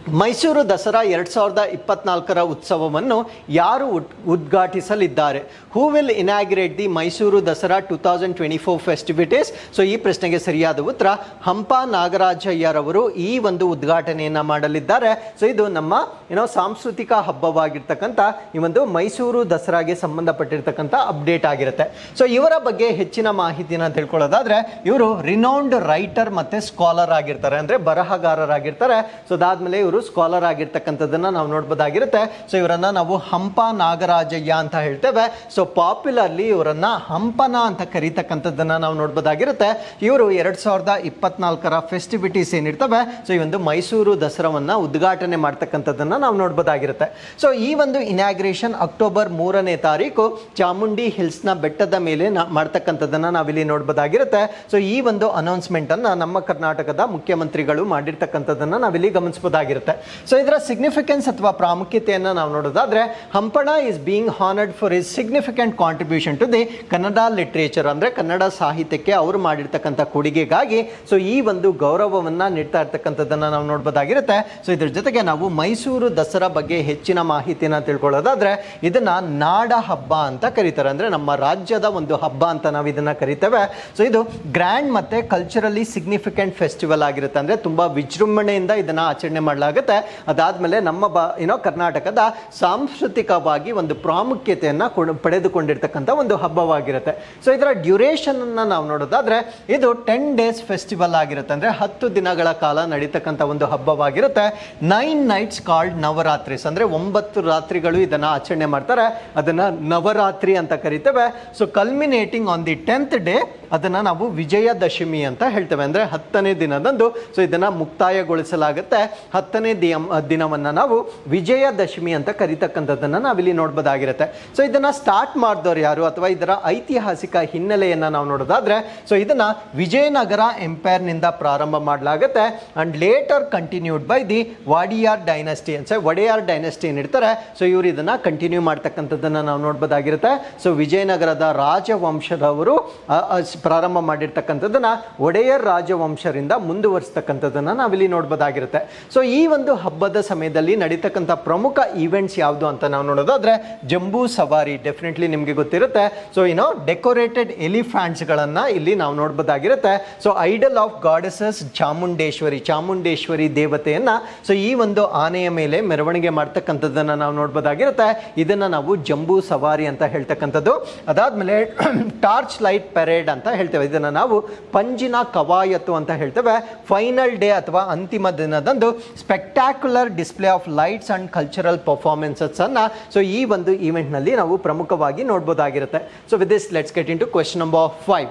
Speaker 1: Mysuru Dasara ಎರಡ್ ಸಾವಿರದ ಇಪ್ಪತ್ನಾಲ್ಕರ ಉತ್ಸವವನ್ನು ಯಾರು ಉದ್- ಉದ್ಘಾಟಿಸಲಿದ್ದಾರೆ who will inaugurate the Mysuru Dasara two thousand twenty four festivities so ಈ ಪ್ರಶ್ನೆಗೆ ಸರಿಯಾದ ಉತ್ತರ ಹಂಪ ನಾಗರಾಜಯ್ಯರವರು ಈ ಒಂದು ಉದ್ಘಾಟನೆಯನ್ನ ಮಾಡಲಿದ್ದಾರೆ ಸೊ ಇದು ನಮ್ಮ ಏನೋ ಸಾಂಸ್ಕೃತಿಕ ಹಬ್ಬವಾಗಿರ್ತಕ್ಕಂಥ ಈ ಒಂದು ಮೈಸೂರು ದಸರಾಗೆ ಸಂಬಂಧಪಟ್ಟಿರ್ತಕ್ಕಂಥ ಅಪ್ಡೇಟ್ ಆಗಿರುತ್ತೆ ಸೊ ಇವರ ಬಗ್ಗೆ ಹೆಚ್ಚಿನ ಮಾಹಿತಿನ ತಿಳ್ಕೊಳ್ಳೋದಾದ್ರೆ ಇವರು ರಿನೌಂಡ್ ರೈಟರ್ ಮತ್ತೆ ಸ್ಕಾಲರ್ ಆಗಿರ್ತಾರೆ ಅಂದ್ರೆ ಬರಹಗಾರರಾಗಿರ್ತಾರೆ ಸೊ ಅದಾದ್ಮೇಲೆ ಇವರು ಸ್ಕಾಲರ್ ಆಗಿರ್ತಕ್ಕಂಥದ್ದನ್ನ ನಾವು ನೋಡ್ಬೋದಾಗಿರುತ್ತೆ ಸೊ ಇವರನ್ನ ನಾವು ಹಂಪ ನಾಗರಾಜಯ್ಯ ಅಂತ ಹೇಳ್ತೇವೆ ಸೊ ಪಾಪ್ಯುಲರ್ಲಿ ಇವರನ್ನ ಹಂಪನ ಅಂತ ಕರೀತಕ್ಕಂಥದ್ದನ್ನ ನಾವು ನೋಡ್ಬೋದಾಗಿರುತ್ತೆ ಇವರು ಎರಡ್ ಸಾವಿರದ ಇಪ್ಪತ್ನಾಲ್ಕರ ಫೆಸ್ಟಿವಿಟೀಸ್ ಏನಿರ್ತವೆ ಸೊ ಈ ಒಂದು ಮೈಸೂರು ದಸರಾವನ್ನ ಉದ್ಘಾಟನೆ ಮಾಡ್ತಕ್ಕಂಥದ್ದನ್ನ ನಾವು ನೋಡ್ಬೋದಾಗಿರುತ್ತೆ ಸೊ ಈ ಒಂದು ಇನಾಗ್ರೇಷನ್ ಅಕ್ಟೋಬರ್ ಮೂರನೇ ತಾರೀಕು ಚಾಮುಂಡಿ ಹಿಲ್ಸ್ನ ಬೆಟ್ಟದ ಮೇಲೆ ನಾ- ಮಾಡ್ತಕ್ಕಂಥದ್ದನ್ನ ನಾವಿಲ್ಲಿ ನೋಡ್ಬೋದಾಗಿರುತ್ತೆ ಸೊ ಈ ಒಂದು ಅನೌನ್ಸ್ಮೆಂಟ್ ಅನ್ನ ನಮ್ಮ ಕರ್ನಾಟಕದ ಮುಖ್ಯಮಂತ್ರಿಗಳು ಮಾಡಿರ್ತಕ್ಕಂಥದ್ದನ್ನ ನಾವಿಲ್ಲಿ ಗಮನಿಸಬಹುದಾಗಿರುತ್ತೆ ಸೊ ಇದರ ಸಿಗ್ನಿಫಿಕೆನ್ಸ್ ಅಥವಾ ಪ್ರಾಮುಖ್ಯತೆಯನ್ನ ನಾವು ನೋಡೋದಾದ್ರೆ Hampana is being honoured for is significant contribution to the Kannada literature ಅಂದ್ರೆ ಕನ್ನಡ ಸಾಹಿತ್ಯಕ್ಕೆ ಅವರು ಮಾಡಿರ್ತಕ್ಕಂಥ ಕೊಡುಗೆಗಾಗಿ ಸೊ ಈ ಒಂದು ಗೌರವವನ್ನ ನೀಡ್ತಾ ಇರ್ತಕ್ಕಂಥದ್ದನ್ನ ನಾವು ನೋಡ್ಬೋದಾಗಿರುತ್ತೆ ಸೊ ಇದ್ರ ಜೊತೆಗೆ ನಾವು ಮೈಸೂರು ದಸರಾ ಬಗ್ಗೆ ಹೆಚ್ಚಿನ ಮಾಹಿತಿನ ತಿಳ್ಕೊಳ್ಳೋದಾದ್ರೆ ಇದನ್ನ ನಾಡ ಹಬ್ಬ ಅಂತ ಕರೀತಾರೆ ಅಂದ್ರೆ ನಮ್ಮ ರಾಜ್ಯದ ಒಂದು ಹಬ್ಬ ಅಂತ ನಾವು ಇದನ್ನ ಕರಿತೇವೆ ಸೊ ಇದು ಗ್ರ್ಯಾಂಡ್ ಮತ್ತೆ ಕಲ್ಚರಲಿ ಸಿಗ್ನಿಫಿಕೆಂಟ್ ಫೆಸ್ಟಿವಲ್ ಆಗಿರುತ್ತೆ ಅಂದ್ರೆ ತುಂಬಾ ವಿಜೃಂಭಣೆಯಿಂದ ಇದನ್ನ ಆಚರಣೆ ಮಾಡಲಾಗುತ್ತೆ ಅದಾದ್ಮೇಲೆ ನಮ್ಮ ಬ ಏನೋ ಕರ್ನಾಟಕದ ಸಾಂಸ್ಕೃತಿಕವಾಗಿ ಒಂದು ಪ್ರಾಮುಖ್ಯತೆಯನ್ನ ಕೊಡ್- ಪಡೆದುಕೊಂಡಿರ್ತಕ್ಕಂಥ ಒಂದು ಹಬ್ಬವಾಗಿರುತ್ತೆ ಸೊ ಇದರ ಡ್ಯೂರೇಷನ್ ಅನ್ನ ನಾವು ನೋಡೋದಾದ್ರೆ ಇದು ಟೆನ್ ಡೇಸ್ ಫೆಸ್ಟಿವಲ್ ಆಗಿರುತ್ತೆ ಅಂದ್ರೆ ಹತ್ತು ದಿನಗಳ ಕಾಲ ನಡೀತಕ್ಕಂಥ ಒಂದು ಹಬ್ಬವಾಗಿರುತ್ತೆ ನೈನ್ ನೈಟ್ಸ್ ಕಾಲ್ಡ್ ನವರಾತ್ರಿಸ್ ಅಂದ್ರೆ ಒಂಬತ್ತು ರಾತ್ರಿಗಳು ಇದನ್ನ ಆಚರಣೆ ಮಾಡ್ತಾರೆ ಅದನ್ನ ನವರಾತ್ರಿ ಅಂತ ಕರಿತೇವೆ so culminating on the tenth day ಅದನ್ನ ನಾವು ವಿಜಯದಶಮಿ ಅಂತ ಹೇಳ್ತೇವೆ ಅಂದ್ರೆ ಹತ್ತನೇ ದಿನದಂದು ಸೊ ಇದನ್ನ ಮುಕ್ತಾಯಗೊಳಿಸಲಾಗುತ್ತೆ ಹತ್ತನೇ ದಿನ ದಿನವನ್ನ ನಾವು ವಿಜಯದಶಮಿ ಅಂತ ಕರಿತಕ್ಕಂಥದ್ದನ್ನ ನಾವಿಲ್ಲಿ ನೋಡ್ಬೋದಾಗಿರುತ್ತೆ ಸೊ ಇದನ್ನ ಸ್ಟಾರ್ಟ್ ಮಾಡಿದವ್ರು ಯಾರು ಅಥವಾ ಇದರ ಐತಿಹಾಸಿಕ ಹಿನ್ನೆಲೆಯನ್ನ ನಾವು ನೋಡೋದಾದ್ರೆ ಸೊ ಇದನ್ನ ವಿಜಯನಗರ ಎಂಪೈರ್ ನಿಂದ ಪ್ರಾರಂಭ ಮಾಡಲಾಗುತ್ತೆ and later continued by the Wadiyar dynasty ಅಂತ ಒಡೆಯಾರ್ ಡೈನಸ್ಟಿ ಏನಿರ್ತಾರೆ ಸೊ ಇವರು ಇದನ್ನ ಕಂಟಿನ್ಯೂ ಮಾಡ್ತಕ್ಕಂಥದ್ದನ್ನ ನಾವು ನೋಡ್ಬೋದಾಗಿರುತ್ತೆ ಸೊ ವಿಜಯನಗರದ ರಾಜವಂಶದವರು ಆ, ಆ, ಸ್- ಪ್ರಾರಂಭ ಮಾಡಿರ್ತಕ್ಕಂಥದ್ದನ್ನ ಒಡೆಯರ್ ರಾಜವಂಶರಿಂದ ಮುಂದುವರಿಸ್ತಕ್ಕಂಥದ್ದನ್ನ ನಾವಿಲ್ಲಿ ನೋಡ್ಬೋದಾಗಿರುತ್ತೆ ಸೊ ಈ ಒಂದು ಹಬ್ಬದ ಸಮಯದಲ್ಲಿ ನಡೀತಕ್ಕಂಥ ಪ್ರಮುಖ ಈವೆಂಟ್ಸ್ ಯಾವುದು ಅಂತ ನಾವು ನೋಡೋದಾದ್ರೆ ಜಂಬೂ ಸವಾರಿ ಡೆಫಿನೆಟ್ಲಿ ನಿಮಗೆ ಗೊತ್ತಿರುತ್ತೆ ಸೊ ಏನೋ ಡೆಕೋರೇಟೆಡ್ ಎಲಿಫ್ಯಾಂಟ್ಸ್ಗಳನ್ನ ಇಲ್ಲಿ ನಾವು ನೋಡ್ಬೋದಾಗಿರುತ್ತೆ so idol of goddesses Chamundeshwari Chamundeshwari ದೇವತೆಯನ್ನ ಸೊ ಈ ಒಂದು ಆನೆಯ ಮೇಲೆ ಮೆರವಣಿಗೆ ಮಾಡ್ತಕ್ಕಂಥದ್ದನ್ನ ನಾವು ನೋಡ್ಬೋದಾಗಿರುತ್ತೆ ಇದನ್ನ ನಾವು ಜಂಬೂ ಸವಾರಿ ಅಂತ ಹೇಳ್ತಕ್ಕಂಥದ್ದು ಅದಾದ್ಮೇಲೆ ಟಾರ್ಚ್ ಲೈಟ್ ಪೆರೇಡ್ ಅಂತ ಹೇಳ್ತೇವೆ ಇದನ್ನ ನಾವು ಪಂಜಿನ ಕವಾಯತು ಅಂತ ಹೇಳ್ತೇವೆ ಫೈನಲ್ ಡೇ ಅಥವಾ ಅಂತಿಮ ದಿನದಂದು spectacular display of lights and cultural performances ಅನ್ನ ಸೊ ಈ ಒಂದು ಈವೆಂಟ್ ನಲ್ಲಿ ನಾವು ಪ್ರಮುಖವಾಗಿ ನೋಡ್ಬೋದಾಗಿರುತ್ತೆ so with this let's get in to question number five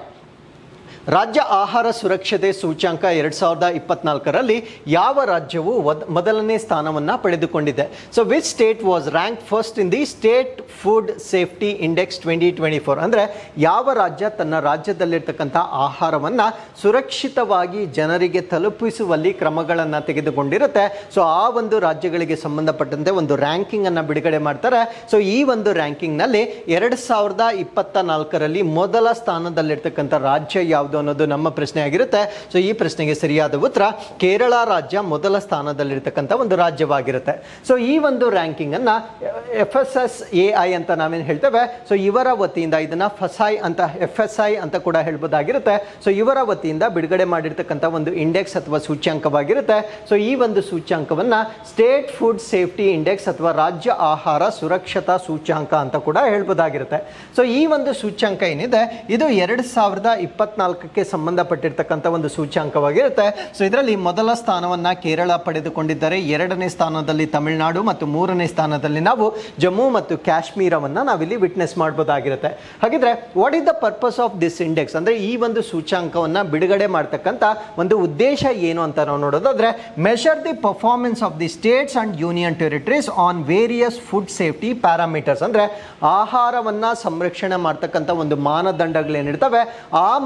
Speaker 1: ರಾಜ್ಯ ಆಹಾರ ಸುರಕ್ಷತೆ ಸೂಚ್ಯಾಂಕ ಎರಡ್ ಸಾವಿರದ ಇಪ್ಪತ್ನಾಲ್ಕರಲ್ಲಿ ಯಾವ ರಾಜ್ಯವು ಒದ್- ಮೊದಲನೇ ಸ್ಥಾನವನ್ನ ಪಡೆದುಕೊಂಡಿದೆ so which state was rank first in the state food safety index twenty twenty four ಅಂದ್ರೆ ಯಾವ ರಾಜ್ಯ ತನ್ನ ರಾಜ್ಯದಲ್ಲಿರ್ತಕ್ಕಂಥ ಆಹಾರವನ್ನ ಸುರಕ್ಷಿತವಾಗಿ ಜನರಿಗೆ ತಲುಪಿಸುವಲ್ಲಿ ಕ್ರಮಗಳನ್ನು ತೆಗೆದುಕೊಂಡಿರುತ್ತೆ ಸೊ ಆ ಒಂದು ರಾಜ್ಯಗಳಿಗೆ ಸಂಬಂಧಪಟ್ಟಂತೆ ಒಂದು ರ್ಯಾಂಕಿಂಗ್ ಅನ್ನ ಬಿಡುಗಡೆ ಮಾಡ್ತಾರೆ ಸೊ ಈ ಒಂದು ರ್ಯಾಂಕಿಂಗ್ ನಲ್ಲಿ ಎರಡ್ ಸಾವಿರದ ಇಪ್ಪತ್ತ ನಾಲ್ಕರಲ್ಲಿ ಮೊದಲ ಸ್ಥಾನದಲ್ಲಿರ್ತಕ್ಕಂಥ ರಾಜ್ಯ ಯಾವುದು ಅನ್ನೋದು ನಮ್ಮ ಪ್ರಶ್ನೆ ಆಗಿರುತ್ತೆ ಸೊ ಈ ಪ್ರಶ್ನೆಗೆ ಸರಿಯಾದ ಉತ್ತರ ಕೇರಳ ರಾಜ್ಯ ಮೊದಲ ಸ್ಥಾನದಲ್ಲಿರ್ತಕ್ಕಂಥ ಒಂದು ರಾಜ್ಯವಾಗಿರುತ್ತೆ ಸೊ ಈ ಒಂದು ರ್ಯಾಂಕಿಂಗ್ ಅನ್ನ F S S A I ಅಂತ ನಾವೇನು ಹೇಳ್ತೇವೆ ಸೊ ಇವರ ವತಿಯಿಂದ ಇದನ್ನ ಫಸಾಯ್ ಅಂತ ಎಫ್ ಎಸ್ ಐ ಅಂತ ಕೂಡ ಹೇಳ್ಬೋದಾಗಿರುತ್ತೆ ಸೊ ಇವರ ವತಿಯಿಂದ ಬಿಡುಗಡೆ ಮಾಡಿರ್ತಕ್ಕಂಥ ಒಂದು ಇಂಡೆಕ್ಸ್ ಅಥವಾ ಸೂಚ್ಯಾಂಕವಾಗಿರುತ್ತೆ ಸೊ ಈ ಒಂದು ಸೂಚ್ಯಾಂಕವನ್ನ ಸ್ಟೇಟ್ ಫುಡ್ ಸೇಫ್ಟಿ ಇಂಡೆಕ್ಸ್ ಅಥವಾ ರಾಜ್ಯ ಆಹಾರ ಸುರಕ್ಷತಾ ಸೂಚ್ಯಾಂಕ ಅಂತ ಕೂಡ ಹೇಳ್ಬೋದಾಗಿರುತ್ತೆ ಸೊ ಈ ಒಂದು ಸೂಚ್ಯಾಂಕ ಏನಿದೆ ಇದು ಎರಡು ಸಾವಿರದ ಇಪ್ಪತ್ನಾಲ್ಕಕ್ಕೆ ಸಂಬಂಧಪಟ್ಟಿರ್ತಕ್ಕಂಥ ಒಂದು ಸೂಚ್ಯಾಂಕವಾಗಿರುತ್ತೆ ಸೊ ಇದರಲ್ಲಿ ಮೊದಲ ಸ್ಥಾನವನ್ನ ಕೇರಳ ಪಡೆದುಕೊಂಡಿದ್ದಾರೆ ಎರಡನೇ ಸ್ಥಾನದಲ್ಲಿ ತಮಿಳುನಾಡು ಮತ್ತು ಮೂರನೇ ಸ್ಥಾನದಲ್ಲಿ ನಾವು ಜಮ್ಮು ಮತ್ತು ಕಾಶ್ಮೀರವನ್ನ ನಾವಿಲ್ಲಿ ವಿಟ್ನೆಸ್ ಮಾಡಬಹುದಾಗಿರುತ್ತೆ ಹಾಗಿದ್ರೆ what is the purpose of this index ಅಂದ್ರೆ ಈ ಒಂದು ಸೂಚ್ಯಾಂಕವನ್ನ ಬಿಡುಗಡೆ ಮಾಡ್ತಕ್ಕಂಥ ಒಂದು ಉದ್ದೇಶ ಏನು ಅಂತ ನಾವು ನೋಡೋದಾದ್ರೆ measure the performance of the states and union territories on various food safety parameters ಅಂದ್ರೆ ಆಹಾರವನ್ನ ಸಂರಕ್ಷಣೆ ಮಾಡ್ತಕ್ಕಂಥ ಒಂದು ಮಾನದಂಡಗಳೇನಿರ್ತವೆ ಆ ಮಾನದಂಡ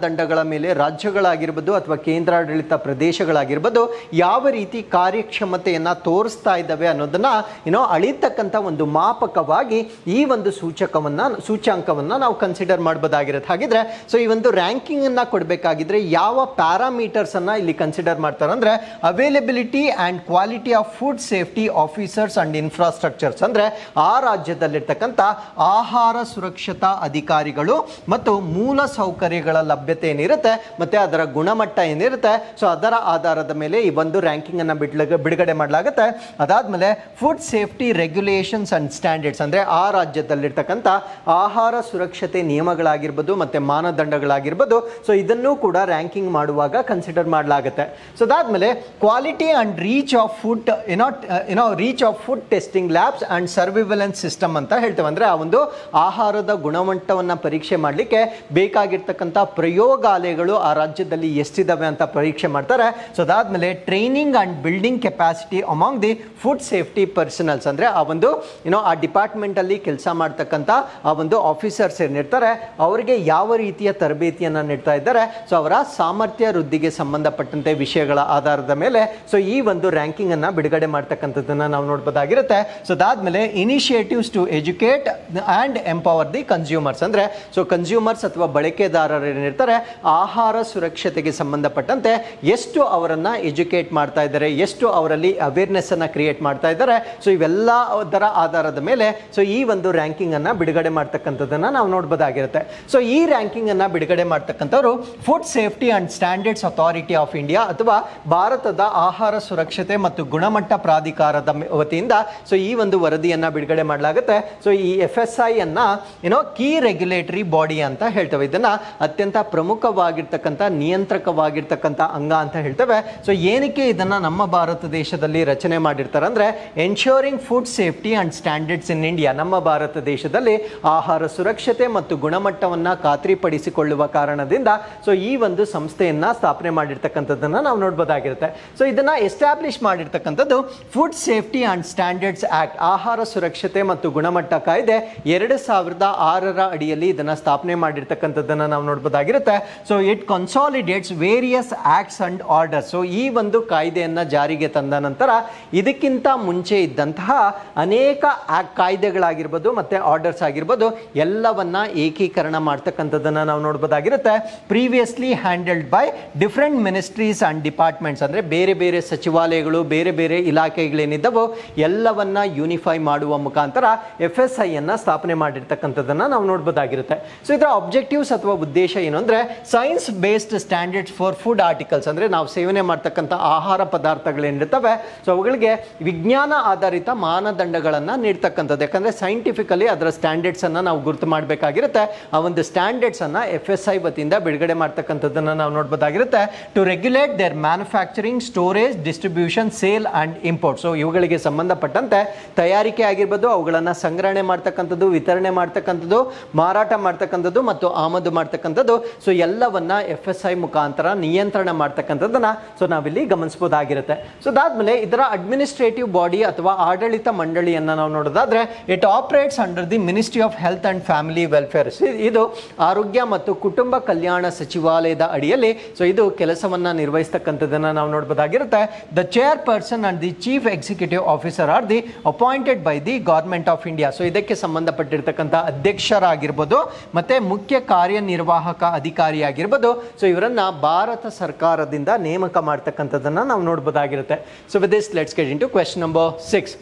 Speaker 1: ಮಾನದಂಡಗಳ ಮೇಲೆ ರಾಜ್ಯಗಳಾಗಿರ್ಬೋದು ಅಥವಾ ಕೇಂದ್ರಾಡಳಿತ ಪ್ರದೇಶಗಳಾಗಿರ್ಬೋದು ಯಾವ ರೀತಿ ಕಾರ್ಯಕ್ಷಮತೆಯನ್ನ ತೋರಿಸ್ತಾ ಇದ್ದಾವೆ ಅನ್ನೋದನ್ನ ಏನೋ ಅಳಿತಕ್ಕಂಥ ಒಂದು ಮಾಪಕವಾಗಿ ಈ ಒಂದು ಸೂಚಕವನ್ನ ಸೂಚ್ಯಾಂಕವನ್ನ ನಾವು ಕನ್ಸಿಡರ್ ಮಾಡಬಹುದಾಗಿರುತ್ತೆ ಹಾಗಿದ್ರೆ ಸೊ ಈ ಒಂದು ರ್ಯಾಂಕಿಂಗ್ ಅನ್ನ ಕೊಡಬೇಕಾಗಿದ್ರೆ ಯಾವ ಪ್ಯಾರಾಮೀಟರ್ಸ್ ಅನ್ನ ಇಲ್ಲಿ ಕನ್ಸಿಡರ್ ಮಾಡ್ತಾರೆ ಅಂದ್ರೆ availability and quality of food safety officers and infrastructures ಅಂದ್ರೆ ಆ ರಾಜ್ಯದಲ್ಲಿರ್ತಕ್ಕಂಥ ಆಹಾರ ಸುರಕ್ಷತಾ ಅಧಿಕಾರಿಗಳು ಮತ್ತು ಮೂಲ ಸೌಕರ್ಯಗಳ ಲಭ್ಯತೆ ಏನಿರುತ್ತೆ ಮತ್ತೆ ಅದರ ಗುಣಮಟ್ಟ ಏನಿರುತ್ತೆ ಸೊ ಅದರ ಆಧಾರದ ಮೇಲೆ ಈ ಒಂದು ರ್ಯಾಂಕಿಂಗ್ ಅನ್ನ ಬಿಡ್ಲ ಬಿಡುಗಡೆ ಮಾಡಲಾಗುತ್ತೆ ಅದಾದ್ಮೇಲೆ food safety regulations and standards ಅಂದ್ರೆ ಆ ರಾಜ್ಯದಲ್ಲಿರ್ತಕ್ಕಂಥ ಆಹಾರ ಸುರಕ್ಷತೆ ನಿಯಮಗಳಾಗಿರ್ಬೋದು ಮತ್ತೆ ಮಾನದಂಡಗಳಾಗಿರ್ಬೋದು ಸೊ ಇದನ್ನು ಕೂಡ ರ್ಯಾಂಕಿಂಗ್ ಮಾಡುವಾಗ ಕನ್ಸಿಡರ್ ಮಾಡಲಾಗುತ್ತೆ ಸೊ ಅದಾದ್ಮೇಲೆ quality and reach of food ಏನೋ ಏನೋ reach of food testing labs and surveillance system ಅಂತ ಹೇಳ್ತೇವೆ ಅಂದ್ರೆ ಆ ಒಂದು ಆಹಾರದ ಗುಣಮಟ್ಟವನ್ನ ಪರೀಕ್ಷೆ ಮಾಡಲಿಕ್ಕೆ ಬೇಕಾಗಿರ್ತಕ್ಕಂಥ ಪ್ರಯೋಗಾಲಯಗಳು ಆ ರಾಜ್ಯದಲ್ಲಿ ಎಷ್ಟಿದಾವೆ ಅಂತ ಪರೀಕ್ಷೆ ಮಾಡ್ತಾರೆ ಸೊ ಅದಾದ್ಮೇಲೆ training and building capacity among the food safety personnels ಅಂದ್ರೆ ಆ ಒಂದು ಏನೋ ಆ ಡಿಪಾರ್ಟ್ಮೆಂಟ್ ಅಲ್ಲಿ ಕೆಲಸ ಮಾಡ್ತಕ್ಕಂಥ ಆ ಒಂದು ಆಫೀಸರ್ಸ್ ಏನಿರ್ತಾರೆ ಅವರಿಗೆ ಯಾವ ರೀತಿಯ ತರಬೇತಿಯನ್ನ ನೀಡ್ತಾ ಇದ್ದಾರೆ ಸೊ ಅವರ ಸಾಮರ್ಥ್ಯ ವೃದ್ಧಿಗೆ ಸಂಬಂಧಪಟ್ಟಂತೆ ವಿಷಯಗಳ ಆಧಾರದ ಮೇಲೆ ಸೊ ಈ ಒಂದು ರ್ಯಾಂಕಿಂಗ್ ಅನ್ನ ಬಿಡುಗಡೆ ಮಾಡ್ತಕ್ಕಂಥದ್ದನ್ನ ನಾವು ನೋಡ್ಬೋದಾಗಿರುತ್ತೆ ಸೊ ಅದಾದ್ಮೇಲೆ initiatives to educate and empower the consumers ಅಂದ್ರೆ ಸೊ ಕನ್ಸ್ಯೂಮರ್ಸ್ ಅಥವಾ ಬಳಕೆದಾರರು ಏನಿರ್ತಾರೆ ಆಹಾರ ಸುರಕ್ಷತೆಗೆ ಸಂಬಂಧಪಟ್ಟಂತೆ ಎಷ್ಟು ಅವರನ್ನ ಎಜುಕೇಟ್ ಮಾಡ್ತಾ ಇದ್ದಾರೆ ಎಷ್ಟು ಅವರಲ್ಲಿ ಅವೇರ್ನೆಸ್ ಅನ್ನ ಕ್ರಿಯೇಟ್ ಮಾಡ್ತಾ ಇದ್ದಾರೆ ಸೊ ಇವೆಲ್ಲದರ ಆಧಾರದ ಮೇಲೆ ಸೊ ಈ ಒಂದು ರ್ಯಾಂಕಿಂಗ್ ಅನ್ನ ಬಿಡುಗಡೆ ಮಾಡ್ತಕ್ಕಂಥದ್ದನ್ನ ನಾವು ನೋಡ್ಬೋದಾಗಿರುತ್ತೆ ಸೊ ಈ ರ್ಯಾಂಕಿಂಗ್ ಅನ್ನ ಬಿಡುಗಡೆ ಮಾಡ್ತಕ್ಕಂಥವ್ರು food safety and standards authority of India ಅಥವಾ ಭಾರತದ ಆಹಾರ ಸುರಕ್ಷತೆ ಮತ್ತು ಗುಣಮಟ್ಟ ಪ್ರಾಧಿಕಾರದ ಮೆ- ವತಿಯಿಂದ ಸೊ ಈ ಒಂದು ವರದಿಯನ್ನ ಬಿಡುಗಡೆ ಮಾಡಲಾಗುತ್ತೆ ಸೊ ಈ ಎಫ್ ಎಸ್ ಐ ಅನ್ನ ಏನೋ ಕೀ ರೆಗ್ಯುಲೇಟರಿ ಬಾಡಿ ಅಂತ ಹೇಳ್ತೇವೆ ಇದನ್ನ ಅತ್ಯಂತ ಪ್ರಮುಖವಾಗಿರ್ತಕ್ಕಂಥ ನಿಯಂತ್ರಕವಾಗಿರ್ತಕ್ಕಂಥ ಅಂಗ ಅಂತ ಹೇಳ್ತೇವೆ ಸೊ ಏನಕ್ಕೆ ಇದನ್ನ ನಮ್ಮ ಭಾರತ ದೇಶದಲ್ಲಿ ರಚನೆ ಮಾಡಿರ್ತಾರೆ ಅಂದ್ರೆ ensuring food safety and standards in India ನಮ್ಮ ಭಾರತ ದೇಶದಲ್ಲಿ ಆಹಾರ ಸುರಕ್ಷತೆ ಮತ್ತು ಗುಣಮಟ್ಟವನ್ನ ಖಾತ್ರಿಪಡಿಸಿಕೊಳ್ಳುವ ಕಾರಣದಿಂದ ಸೊ ಈ ಒಂದು ಸಂಸ್ಥೆಯನ್ನ ಸ್ಥಾಪನೆ ಮಾಡಿರ್ತಕ್ಕಂಥದ್ದನ್ನ ನಾವು ನೋಡ್ಬೋದಾಗಿರುತ್ತೆ ಸೊ ಇದನ್ನ ಎಸ್ಟಾಬ್ಲಿಷ್ ಮಾಡಿರ್ತಕ್ಕಂಥದ್ದು food safety and standards act ಆಹಾರ ಸುರಕ್ಷತೆ ಮತ್ತು ಗುಣಮಟ್ಟ ಕಾಯ್ದೆ ಎರಡು ಸಾವಿರದ ಆರರ ಅಡಿಯಲ್ಲಿ ಇದನ್ನ ಸ್ಥಾಪನೆ ಮಾಡಿರ್ತಕ್ಕಂಥದ್ದನ್ನ ನಾವು ನೋಡ್ಬೋದಾಗಿರುತ್ತೆ so it consolidates various acts and orders so ಈ ಒಂದು ಕಾಯ್ದೆಯನ್ನ ಜಾರಿಗೆ ತಂದ ನಂತರ ಇದಕ್ಕಿಂತ ಮುಂಚೆ ಇದ್ದಂತಹ ಅನೇಕ ಆಕ್- ಕಾಯ್ದೆಗಳಾಗಿರ್ಬೋದು ಮತ್ತೆ ಆರ್ಡರ್ಸ್ ಆಗಿರ್ಬೋದು ಎಲ್ಲವನ್ನ ಏಕೀಕರಣ ಮಾಡ್ತಕ್ಕಂಥದ್ದನ್ನ ನಾವು ನೋಡ್ಬೋದಾಗಿರುತ್ತೆ previously handled by different ministries and departments ಅಂದ್ರೆ ಬೇರೆ ಬೇರೆ ಸಚಿವಾಲಯಗಳು ಬೇರೆ ಬೇರೆ ಇಲಾಖೆಗಳೇನಿದ್ದವೋ ಎಲ್ಲವನ್ನ ಯೂನಿಫೈ ಮಾಡುವ ಮುಖಾಂತರ ಎಫ್ ಎಸ್ ಐ ಅನ್ನ ಸ್ಥಾಪನೆ ಮಾಡಿರ್ತಕ್ಕಂಥದ್ದನ್ನ ನಾವು ನೋಡ್ಬೋದಾಗಿರುತ್ತೆ ಸೊ ಇದರ ಅಬ್ಜೆಕ್ಟಿವ್ಸ್ ಅಥವಾ ಉದ್ದೇಶ ಏನು ಅಂದ್ರೆ science based standards for food articles ಅಂದ್ರೆ ನಾವು ಸೇವನೆ ಮಾಡ್ತಕ್ಕಂಥ ಆಹಾರ ಪದಾರ್ಥಗಳೇನಿರ್ತವೆ ಸೊ ಅವುಗಳಿಗೆ ವಿಜ್ಞಾನ ಆಧಾರಿತ ಮಾನದಂಡಗಳನ್ನ ನೀಡ್ತಕ್ಕಂಥದ್ದು ಯಾಕಂದ್ರೆ ಸೈಂಟಿಫಿಕಲಿ ಅದರ ಸ್ಟ್ಯಾಂಡರ್ಡ್ಸ್ ಅನ್ನ ನಾವು ಗುರುತು ಮಾಡಬೇಕಾಗಿರುತ್ತೆ ಆ ಒಂದು ಸ್ಟ್ಯಾಂಡರ್ಡ್ಸ್ ಅನ್ನ ಎಫ್ ಎಸ್ ಐ ವತಿಯಿಂದ ಬಿಡುಗಡೆ ಮಾಡ್ತಕ್ಕಂಥದ್ದನ್ನ ನಾವು ನೋಡ್ಬೋದಾಗಿರುತ್ತೆ to regulate their manufacturing storage distribution sale and import so ಇವುಗಳಿಗೆ ಸಂಬಂಧಪಟ್ಟಂತೆ ತಯಾರಿಕೆ ಆಗಿರ್ಬೋದು ಅವುಗಳನ್ನ ಸಂಗ್ರಹಣೆ ಮಾಡ್ತಕ್ಕಂಥದ್ದು ವಿತರಣೆ ಮಾಡ್ತಕ್ಕಂಥದ್ದು ಮಾರಾಟ ಮಾಡ್ತಕ್ಕಂಥದ್ದು ಮತ್ತು ಆಮದು ಮಾಡ್ತಕ್ಕಂಥದ್ದು ಸೊ ಎಲ್ಲವನ್ನ ಎಫ್ ಎಸ್ ಐ ಮುಖಾಂತರ ನಿಯಂತ್ರಣ ಮಾಡ್ತಕ್ಕಂಥದ್ದನ್ನ ಸೊ ನಾವಿಲ್ಲಿ ಗಮನಿಸಬಹುದಾಗಿರುತ್ತೆ ಸೊ ಅದಾದ್ಮೇಲೆ ಇದರ ಅಡ್ಮಿನಿಸ್ಟ್ರೇಟಿವ್ ಬಾಡಿ ಅಥವಾ ಆಡಳಿತ ಮಂಡಳಿಯನ್ನ ನಾವು ನೋಡೋದಾದ್ರೆ it operates under the ministry of health and family welfare ಇದು ಆರೋಗ್ಯ ಮತ್ತು ಕುಟುಂಬ ಕಲ್ಯಾಣ ಸಚಿವಾಲಯದ ಅಡಿಯಲ್ಲಿ ಸೊ ಇದು ಕೆಲಸವನ್ನ ನಿರ್ವಹಿಸ್ತಕ್ಕಂಥದ್ದನ್ನ ನಾವು ನೋಡಬಹುದಾಗಿರುತ್ತೆ the chairperson and the chief executive officer are the appointed by the government of India so ಇದಕ್ಕೆ ಸಂಬಂಧಪಟ್ಟಿರ್ತಕ್ಕಂಥ ಅಧ್ಯಕ್ಷರಾಗಿರ್ಬೋದು ಮತ್ತೆ ಮುಖ್ಯ ಕಾರ್ಯನಿರ್ವಾಹಕ ಅಧಿಕಾರಿಯಾಗಿರ್ಬೋದು ಸೊ ಇವರನ್ನ ಭಾರತ ಸರ್ಕಾರದಿಂದ ನೇಮಕ ಮಾಡ್ತಕ್ಕಂಥದ್ದನ್ನ ನಾವು ನೋಡ್ಬೋದಾಗಿರುತ್ತೆ so with this let's get in to question number six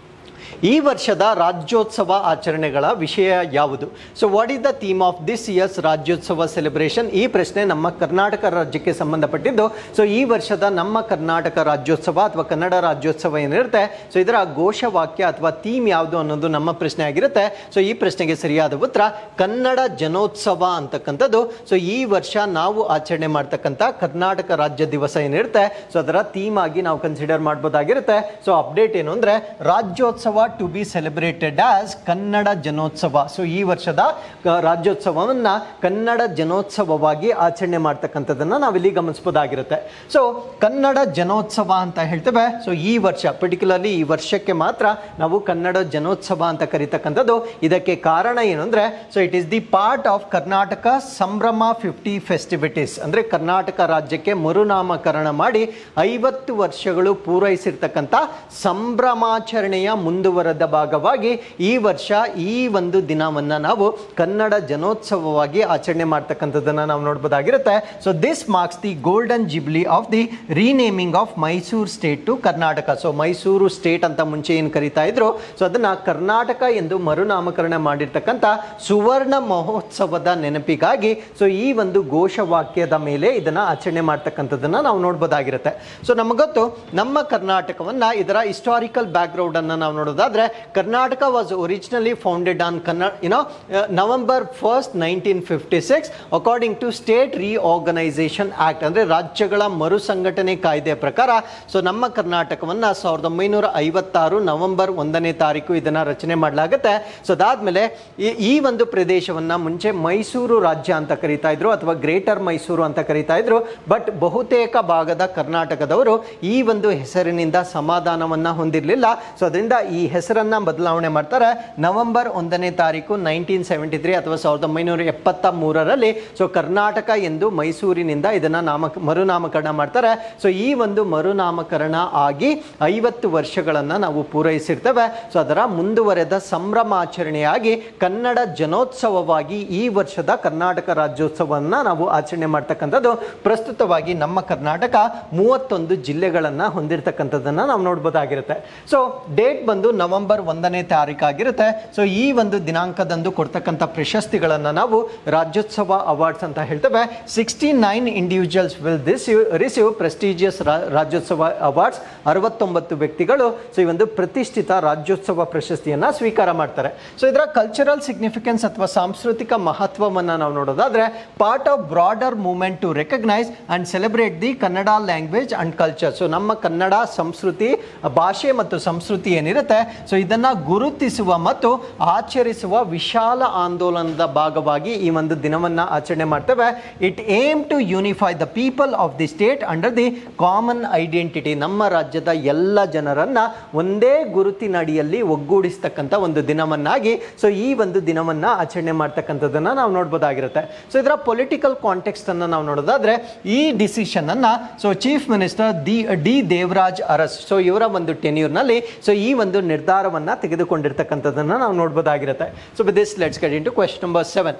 Speaker 1: ಈ ವರ್ಷದ ರಾಜ್ಯೋತ್ಸವ ಆಚರಣೆಗಳ ವಿಷಯ ಯಾವುದು so what is the theme of this year's Rajyotsava celebration ಈ ಪ್ರಶ್ನೆ ನಮ್ಮ ಕರ್ನಾಟಕ ರಾಜ್ಯಕ್ಕೆ ಸಂಬಂಧಪಟ್ಟಿದ್ದು ಸೊ ಈ ವರ್ಷದ ನಮ್ಮ ಕರ್ನಾಟಕ ರಾಜ್ಯೋತ್ಸವ ಅಥವಾ ಕನ್ನಡ ರಾಜ್ಯೋತ್ಸವ ಏನಿರುತ್ತೆ ಸೊ ಇದರ ಘೋಷವಾಕ್ಯ ಅಥವಾ ಥೀಮ್ ಯಾವುದು ಅನ್ನೋದು ನಮ್ಮ ಪ್ರಶ್ನೆ ಆಗಿರುತ್ತೆ ಸೊ ಈ ಪ್ರಶ್ನೆಗೆ ಸರಿಯಾದ ಉತ್ತರ ಕನ್ನಡ ಜನೋತ್ಸವ ಅಂತಕ್ಕಂಥದ್ದು ಸೊ ಈ ವರ್ಷ ನಾವು ಆಚರಣೆ ಮಾಡ್ತಕ್ಕಂಥ ಕರ್ನಾಟಕ ರಾಜ್ಯ ದಿವಸ ಏನಿರುತ್ತೆ ಸೊ ಅದರ ಥೀಮ್ ಆಗಿ ನಾವು ಕನ್ಸಿಡರ್ ಮಾಡ್ಬೋದಾಗಿರುತ್ತೆ ಸೊ ಅಪ್ಡೇಟ್ ಏನು ಅಂದ್ರೆ Rajyotsava to be celebrated as Kannada Janotsava so ಈ ವರ್ಷದ ಕ- ರಾಜ್ಯೋತ್ಸವವನ್ನು ಕನ್ನಡ ಜನೋತ್ಸವವಾಗಿ ಆಚರಣೆ ಮಾಡ್ತಕ್ಕಂಥದ್ದನ್ನು ನಾವಿಲ್ಲಿ ಗಮನಿಸ್ಬೋದಾಗಿರುತ್ತೆ ಸೊ ಕನ್ನಡ ಜನೋತ್ಸವ ಅಂತ ಹೇಳ್ತೇವೆ ಸೊ ಈ ವರ್ಷ ಪರ್ಟಿಕ್ಯುಲರ್ಲಿ ಈ ವರ್ಷಕ್ಕೆ ಮಾತ್ರ ನಾವು ಕನ್ನಡ ಜನೋತ್ಸವ ಅಂತ ಕರಿತಕ್ಕಂಥದ್ದು ಇದಕ್ಕೆ ಕಾರಣ ಏನು ಅಂದರೆ so it is the part of Karnataka Sambhrama fifty ಫೆಸ್ಟಿವಿಟೀಸ್ ಅಂದರೆ ಕರ್ನಾಟಕ ರಾಜ್ಯಕ್ಕೆ ಮರುನಾಮಕರಣ ಮಾಡಿ ಐವತ್ತು ವರ್ಷಗಳು ಪೂರೈಸಿರ್ತಕ್ಕಂಥ ಸಂಭ್ರಮಾಚರಣೆಯ ಮುಂದುವರೆದ ಭಾಗವಾಗಿ ಈ ವರ್ಷ ಈ ಒಂದು ದಿನವನ್ನು ನಾವು ಕನ್ನಡ ಜನೋತ್ಸವವಾಗಿ ಆಚರಣೆ ಮಾಡ್ತಕ್ಕಂಥದ್ದನ್ನು ನಾವು ನೋಡ್ಬೋದಾಗಿರುತ್ತೆ so this marks the golden jubilee of the renaming of Mysuru state to Karnataka so Mysuru state ಅಂತ ಮುಂಚೆ ಏನು ಕರಿತಾ ಇದ್ರು ಸೊ ಅದನ್ನ ಕರ್ನಾಟಕ ಎಂದು ಮರುನಾಮಕರಣ ಮಾಡಿರ್ತಕ್ಕಂಥ ಸುವರ್ಣ ಮಹೋತ್ಸವದ ನೆನಪಿಗಾಗಿ ಸೊ ಈ ಒಂದು ಘೋಷವಾಕ್ಯದ ಮೇಲೆ ಇದನ್ನ ಆಚರಣೆ ಮಾಡ್ತಕ್ಕಂಥದ್ದನ್ನ ನಾವು ನೋಡ್ಬೋದಾಗಿರುತ್ತೆ ಸೊ ನಮಗೊತ್ತು ನಮ್ಮ ಕರ್ನಾಟಕವನ್ನ ಇದರ ಹಿಸ್ಟಾರಿಕಲ್ ಬ್ಯಾಕ್ಗ್ರೌಂಡ್ ಅನ್ನ ನಾವು ನೋಡೋದಾದ್ರೆ Karnataka was originally founded on Kannada you know November first nineteen fifty six according to state reorganisation act ಅಂದ್ರೆ ರಾಜ್ಯಗಳ ಮರು ಸಂಘಟನೆ ಕಾಯ್ದೆಯ ಪ್ರಕಾರ ಸೊ ನಮ್ಮ ಕರ್ನಾಟಕವನ್ನ ಸಾವಿರದ ಒಂಬೈನೂರ ಐವತ್ತಾರು ನವೆಂಬರ್ ಒಂದನೇ ತಾರೀಕು ಇದನ್ನ ರಚನೆ ಮಾಡಲಾಗುತ್ತೆ ಸೊ ಅದಾದ್ಮೇಲೆ ಈ- ಈ ಒಂದು ಪ್ರದೇಶವನ್ನ ಮುಂಚೆ ಮೈಸೂರು ರಾಜ್ಯ ಅಂತ ಕರೀತಾ ಇದ್ರು ಅಥವಾ ಗ್ರೇಟರ್ ಮೈಸೂರು ಅಂತ ಕರೀತಾ ಇದ್ರು ಬಟ್ ಬಹುತೇಕ ಭಾಗದ ಕರ್ನಾಟಕದವರು ಈ ಒಂದು ಹೆಸರಿನಿಂದ ಸಮಾಧಾನವನ್ನ ಹೊಂದಿರಲಿಲ್ಲ ಸೊ ಅದರಿಂದ ಈ ಹೆಸರನ್ನ ಬದಲಾವಣೆ ಮಾಡ್ತಾರೆ ನವೆಂಬರ್ ಒಂದನೇ ತಾರೀಕು ನೈನ್ಟೀನ್ ಸೆವೆಂಟಿ ತ್ರೀ ಅಥವಾ ಸಾವಿರದ ಒಂಬೈನೂರ ಎಪ್ಪತ್ತ ಮೂರರಲ್ಲಿ ಸೊ ಕರ್ನಾಟಕ ಎಂದು ಮೈಸೂರಿನಿಂದ ಇದನ್ನ ನಾಮ ಮರುನಾಮಕರಣ ಮಾಡ್ತಾರೆ ಸೊ ಈ ಒಂದು ಮರುನಾಮಕರಣ ಆಗಿ ಐವತ್ತು ವರ್ಷಗಳನ್ನ ನಾವು ಪೂರೈಸಿರ್ತೇವೆ ಸೊ ಅದರ ಮುಂದುವರೆದ ಸಂಭ್ರಮಾಚರಣೆಯಾಗಿ ಕನ್ನಡ ಜನೋತ್ಸವವಾಗಿ ಈ ವರ್ಷದ ಕರ್ನಾಟಕ ರಾಜ್ಯೋತ್ಸವವನ್ನು ನಾವು ಆಚರಣೆ ಮಾಡ್ತಕ್ಕಂಥದ್ದು ಪ್ರಸ್ತುತವಾಗಿ ನಮ್ಮ ಕರ್ನಾಟಕ ಮೂವತ್ತೊಂದು ಜಿಲ್ಲೆಗಳನ್ನು ಹೊಂದಿರತಕ್ಕಂಥದ್ದನ್ನು ನಾವು ನೋಡ್ಬೋದಾಗಿರುತ್ತೆ ಸೊ ಡೇಟ್ ಬಂದು ನವೆಂಬರ್ ಒಂದನೇ ತಾರೀಕಾಗಿರುತ್ತೆ ಸೊ ಈ ಒಂದು ದಿನಾಂಕದಂದು ಕೊಡ್ತಕ್ಕಂಥ ಪ್ರಶಸ್ತಿಗಳನ್ನು ನಾವು ರಾಜ್ಯೋತ್ಸವ ಅವಾರ್ಡ್ಸ್ ಅಂತ ಹೇಳ್ತೇವೆ sixty nine individuals will this receive prestigious Rajyotsava awards ಅರವತ್ತೊಂಬತ್ತು ವ್ಯಕ್ತಿಗಳು ಸೊ ಈ ಒಂದು ಪ್ರತಿಷ್ಠಿತ ರಾಜ್ಯೋತ್ಸವ ಪ್ರಶಸ್ತಿಯನ್ನು ಸ್ವೀಕಾರ ಮಾಡ್ತಾರೆ ಸೊ ಇದರ ಕಲ್ಚರಲ್ ಸಿಗ್ನಿಫಿಕೆನ್ಸ್ ಅಥವಾ ಸಾಂಸ್ಕೃತಿಕ ಮಹತ್ವವನ್ನು ನಾವು ನೋಡೋದಾದ್ರೆ part of broader movement to recognise and celebrate the Kannada language and culture so ನಮ್ಮ ಕನ್ನಡ ಸಂಸ್ಕೃತಿ ಭಾಷೆ ಮತ್ತು ಸಂಸ್ಕೃತಿ ಏನಿರುತ್ತೆ ಸೊ ಇದನ್ನ ಗುರುತಿಸುವ ಮತ್ತು ಆಚರಿಸುವ ವಿಶಾಲ ಆಂದೋಲನದ ಭಾಗವಾಗಿ ಈ ಒಂದು ದಿನವನ್ನ ಆಚರಣೆ ಮಾಡ್ತೇವೆ it aim to unify the people of the state under the common identity ನಮ್ಮ ರಾಜ್ಯದ ಎಲ್ಲ ಜನರನ್ನ ಒಂದೇ ಗುರುತಿನಡಿಯಲ್ಲಿ ಒಗ್ಗೂಡಿಸ್ತಕ್ಕಂಥ ಒಂದು ದಿನವನ್ನಾಗಿ ಸೊ ಈ ಒಂದು ದಿನವನ್ನ ಆಚರಣೆ ಮಾಡ್ತಕ್ಕಂಥದ್ದನ್ನ ನಾವು ನೋಡ್ಬೋದಾಗಿರುತ್ತೆ ಸೊ ಇದರ ಪೊಲಿಟಿಕಲ್ ಕಾಂಟೆಕ್ಸ್ಟ್ ಅನ್ನ ನಾವು ನೋಡೋದಾದ್ರೆ ಈ ಡಿಸಿಷನ್ ಅನ್ನ so chief minister the D Devaraj Urs so ಇವರ ಒಂದು ಟೆನ್ಯೂರ್ನಲ್ಲಿ ಸೊ ಈ ಒಂದು ನಿರ್ಧಾರವನ್ನ ತೆಗೆದುಕೊಂಡಿರ್ತಕ್ಕಂಥದ್ದನ್ನ ನಾವು ನೋಡ್ಬೋದಾಗಿರುತ್ತೆ so with this let's get in to question number seven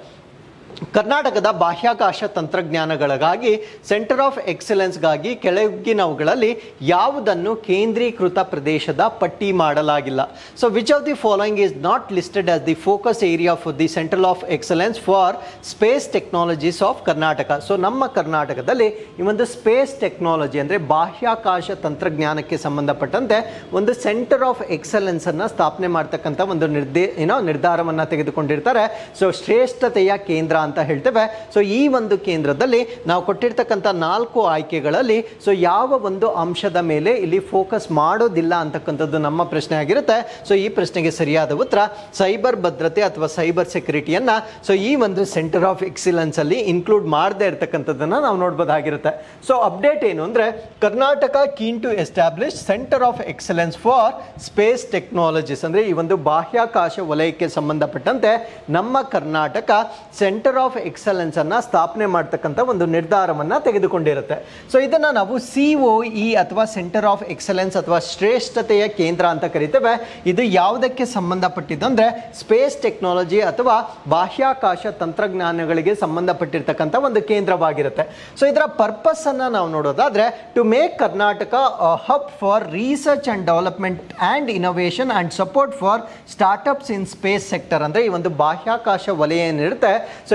Speaker 1: ಕರ್ನಾಟಕದ ಬಾಹ್ಯಾಕಾಶ ತಂತ್ರಜ್ಞಾನಗಳಿಗಾಗಿ ಸೆಂಟರ್ ಆಫ್ ಎಕ್ಸಲೆನ್ಸ್ಗಾಗಿ ಕೆಳಗಿನವುಗಳಲ್ಲಿ ಯಾವುದನ್ನು ಕೇಂದ್ರೀಕೃತ ಪ್ರದೇಶದ ಪಟ್ಟಿ ಮಾಡಲಾಗಿಲ್ಲ so which of the following is not listed as the focus area for the central of excellence for space technologies of Karnataka so ನಮ್ಮ ಕರ್ನಾಟಕದಲ್ಲಿ ಈ ಒಂದು ಸ್ಪೇಸ್ ಟೆಕ್ನಾಲಜಿ ಅಂದರೆ ಬಾಹ್ಯಾಕಾಶ ತಂತ್ರಜ್ಞಾನಕ್ಕೆ ಸಂಬಂಧಪಟ್ಟಂತೆ ಒಂದು ಸೆಂಟರ್ ಆಫ್ ಎಕ್ಸಲೆನ್ಸ್ ಅನ್ನ ಸ್ಥಾಪನೆ ಮಾಡ್ತಕ್ಕಂಥ ಒಂದು ನಿರ್ದೇ ಏನೋ ನಿರ್ಧಾರವನ್ನ ತೆಗೆದುಕೊಂಡಿರ್ತಾರೆ ಸೊ ಶ್ರೇಷ್ಠತೆಯ ಕೇಂದ್ರ ಅಂತ ಹೇಳ್ತೇವೆ ಸೊ ಈ ಒಂದು ಕೇಂದ್ರದಲ್ಲಿ ನಾವು ಕೊಟ್ಟಿರ್ತಕ್ಕಂಥ ನಾಲ್ಕು ಆಯ್ಕೆಗಳಲ್ಲಿ ಸೊ ಯಾವ ಒಂದು ಅಂಶದ ಮೇಲೆ ಇಲ್ಲಿ ಫೋಕಸ್ ಮಾಡೋದಿಲ್ಲ ಅಂತಕ್ಕಂಥದ್ದು ನಮ್ಮ ಪ್ರಶ್ನೆ ಆಗಿರುತ್ತೆ ಸೊ ಈ ಪ್ರಶ್ನೆಗೆ ಸರಿಯಾದ ಉತ್ತರ ಸೈಬರ್ ಭದ್ರತೆ ಅಥವಾ ಸೈಬರ್ ಸೆಕ್ಯೂರಿಟಿಯನ್ನ ಸೊ ಈ ಒಂದು ಸೆಂಟರ್ ಆಫ್ ಎಕ್ಸಿಲೆನ್ಸ್ ಅಲ್ಲಿ ಇನ್ಕ್ಲೂಡ್ ಮಾಡದೇ ಇರತಕ್ಕಂಥದ್ದನ್ನ ನಾವು ನೋಡ್ಬೋದಾಗಿರುತ್ತೆ ಸೊ ಅಪ್ಡೇಟ್ ಏನು ಅಂದ್ರೆ Karnataka keen to establish centre of excellence for space technologies ಅಂದ್ರೆ ಈ ಒಂದು ಬಾಹ್ಯಾಕಾಶ ವಲಯಕ್ಕೆ ಸಂಬಂಧಪಟ್ಟಂತೆ ನಮ್ಮ ಕರ್ನಾಟಕ ಸೆಂಟರ್ ಆಫ್ ಎಕ್ಸಲೆನ್ಸ್ ಅನ್ನ ಸ್ಥಾಪನೆ ಮಾಡ್ತಕ್ಕಂಥ ಒಂದು ನಿರ್ಧಾರವನ್ನ ತೆಗೆದುಕೊಂಡಿರುತ್ತೆ ಸೊ ಇದನ್ನ ನಾವು ಸಿ ಒ ಇ ಅಥವಾ ಸೆಂಟರ್ ಆಫ್ ಎಕ್ಸಲೆನ್ಸ್ ಅಥವಾ ಶ್ರೇಷ್ಠತೆಯ ಕೇಂದ್ರ ಅಂತ ಕರಿತೇವೆ ಇದು ಯಾವುದಕ್ಕೆ ಸಂಬಂಧಪಟ್ಟಿದ್ದು ಅಂದ್ರೆ ಸ್ಪೇಸ್ ಟೆಕ್ನಾಲಜಿ ಅಥವಾ ಬಾಹ್ಯಾಕಾಶ ತಂತ್ರಜ್ಞಾನಗಳಿಗೆ ಸಂಬಂಧಪಟ್ಟಿರ್ತಕ್ಕಂಥ ಒಂದು ಕೇಂದ್ರವಾಗಿರುತ್ತೆ ಸೊ ಇದರ ಪರ್ಪಸ್ ಅನ್ನ ನಾವು ನೋಡೋದಾದ್ರೆ to make Karnataka hub for research and development and innovation and support for startups in space sector ಅಂದ್ರೆ ಈ ಒಂದು ಬಾಹ್ಯಾಕಾಶ ವಲಯ ಏನಿರುತ್ತೆ ಸೊ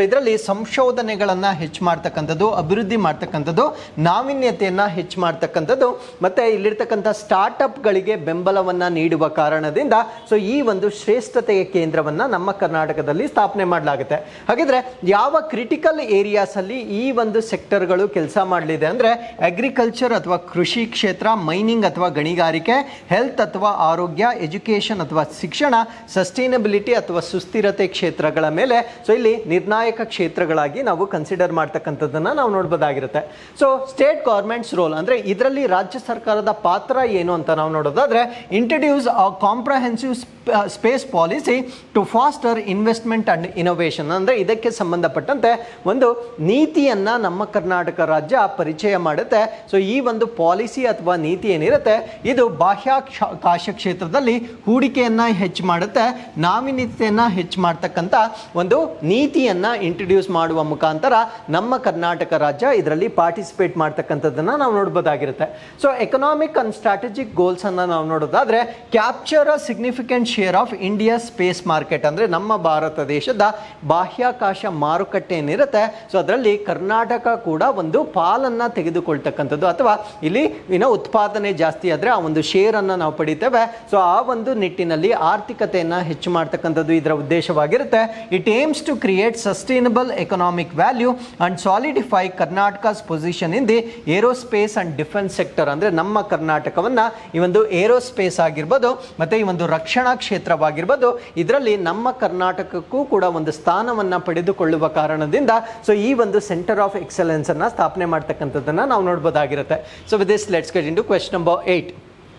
Speaker 1: ಇದರಲ್ಲಿ ಸಂಶೋಧನೆಗಳನ್ನು ಹೆಚ್ಚು ಮಾಡ್ತಕ್ಕಂಥದ್ದು ಅಭಿವೃದ್ಧಿ ಮಾಡ್ತಕ್ಕಂಥದ್ದು ನಾವೀನ್ಯತೆಯನ್ನು ಹೆಚ್ಚು ಮಾಡ್ತಕ್ಕಂಥದ್ದು ಮತ್ತೆ ಇಲ್ಲಿರ್ತಕ್ಕಂಥ ಸ್ಟಾರ್ಟಪ್ಗಳಿಗೆ ಬೆಂಬಲವನ್ನು ನೀಡುವ ಕಾರಣದಿಂದ ಸೊ ಈ ಒಂದು ಶ್ರೇಷ್ಠತೆಯ ಕೇಂದ್ರವನ್ನು ನಮ್ಮ ಕರ್ನಾಟಕದಲ್ಲಿ ಸ್ಥಾಪನೆ ಮಾಡಲಾಗುತ್ತೆ ಹಾಗಿದ್ರೆ ಯಾವ ಕ್ರಿಟಿಕಲ್ ಏರಿಯಾಸ್ ಅಲ್ಲಿ ಈ ಒಂದು ಸೆಕ್ಟರ್ಗಳು ಕೆಲಸ ಮಾಡಲಿದೆ ಅಂದ್ರೆ ಅಗ್ರಿಕಲ್ಚರ್ ಅಥವಾ ಕೃಷಿ ಕ್ಷೇತ್ರ ಮೈನಿಂಗ್ ಅಥವಾ ಗಣಿಗಾರಿಕೆ ಹೆಲ್ತ್ ಅಥವಾ ಆರೋಗ್ಯ ಎಜುಕೇಷನ್ ಅಥವಾ ಶಿಕ್ಷಣ ಸಸ್ಟೈನಬಿಲಿಟಿ ಅಥವಾ ಸುಸ್ಥಿರತೆ ಕ್ಷೇತ್ರಗಳ ಮೇಲೆ ಸೊ ಇಲ್ಲಿ ನಿರ್ಣಾಯಕ ಕ್ಷೇತ್ರಗಳಾಗಿ ನಾವು ಕನ್ಸಿಡರ್ ಮಾಡ್ತಕ್ಕಂಥದ್ದನ್ನ ನಾವು ನೋಡ್ಬೋದಾಗಿರುತ್ತೆ ಸೊ ಸ್ಟೇಟ್ ಗೌರ್ಮೆಂಟ್ಸ್ ರೋಲ್ ಅಂದ್ರೆ ಇದರಲ್ಲಿ ರಾಜ್ಯ ಸರ್ಕಾರದ ಪಾತ್ರ ಏನು ಅಂತ ನಾವು ನೋಡೋದಾದ್ರೆ introduce a comprehensive space policy to foster investment and innovation ಅಂದ್ರೆ ಇದಕ್ಕೆ ಸಂಬಂಧಪಟ್ಟಂತೆ ಒಂದು ನೀತಿಯನ್ನ ನಮ್ಮ ಕರ್ನಾಟಕ ರಾಜ್ಯ ಪರಿಚಯ ಮಾಡುತ್ತೆ ಸೊ ಈ ಒಂದು ಪಾಲಿಸಿ ಅಥವಾ ನೀತಿ ಏನಿರುತ್ತೆ ಇದು ಬಾಹ್ಯಾಕಾಶ ಕ್ಷೇತ್ರದಲ್ಲಿ ಹೂಡಿಕೆಯನ್ನ ಹೆಚ್ಚು ಮಾಡುತ್ತೆ ನಾವೀನ್ಯತೆಯನ್ನ ಹೆಚ್ಚು ಮಾಡ್ತಕ್ಕಂಥ ಒಂದು ನೀತಿಯನ್ನ ಇಂಟ್ರಡ್ಯೂಸ್ ಮಾಡುವ ಮುಖಾಂತರ ನಮ್ಮ ಕರ್ನಾಟಕ ರಾಜ್ಯ ಇದರಲ್ಲಿ ಪಾರ್ಟಿಸಿಪೇಟ್ ಮಾಡ್ತಕ್ಕಂಥದ್ದನ್ನ ನಾವು ನೋಡ್ಬೋದಾಗಿರುತ್ತೆ so economic and strategic goals ಅನ್ನ ನಾವು ನೋಡೋದಾದ್ರೆ capture a significant share of India space market ಅಂದ್ರೆ ನಮ್ಮ ಭಾರತ ದೇಶದ ಬಾಹ್ಯಾಕಾಶ ಮಾರುಕಟ್ಟೆ ಏನಿರುತ್ತೆ ಸೊ ಅದರಲ್ಲಿ ಕರ್ನಾಟಕ ಕೂಡ ಒಂದು ಪಾಲನ್ನ ತೆಗೆದುಕೊಳ್ತಕ್ಕಂಥದ್ದು ಅಥವಾ ಇಲ್ಲಿ ಏನೋ ಉತ್ಪಾದನೆ ಜಾಸ್ತಿ ಆದ್ರೆ ಆ ಒಂದು ಶೇರ್ ಅನ್ನ ನಾವು ಪಡಿತೇವೆ ಸೊ ಆ ಒಂದು ನಿಟ್ಟಿನಲ್ಲಿ ಆರ್ಥಿಕತೆಯನ್ನ ಹೆಚ್ಚು ಮಾಡ್ತಕ್ಕಂಥದ್ದು ಇದರ ಉದ್ದೇಶವಾಗಿರುತ್ತೆ it aims to create sustainable economic value and solidify Karnataka's position in the aerospace and defence sector ಅಂದ್ರೆ ನಮ್ಮ ಕರ್ನಾಟಕವನ್ನ ಈ ಒಂದು ಏರೋಸ್ಪೇಸ್ ಆಗಿರ್ಬೋದು ಮತ್ತೆ ಈ ಒಂದು ರಕ್ಷಣಾ ಕ್ಷೇತ್ರವಾಗಿರ್ಬೋದು ಇದರಲ್ಲಿ ನಮ್ಮ ಕರ್ನಾಟಕಕ್ಕೂ ಕೂಡ ಒಂದು ಸ್ಥಾನವನ್ನ ಪಡೆದುಕೊಳ್ಳುವ ಕಾರಣದಿಂದ ಸೊ ಈ ಒಂದು ಸೆಂಟರ್ ಆಫ್ ಎಕ್ಸಲೆನ್ಸ್ ಅನ್ನ ಸ್ಥಾಪನೆ ಮಾಡ್ತಕ್ಕಂಥದ್ದನ್ನ ನಾವು ನೋಡ್ಬೋದಾಗಿರುತ್ತೆ so with this let's get in to question number eight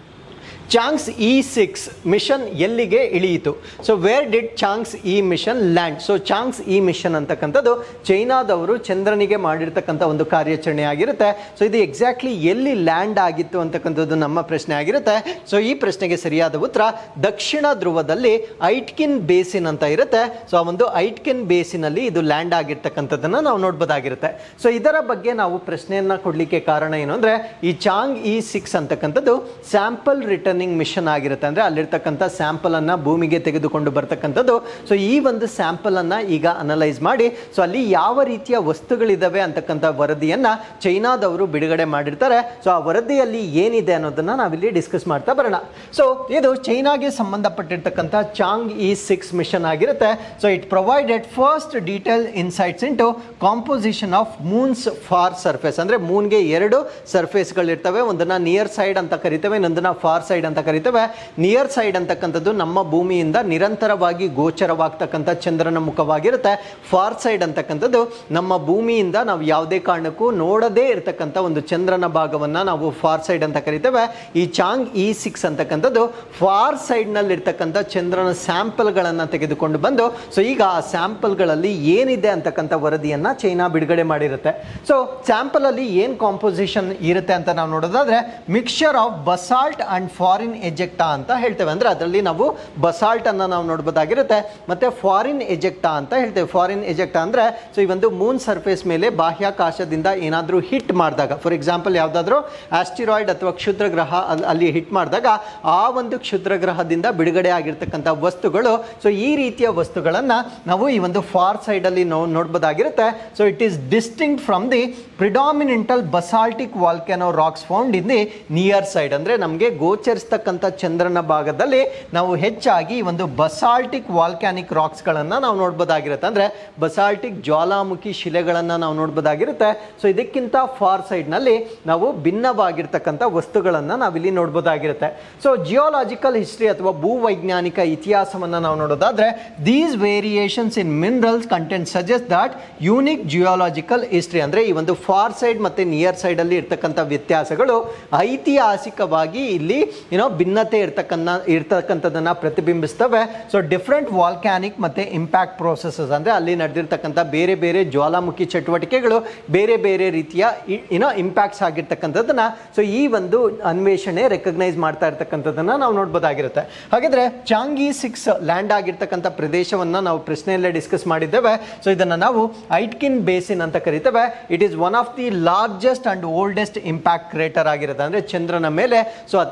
Speaker 1: Chang'e six mission ಎಲ್ಲಿಗೆ ಇಳಿಯಿತು so where did Chang'e mission land so Chang'e mission ಅಂತಕ್ಕಂಥದ್ದು ಚೈನಾದವರು ಚಂದ್ರನಿಗೆ ಮಾಡಿರ್ತಕ್ಕಂಥ ಒಂದು ಕಾರ್ಯಾಚರಣೆ ಆಗಿರುತ್ತೆ ಸೊ ಇದು ಎಕ್ಸಾಕ್ಟ್ಲಿ ಎಲ್ಲಿ ಲ್ಯಾಂಡ್ ಆಗಿತ್ತು ಅಂತಕ್ಕಂಥದ್ದು ನಮ್ಮ ಪ್ರಶ್ನೆ ಆಗಿರುತ್ತೆ ಸೊ ಈ ಪ್ರಶ್ನೆಗೆ ಸರಿಯಾದ ಉತ್ತರ ದಕ್ಷಿಣ ಧ್ರುವದಲ್ಲಿ ಐಟ್ಕಿನ್ ಬೇಸಿನ್ ಅಂತ ಇರುತ್ತೆ ಸೊ ಆ ಒಂದು ಐಟ್ಕಿನ್ ಬೇಸಿನಲ್ಲಿ ಇದು ಲ್ಯಾಂಡ್ ಆಗಿರ್ತಕ್ಕಂಥದ್ದನ್ನ ನಾವು ನೋಡ್ಬೋದಾಗಿರುತ್ತೆ ಸೊ ಇದರ ಬಗ್ಗೆ ನಾವು ಪ್ರಶ್ನೆಯನ್ನ ಕೊಡ್ಲಿಕ್ಕೆ ಕಾರಣ ಏನು ಅಂದ್ರೆ ಈ ಚಾಂಗ್ ಇ ಸಿಕ್ಸ್ ಅಂತಕ್ಕಂಥದ್ದು ಸ್ಯಾಂಪಲ್ ರಿಟರ್ನಿಂಗ್ ಮಿಷನ್ ಆಗಿರುತ್ತೆ ಅಂದ್ರೆ ಅಲ್ಲಿರ್ತಕ್ಕಂಥ ಸ್ಯಾಂಪಲ್ ಅನ್ನ ಭೂಮಿಗೆ ತೆಗೆದುಕೊಂಡು ಬರ್ತಕ್ಕಂಥದ್ದು ಸೊ ಈ ಒಂದು ಸ್ಯಾಂಪಲ್ ಅನ್ನ ಈಗ ಅನಲೈಸ್ ಮಾಡಿ ಸೊ ಅಲ್ಲಿ ಯಾವ ರೀತಿಯ ವಸ್ತುಗಳಿದಾವೆ ಅಂತಕ್ಕಂಥ ವರದಿಯನ್ನ ಚೈನಾದವರು ಬಿಡುಗಡೆ ಮಾಡಿರ್ತಾರೆ ಸೊ ಆ ವರದಿಯಲ್ಲಿ ಏನಿದೆ ಅನ್ನೋದನ್ನ ನಾವಿಲ್ಲಿ ಡಿಸ್ಕಸ್ ಮಾಡ್ತಾ ಬರೋಣ ಸೊ ಇದು ಚೈನಾಗೆ ಸಂಬಂಧಪಟ್ಟಿರ್ತಕ್ಕಂಥ ಚಾಂಗ್ ಇ ಸಿಕ್ಸ್ ಮಿಷನ್ ಆಗಿರುತ್ತೆ so it provided first detail insights into composition of moon's far surface ಅಂದ್ರೆ ಮೂನ್ಗೆ ಎರಡು ಸರ್ಫೇಸ್ಗಳಿರ್ತವೆ ಒಂದನ್ನ ನಿಯರ್ ಸೈಡ್ ಅಂತ ಕರಿತೇವೆ ಇನ್ನೊಂದನ್ನ ಫಾರ್ ಸೈಡ್ ಅಂತ ಕರಿತೇವೆ ನಿಯರ್ ಸೈಡ್ ಅಂತಕ್ಕಂಥದ್ದು ನಮ್ಮ ಭೂಮಿಯಿಂದ ನಿರಂತರವಾಗಿ ಗೋಚರವಾಗ್ತಕ್ಕಂಥ ಚಂದ್ರನ ಮುಖವಾಗಿರುತ್ತೆ ಫಾರ್ ಸೈಡ್ ಅಂತಕ್ಕಂಥದ್ದು ನಮ್ಮ ಭೂಮಿಯಿಂದ ನಾವು ಯಾವುದೇ ಕಾರಣಕ್ಕೂ ನೋಡದೇ ಇರತಕ್ಕಂಥ ಒಂದು ಚಂದ್ರನ ಭಾಗವನ್ನ ನಾವು ಫಾರ್ ಸೈಡ್ ಅಂತ ಕರಿತೇವೆ ಈ ಚಾಂಗ್ ಇ ಸಿಕ್ಸ್ ಅಂತಕ್ಕಂಥದ್ದು ಫಾರ್ ಸೈಡ್ ನಲ್ಲಿ ಇರ್ತಕ್ಕಂಥ ಚಂದ್ರನ ಸ್ಯಾಂಪಲ್ಗಳನ್ನು ತೆಗೆದುಕೊಂಡು ಬಂದು ಸೊ ಈಗ ಆ ಸ್ಯಾಂಪಲ್ಗಳಲ್ಲಿ ಏನಿದೆ ಅಂತಕ್ಕಂಥ ವರದಿಯನ್ನ ಚೈನಾ ಬಿಡುಗಡೆ ಮಾಡಿರುತ್ತೆ ಸೊ ಸ್ಯಾಂಪಲ್ ಅಲ್ಲಿ ಏನ್ ಕಾಂಪೋಸಿಷನ್ ಇರುತ್ತೆ ಅಂತ ನಾವು ನೋಡೋದಾದ್ರೆ mixture of basalt and foreign ejecta ಅಂತ ಹೇಳ್ತೇವೆ ಅಂದ್ರೆ ಅದರಲ್ಲಿ ನಾವು ಬಸಾಲ್ಟ್ ಅನ್ನ ನಾವು ನೋಡ್ಬೋದಾಗಿರುತ್ತೆ ಮತ್ತೆ ಫಾರಿನ್ ಎಜೆಕ್ಟಾ ಅಂತ ಹೇಳ್ತೇವೆ ಫಾರಿನ್ ಎಜೆಕ್ಟಾ ಅಂದ್ರೆ ಸೊ ಈ ಒಂದು ಮೂನ್ ಸರ್ಫೇಸ್ ಮೇಲೆ ಬಾಹ್ಯಾಕಾಶದಿಂದ ಏನಾದರೂ ಹಿಟ್ ಮಾಡಿದಾಗ ಫಾರ್ ಎಕ್ಸಾಂಪಲ್ ಯಾವುದಾದ್ರೂ ಆಸ್ಟಿರಾಯ್ಡ್ ಅಥವಾ ಕ್ಷುದ್ರ ಗ್ರಹ ಅಲ್- ಅಲ್ಲಿ ಹಿಟ್ ಮಾಡಿದಾಗ ಆ ಒಂದು ಕ್ಷುದ್ರ ಗ್ರಹದಿಂದ ಬಿಡುಗಡೆ ಆಗಿರ್ತಕ್ಕಂಥ ವಸ್ತುಗಳು ಸೊ ಈ ರೀತಿಯ ವಸ್ತುಗಳನ್ನ ನಾವು ಈ ಒಂದು ಫಾರ್ ಸೈಡ್ ಅಲ್ಲಿ ನೋ ನೋಡ್ಬೋದಾಗಿರುತ್ತೆ so it is distinct from the predominantly basaltic volcano rocks found in the near side ಅಂದ್ರೆ ನಮಗೆ ಗೋಚರಿಸ್ತಕ್ಕಂಥ ಚಂದ್ರನ ಭಾಗದಲ್ಲಿ ನಾವು ಹೆಚ್ಚಾಗಿ ಈ ಒಂದು ಬಸಾಲ್ಟಿಕ್ ವಾಲ್ಕ್ಯಾನಿಕ್ ರಾಕ್ಸ್ಗಳನ್ನು ನಾವು ನೋಡ್ಬೋದಾಗಿರುತ್ತೆ ಅಂದ್ರೆ ಬಸಾಲ್ಟಿಕ್ ಜ್ವಾಲಾಮುಖಿ ಶಿಲೆಗಳನ್ನು ನಾವು ನೋಡ್ಬೋದಾಗಿರುತ್ತೆ ಸೊ ಇದಕ್ಕಿಂತ ಫಾರ್ ಸೈಡ್ನಲ್ಲಿ ನಾವು ಭಿನ್ನವಾಗಿರ್ತಕ್ಕಂಥ ವಸ್ತುಗಳನ್ನು ನಾವಿಲ್ಲಿ ನೋಡ್ಬೋದಾಗಿರುತ್ತೆ ಸೊ ಜಿಯೋಲಾಜಿಕಲ್ ಹಿಸ್ಟ್ರಿ ಅಥವಾ ಭೂವೈಜ್ಞಾನಿಕ ಇತಿಹಾಸವನ್ನು ನಾವು ನೋಡೋದಾದ್ರೆ these variations in minerals content suggest that unique geological history ಅಂದ್ರೆ ಈ ಒಂದು ಫಾರ್ ಸೈಡ್ ಮತ್ತೆ ನಿಯರ್ ಸೈಡ್ ಅಲ್ಲಿ ಇರ್ತಕ್ಕಂಥ ವ್ಯತ್ಯಾಸಗಳು ಐತಿಹಾಸಿಕವಾಗಿ ಇಲ್ಲಿ ಏನೋ ಭಿನ್ನತೆ ಇರ್ತಕ್ಕಂಥ ಇರ್ತಕ್ಕಂಥದ್ದನ್ನ ಪ್ರತಿಬಿಂಬಿಸ್ತವೆ ಸೊ ಡಿಫ್ರೆಂಟ್ ವಾಲ್ಕ್ಯಾನಿಕ್ ಮತ್ತೆ ಇಂಪ್ಯಾಕ್ಟ್ ಪ್ರೋಸೆಸಸ್ ಅಂದ್ರೆ ಅಲ್ಲಿ ನಡೆದಿರ್ತಕ್ಕಂಥ ಬೇರೆ ಬೇರೆ ಜ್ವಾಲಾಮುಖಿ ಚಟುವಟಿಕೆಗಳು ಬೇರೆ ಬೇರೆ ರೀತಿಯ ಏನೋ ಇಂಪ್ಯಾಕ್ಟ್ಸ್ ಆಗಿರ್ತಕ್ಕಂಥದ್ದನ್ನ ಸೊ ಈ ಒಂದು ಅನ್ವೇಷಣೆ ರೆಕಗ್ನೈಸ್ ಮಾಡ್ತಾ ಇರ್ತಕ್ಕಂಥದ್ದನ್ನ ನಾವು ನೋಡ್ಬೋದಾಗಿರುತ್ತೆ ಹಾಗಾದ್ರೆ ಚಾಂಗಿ ಸಿಕ್ಸ್ ಲ್ಯಾಂಡ್ ಆಗಿರ್ತಕ್ಕಂಥ ಪ್ರದೇಶವನ್ನ ನಾವು ಪ್ರಶ್ನೆಯಲ್ಲೇ ಡಿಸ್ಕಸ್ ಮಾಡಿದ್ದೇವೆ ಸೊ ಇದನ್ನ ನಾವು ಐಟ್ಕಿನ್ ಬೇಸಿನ್ ಅಂತ ಕರಿತೇವೆ it is one of the largest and oldest impact crater ಆಗಿರುತ್ತೆ ಅಂದ್ರೆ ಚಂದ್ರನ ಮೇಲೆ ಸೊ ಅತ್ಯಂತ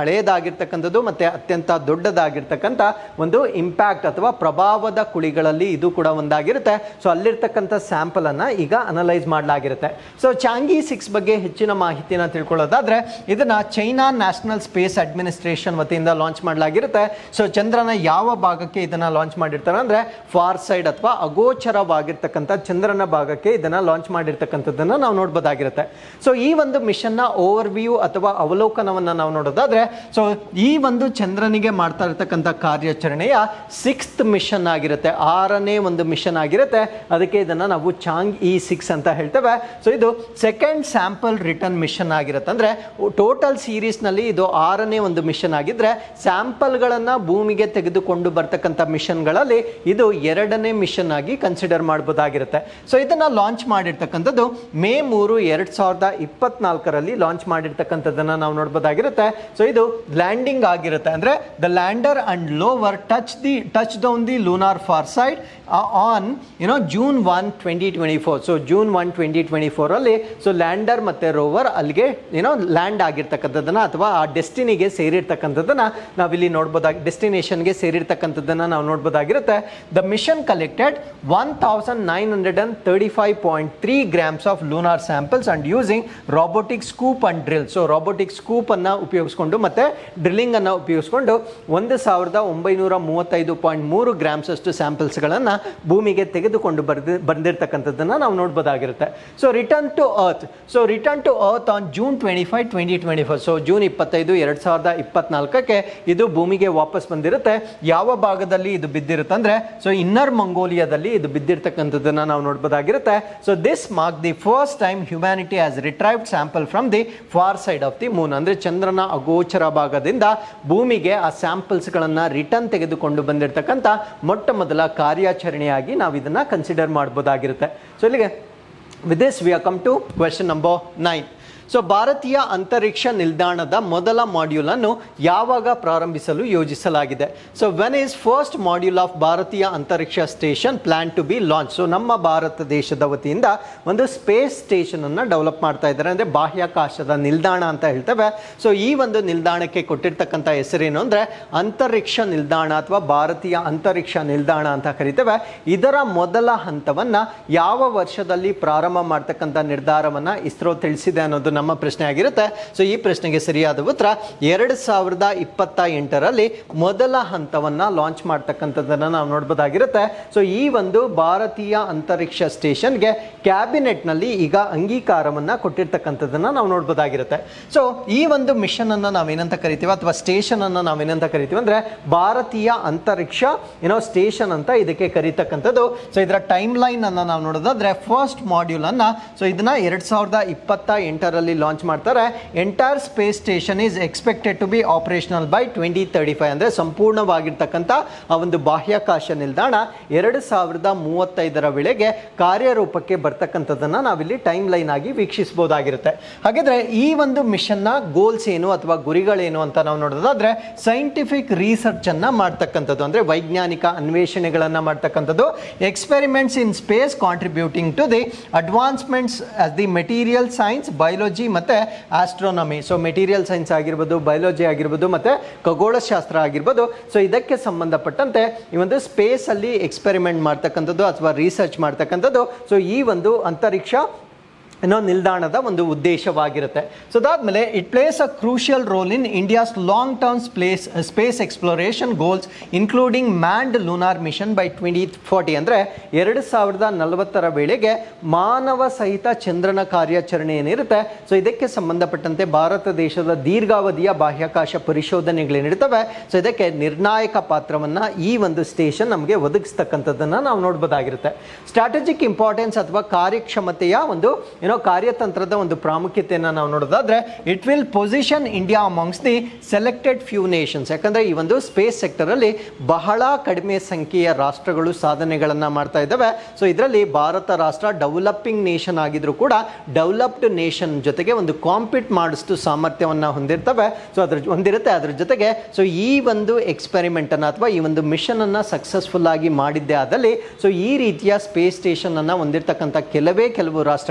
Speaker 1: ಹಳೆಯದಾಗಿರ್ತಕ್ಕಂಥದ್ದು ಮತ್ತೆ ಅತ್ಯಂತ ದೊಡ್ಡದಾಗಿರ್ತಕ್ಕಂಥ ಒಂದು ಇಂಪ್ಯಾಕ್ಟ್ ಅಥವಾ ಪ್ರಭಾವದ ಕುಳಿಗಳಲ್ಲಿ ಇದು ಕೂಡ ಒಂದಾಗಿರುತ್ತೆ ಸೊ ಅಲ್ಲಿರ್ತಕ್ಕಂಥ ಸ್ಯಾಂಪಲ್ ಅನ್ನ ಈಗ ಅನಲೈಸ್ ಮಾಡಲಾಗಿರುತ್ತೆ ಸೊ ಚಾಂಗಿ ಸಿಕ್ಸ್ ಬಗ್ಗೆ ಹೆಚ್ಚಿನ ಮಾಹಿತಿನ ತಿಳ್ಕೊಳ್ಳೋದಾದ್ರೆ ಇದನ್ನ ಚೈನಾ ನ್ಯಾಷನಲ್ ಸ್ಪೇಸ್ ಅಡ್ಮಿನಿಸ್ಟ್ರೇಷನ್ ವತಿಯಿಂದ ಲಾಂಚ್ ಮಾಡಲಾಗಿರುತ್ತೆ ಸೊ ಚಂದ್ರನ ಯಾವ ಭಾಗಕ್ಕೆ ಇದನ್ನ ಲಾಂಚ್ ಮಾಡಿರ್ತಾರೆ ಅಂದ್ರೆ ಫಾರ್ ಸೈಡ್ ಅಥವಾ ಅಗೋಚರವಾಗಿರ್ತಕ್ಕಂಥ ಚಂದ್ರನ ಭಾಗಕ್ಕೆ ಇದನ್ನ ಲಾಂಚ್ ಮಾಡಿರ್ತಕ್ಕಂಥದ್ದನ್ನ ನಾವು ನೋಡ್ಬೋದಾಗಿರುತ್ತೆ ಸೊ ಈ ಒಂದು ಮಿಷನ್ ನ ಓವರ್ ವ್ಯೂ ಅಥವಾ ಅವಲೋಕನವನ್ನ ನಾವು ನೋಡೋದಾದ್ರೆ ಸೊ ಈ ಒಂದು ಚಂದ್ರನಿಗೆ ಮಾಡ್ತಾ ಇರ್ತಕ್ಕಂಥ ಕಾರ್ಯಾಚರಣೆಯ ಸಿಕ್ಸ್ತ್ ಮಿಷನ್ ಆಗಿರುತ್ತೆ ಆರನೇ ಒಂದು ಮಿಷನ್ ಆಗಿರುತ್ತೆ ಅದಕ್ಕೆ ಇದನ್ನ ನಾವು ಚಾಂಗ್ ಇ ಸಿಕ್ಸ್ ಅಂತ ಹೇಳ್ತೇವೆ ಸೊ ಇದು ಸೆಕೆಂಡ್ ಸ್ಯಾಂಪಲ್ ರಿಟರ್ನ್ ಮಿಷನ್ ಆಗಿರುತ್ತೆ ಅಂದ್ರೆ ಟೋಟಲ್ ಸೀರೀಸ್ ನಲ್ಲಿ ಇದು ಆರನೇ ಒಂದು ಮಿಷನ್ ಆಗಿದ್ರೆ ಸ್ಯಾಂಪಲ್ಗಳನ್ನ ಭೂಮಿಗೆ ತೆಗೆದುಕೊಂಡು ಬರ್ತಕ್ಕಂಥ ಮಿಷನ್ಗಳಲ್ಲಿ ಇದು ಎರಡನೇ ಮಿಷನ್ ಆಗಿ ಕನ್ಸಿಡರ್ ಮಾಡಬಹುದಾಗಿರುತ್ತೆ ಸೊ ಇದನ್ನ ಲಾಂಚ್ ಮಾಡಿರ್ತಕ್ಕಂಥದ್ದು ಮೇ ಮೂರು ಎರಡ್ ಸಾವಿರದ ಇಪ್ಪತ್ನಾಲ್ಕರಲ್ಲಿ ಲಾಂಚ್ ಮಾಡಿರ್ತಕ್ಕಂಥದ್ದನ್ನ ನಾವು ನೋಡ್ಬೋದಾಗಿರುತ್ತೆ ಸೊ ಇದು ಲ್ಯಾಂಡಿಂಗ್ ಆಗಿರುತ್ತೆ ಅಂದ್ರೆ the lander and lower touch the touch down the lunar far side on you know June one twenty twenty four so June one twenty twenty ಫೋರಲ್ಲಿ ಸೊ ಲ್ಯಾಂಡರ್ ಮತ್ತೆ ರೋವರ್ ಅಲ್ಲಿಗೆ ಏನೋ ಲ್ಯಾಂಡ್ ಆಗಿರ್ತಕ್ಕಂಥದ್ದನ್ನ ಅಥವಾ ಆ ಡೆಸ್ಟಿನಿಗೆ ಸೇರಿರ್ತಕ್ಕಂಥದ್ದನ್ನ ನಾವಿಲ್ಲಿ ನೋಡ್ಬೋದಾಗಿ ಡೆಸ್ಟಿನೇಷನ್ಗೆ ಸೇರಿರ್ತಕ್ಕಂಥದ್ದನ್ನ ನಾವು ನೋಡ್ಬೋದಾಗಿರುತ್ತೆ the mission collected one thousand nine hundred and thirty five point three grams of lunar samples and using robotic scoop and drill so robotic scoop ಅನ್ನ ಉಪಯೋಗಿಸ್ಕೊಂಡು ಮತ್ತೆ ಡ್ರಿಲ್ಲಿಂಗ್ ಅನ್ನ ಉಪಯೋಗಿಸ್ಕೊಂಡು ಒಂದು ಸಾವಿರದ ಒಂಬೈನೂರ ಮೂವತ್ತೈದು ಪಾಯಿಂಟ್ ಮೂರು ಗ್ರಾಮ್ಸ್ ಅಷ್ಟು ಸ್ಯಾಂಪಲ್ಸ್ಗಳನ್ನು ಭೂಮಿಗೆ ತೆಗೆದುಕೊಂಡು ಬರ್ದಿ ಬಂದಿರತಕ್ಕಂಥದ್ದನ್ನು ನಾವು ನೋಡ್ಬೋದಾಗಿರುತ್ತೆ so return to earth so return to earth on June twenty five twenty twenty four so June ಇಪ್ಪತ್ತೈದು ಎರಡು ಸಾವಿರದ ಇಪ್ಪತ್ನಾಲ್ಕಕ್ಕೆ ಇದು ಭೂಮಿಗೆ ವಾಪಸ್ ಬಂದಿರುತ್ತೆ ಯಾವ ಭಾಗದಲ್ಲಿ ಇದು ಬಿದ್ದಿರುತ್ತೆ ಅಂದ್ರೆ ಸೊ ಇನ್ನರ್ ಮಂಗೋಲಿಯಾದಲ್ಲಿ ಇದು ಬಿದ್ದಿರ್ತಕ್ಕಂಥದ್ದನ್ನ ನಾವು ನೋಡ್ಬೋದಾಗಿರುತ್ತೆ so this mark the first time humanity has retrieved sample from the far side of the moon ಅಂದ್ರೆ ಚಂದ್ರನ ಅಗೋಚರ ಭಾಗದಿಂದ ಭೂಮಿಗೆ ಆ ಸ್ಯಾಂಪಲ್ಸ್ಗಳನ್ನು ರಿಟರ್ನ್ ತೆಗೆದುಕೊಂಡು ಬಂದಿರತಕ್ಕಂಥ ಮೊಟ್ಟ ಮೊದಲ ಕಾರ್ಯಾಚರಣೆಯಾಗಿ ನಾವು ಇದನ್ನ ಕನ್ಸಿಡರ್ ಮಾಡ್ಬೋದಾಗಿರುತ್ತೆ ಸೊ ಇಲ್ಲಿಗೆ with this we come to question number nine so ಭಾರತೀಯ ಅಂತರಿಕ್ಷ ನಿಲ್ದಾಣದ ಮೊದಲ ಮಾಡ್ಯೂಲ್ ಅನ್ನು ಯಾವಾಗ ಪ್ರಾರಂಭಿಸಲು ಯೋಜಿಸಲಾಗಿದೆ so when is first module of Bharatiya Antariksh station plan to be launch so ನಮ್ಮ ಭಾರತ ದೇಶದ ವತಿಯಿಂದ ಒಂದು ಸ್ಪೇಸ್ ಸ್ಟೇಷನ್ ಅನ್ನು ಡೆವಲಪ್ ಮಾಡ್ತಾ ಇದ್ದಾರೆ ಅಂದ್ರೆ ಬಾಹ್ಯಾಕಾಶದ ನಿಲ್ದಾಣ ಅಂತ ಹೇಳ್ತೇವೆ ಸೊ ಈ ಒಂದು ನಿಲ್ದಾಣಕ್ಕೆ ಕೊಟ್ಟಿರ್ತಕ್ಕಂಥ ಹೆಸರೇನು ಅಂದ್ರೆ ಅಂತರಿಕ್ಷ ನಿಲ್ದಾಣ ಅಥವಾ ಭಾರತೀಯ ಅಂತರಿಕ್ಷ ನಿಲ್ದಾಣ ಅಂತ ಕರಿತೇವೆ ಇದರ ಮೊದಲ ಹಂತವನ್ನ ಯಾವ ವರ್ಷದಲ್ಲಿ ಪ್ರಾರಂಭ ಮಾಡ್ತಕ್ಕಂಥ ನಿರ್ಧಾರವನ್ನ ಇಸ್ರೋ ತಿಳಿಸಿದೆ ಅನ್ನೋದು ನಮ್ಮ ಪ್ರಶ್ನೆ ಆಗಿರುತ್ತೆ ಸೊ ಈ ಪ್ರಶ್ನೆಗೆ ಸರಿಯಾದ ಉತ್ತರ ಎರಡು ಸಾವಿರದ ಇಪ್ಪತ್ತ ಎಂಟರಲ್ಲಿ ಮೊದಲ ಹಂತವನ್ನ ಲಾಂಚ್ ಮಾಡ್ತಕ್ಕಂಥದ್ದನ್ನ ನಾವು ನೋಡ್ಬೋದಾಗಿರುತ್ತೆ ಸೊ ಈ ಒಂದು ಭಾರತೀಯ ಅಂತರಿಕ್ಷ ಸ್ಟೇಷನ್ಗೆ ಕ್ಯಾಬಿನೆಟ್ನಲ್ಲಿ ಈಗ ಅಂಗೀಕಾರವನ್ನ ಕೊಟ್ಟಿರ್ತಕ್ಕಂಥದ್ದನ್ನ ನಾವು ನೋಡ್ಬೋದಾಗಿರುತ್ತೆ ಸೊ ಈ ಒಂದು ಮಿಷನ್ ಅನ್ನ ನಾವೇನಂತ ಕರಿತೀವಿ ಅಥವಾ ಸ್ಟೇಷನ್ ಅನ್ನ ನಾವೇನಂತ ಕರಿತೀವಿ ಅಂದ್ರೆ ಭಾರತೀಯ ಅಂತರಿಕ್ಷ ಏನೋ ಸ್ಟೇಷನ್ ಅಂತ ಇದಕ್ಕೆ ಕರೀತಕ್ಕಂಥದ್ದು ಸೊ ಇದರ ಟೈಮ್ ಲೈನ್ ಅನ್ನ ನಾವು ನೋಡೋದಾದ್ರೆ ಫಸ್ಟ್ ಮಾಡ್ಯೂಲ್ ಅನ್ನ ಸೊ ಇದನ್ನ ಎರಡ್ ಸಾವಿರದ ಇಪ್ಪತ್ತ ಎಂಟರಲ್ಲಿ ಲಾಂಚ್ ಮಾಡ್ತಾರೆ entire space station is expected to be operational by twenty thirty five ಅಂದ್ರೆ ಸಂಪೂರ್ಣವಾಗಿರ್ತಕ್ಕಂಥ ಆ ಒಂದು ಬಾಹ್ಯಾಕಾಶ ನಿಲ್ದಾಣ ಎರಡು ಸಾವಿರದ ಮೂವತ್ತೈದರ ವೇಳೆಗೆ ಕಾರ್ಯರೂಪಕ್ಕೆ ಬರ್ತಕ್ಕಂಥದ್ದನ್ನ ನಾವಿಲ್ಲಿ ಟೈಮ್ ಲೈನ್ ಆಗಿ ವೀಕ್ಷಿಸಬಹುದಾಗಿರುತ್ತೆ ಹಾಗಾದ್ರೆ ಈ ಒಂದು ಮಿಷನ್ನ ಗೋಲ್ಸ್ ಏನು ಅಥವಾ ಗುರಿಗಳೇನು ಅಂತ ನಾವು ನೋಡೋದಾದ್ರೆ ಸೈಂಟಿಫಿಕ್ ರಿಸರ್ಚ್ ಅನ್ನ ಮಾಡ್ತಕ್ಕಂಥದ್ದು ಅಂದ್ರೆ ವೈಜ್ಞಾನಿಕ ಅನ್ವೇಷಣೆಗಳನ್ನ ಮಾಡ್ತಕ್ಕಂಥದ್ದು experiments in space contributing to the advancements as the material science biology ಮತ್ತೆ ಆಸ್ಟ್ರೋನಮಿ ಸೊ ಮೆಟೀರಿಯಲ್ ಸೈನ್ಸ್ ಆಗಿರ್ಬೋದು ಬಯಾಲಜಿ ಆಗಿರ್ಬೋದು ಮತ್ತೆ ಖಗೋಳಶಾಸ್ತ್ರ ಆಗಿರ್ಬೋದು ಸೊ ಇದಕ್ಕೆ ಸಂಬಂಧಪಟ್ಟಂತೆ ಈ ಒಂದು ಸ್ಪೇಸ್ ಅಲ್ಲಿ ಎಕ್ಸ್ಪೆರಿಮೆಂಟ್ ಮಾಡ್ತಕ್ಕಂಥದ್ದು ಅಥವಾ ರಿಸರ್ಚ್ ಮಾಡ್ತಕ್ಕಂಥದ್ದು ಸೊ ಈ ಒಂದು ಅಂತರಿಕ್ಷ ಏನೋ ನಿಲ್ದಾಣದ ಒಂದು ಉದ್ದೇಶವಾಗಿರುತ್ತೆ ಸೊ ಅದಾದ್ಮೇಲೆ it plays a crucial role in India's long term space space exploration goals including manned lunar mission by twenty forty ಅಂದರೆ ಎರಡು ಸಾವಿರದ ನಲವತ್ತರ ವೇಳೆಗೆ ಮಾನವ ಸಹಿತ ಚಂದ್ರನ ಕಾರ್ಯಾಚರಣೆ ಏನಿರುತ್ತೆ ಸೊ ಇದಕ್ಕೆ ಸಂಬಂಧಪಟ್ಟಂತೆ ಭಾರತ ದೇಶದ ದೀರ್ಘಾವಧಿಯ ಬಾಹ್ಯಾಕಾಶ ಪರಿಶೋಧನೆಗಳೇನಿರ್ತವೆ ಸೊ ಇದಕ್ಕೆ ನಿರ್ಣಾಯಕ ಪಾತ್ರವನ್ನು ಈ ಒಂದು ಸ್ಟೇಷನ್ ನಮಗೆ ಒದಗಿಸ್ತಕ್ಕಂಥದ್ದನ್ನು ನಾವು ನೋಡ್ಬೋದಾಗಿರುತ್ತೆ ಸ್ಟ್ರಾಟಜಿಕ್ ಇಂಪಾರ್ಟೆನ್ಸ್ ಅಥವಾ ಕಾರ್ಯಕ್ಷಮತೆಯ ಒಂದು ಏನೋ ಕಾರ್ಯತಂತ್ರದ ಒಂದು ಪ್ರಾಮುಖ್ಯತೆಯನ್ನು ನಾವು ನೋಡೋದಾದ್ರೆ it will position India amongst the selected few nations ಯಾಕಂದ್ರೆ ಈ ಒಂದು ಸ್ಪೇಸ್ ಸೆಕ್ಟರಲ್ಲಿ ಬಹಳ ಕಡಿಮೆ ಸಂಖ್ಯೆಯ ರಾಷ್ಟ್ರಗಳು ಸಾಧನೆಗಳನ್ನು ಮಾಡ್ತಾ ಇದ್ದಾವೆ ಸೊ ಇದರಲ್ಲಿ ಭಾರತ ರಾಷ್ಟ್ರ ಡೆವಲಪಿಂಗ್ ನೇಷನ್ ಆಗಿದ್ರು ಕೂಡ ಡೆವಲಪ್ಡ್ ನೇಷನ್ ಜೊತೆಗೆ ಒಂದು ಕಾಂಪೀಟ್ ಮಾಡಿಷ್ಟು ಸಾಮರ್ಥ್ಯವನ್ನು ಹೊಂದಿರ್ತವೆ ಸೊ ಅದ್ರ ಹೊಂದಿರುತ್ತೆ ಅದ್ರ ಜೊತೆಗೆ ಸೊ ಈ ಒಂದು ಎಕ್ಸ್ಪೆರಿಮೆಂಟ್ ಅನ್ನ ಅಥವಾ ಈ ಒಂದು ಮಿಷನ್ ಅನ್ನ ಸಕ್ಸಸ್ಫುಲ್ ಆಗಿ ಮಾಡಿದ್ದೆ ಆದಲ್ಲಿ ಸೊ ಈ ರೀತಿಯ ಸ್ಪೇಸ್ ಸ್ಟೇಷನ್ ಅನ್ನ ಹೊಂದಿರತಕ್ಕಂಥ ಕೆಲವೇ ಕೆಲವು ರಾಷ್ಟ್ರಗಳಲ್ಲಿ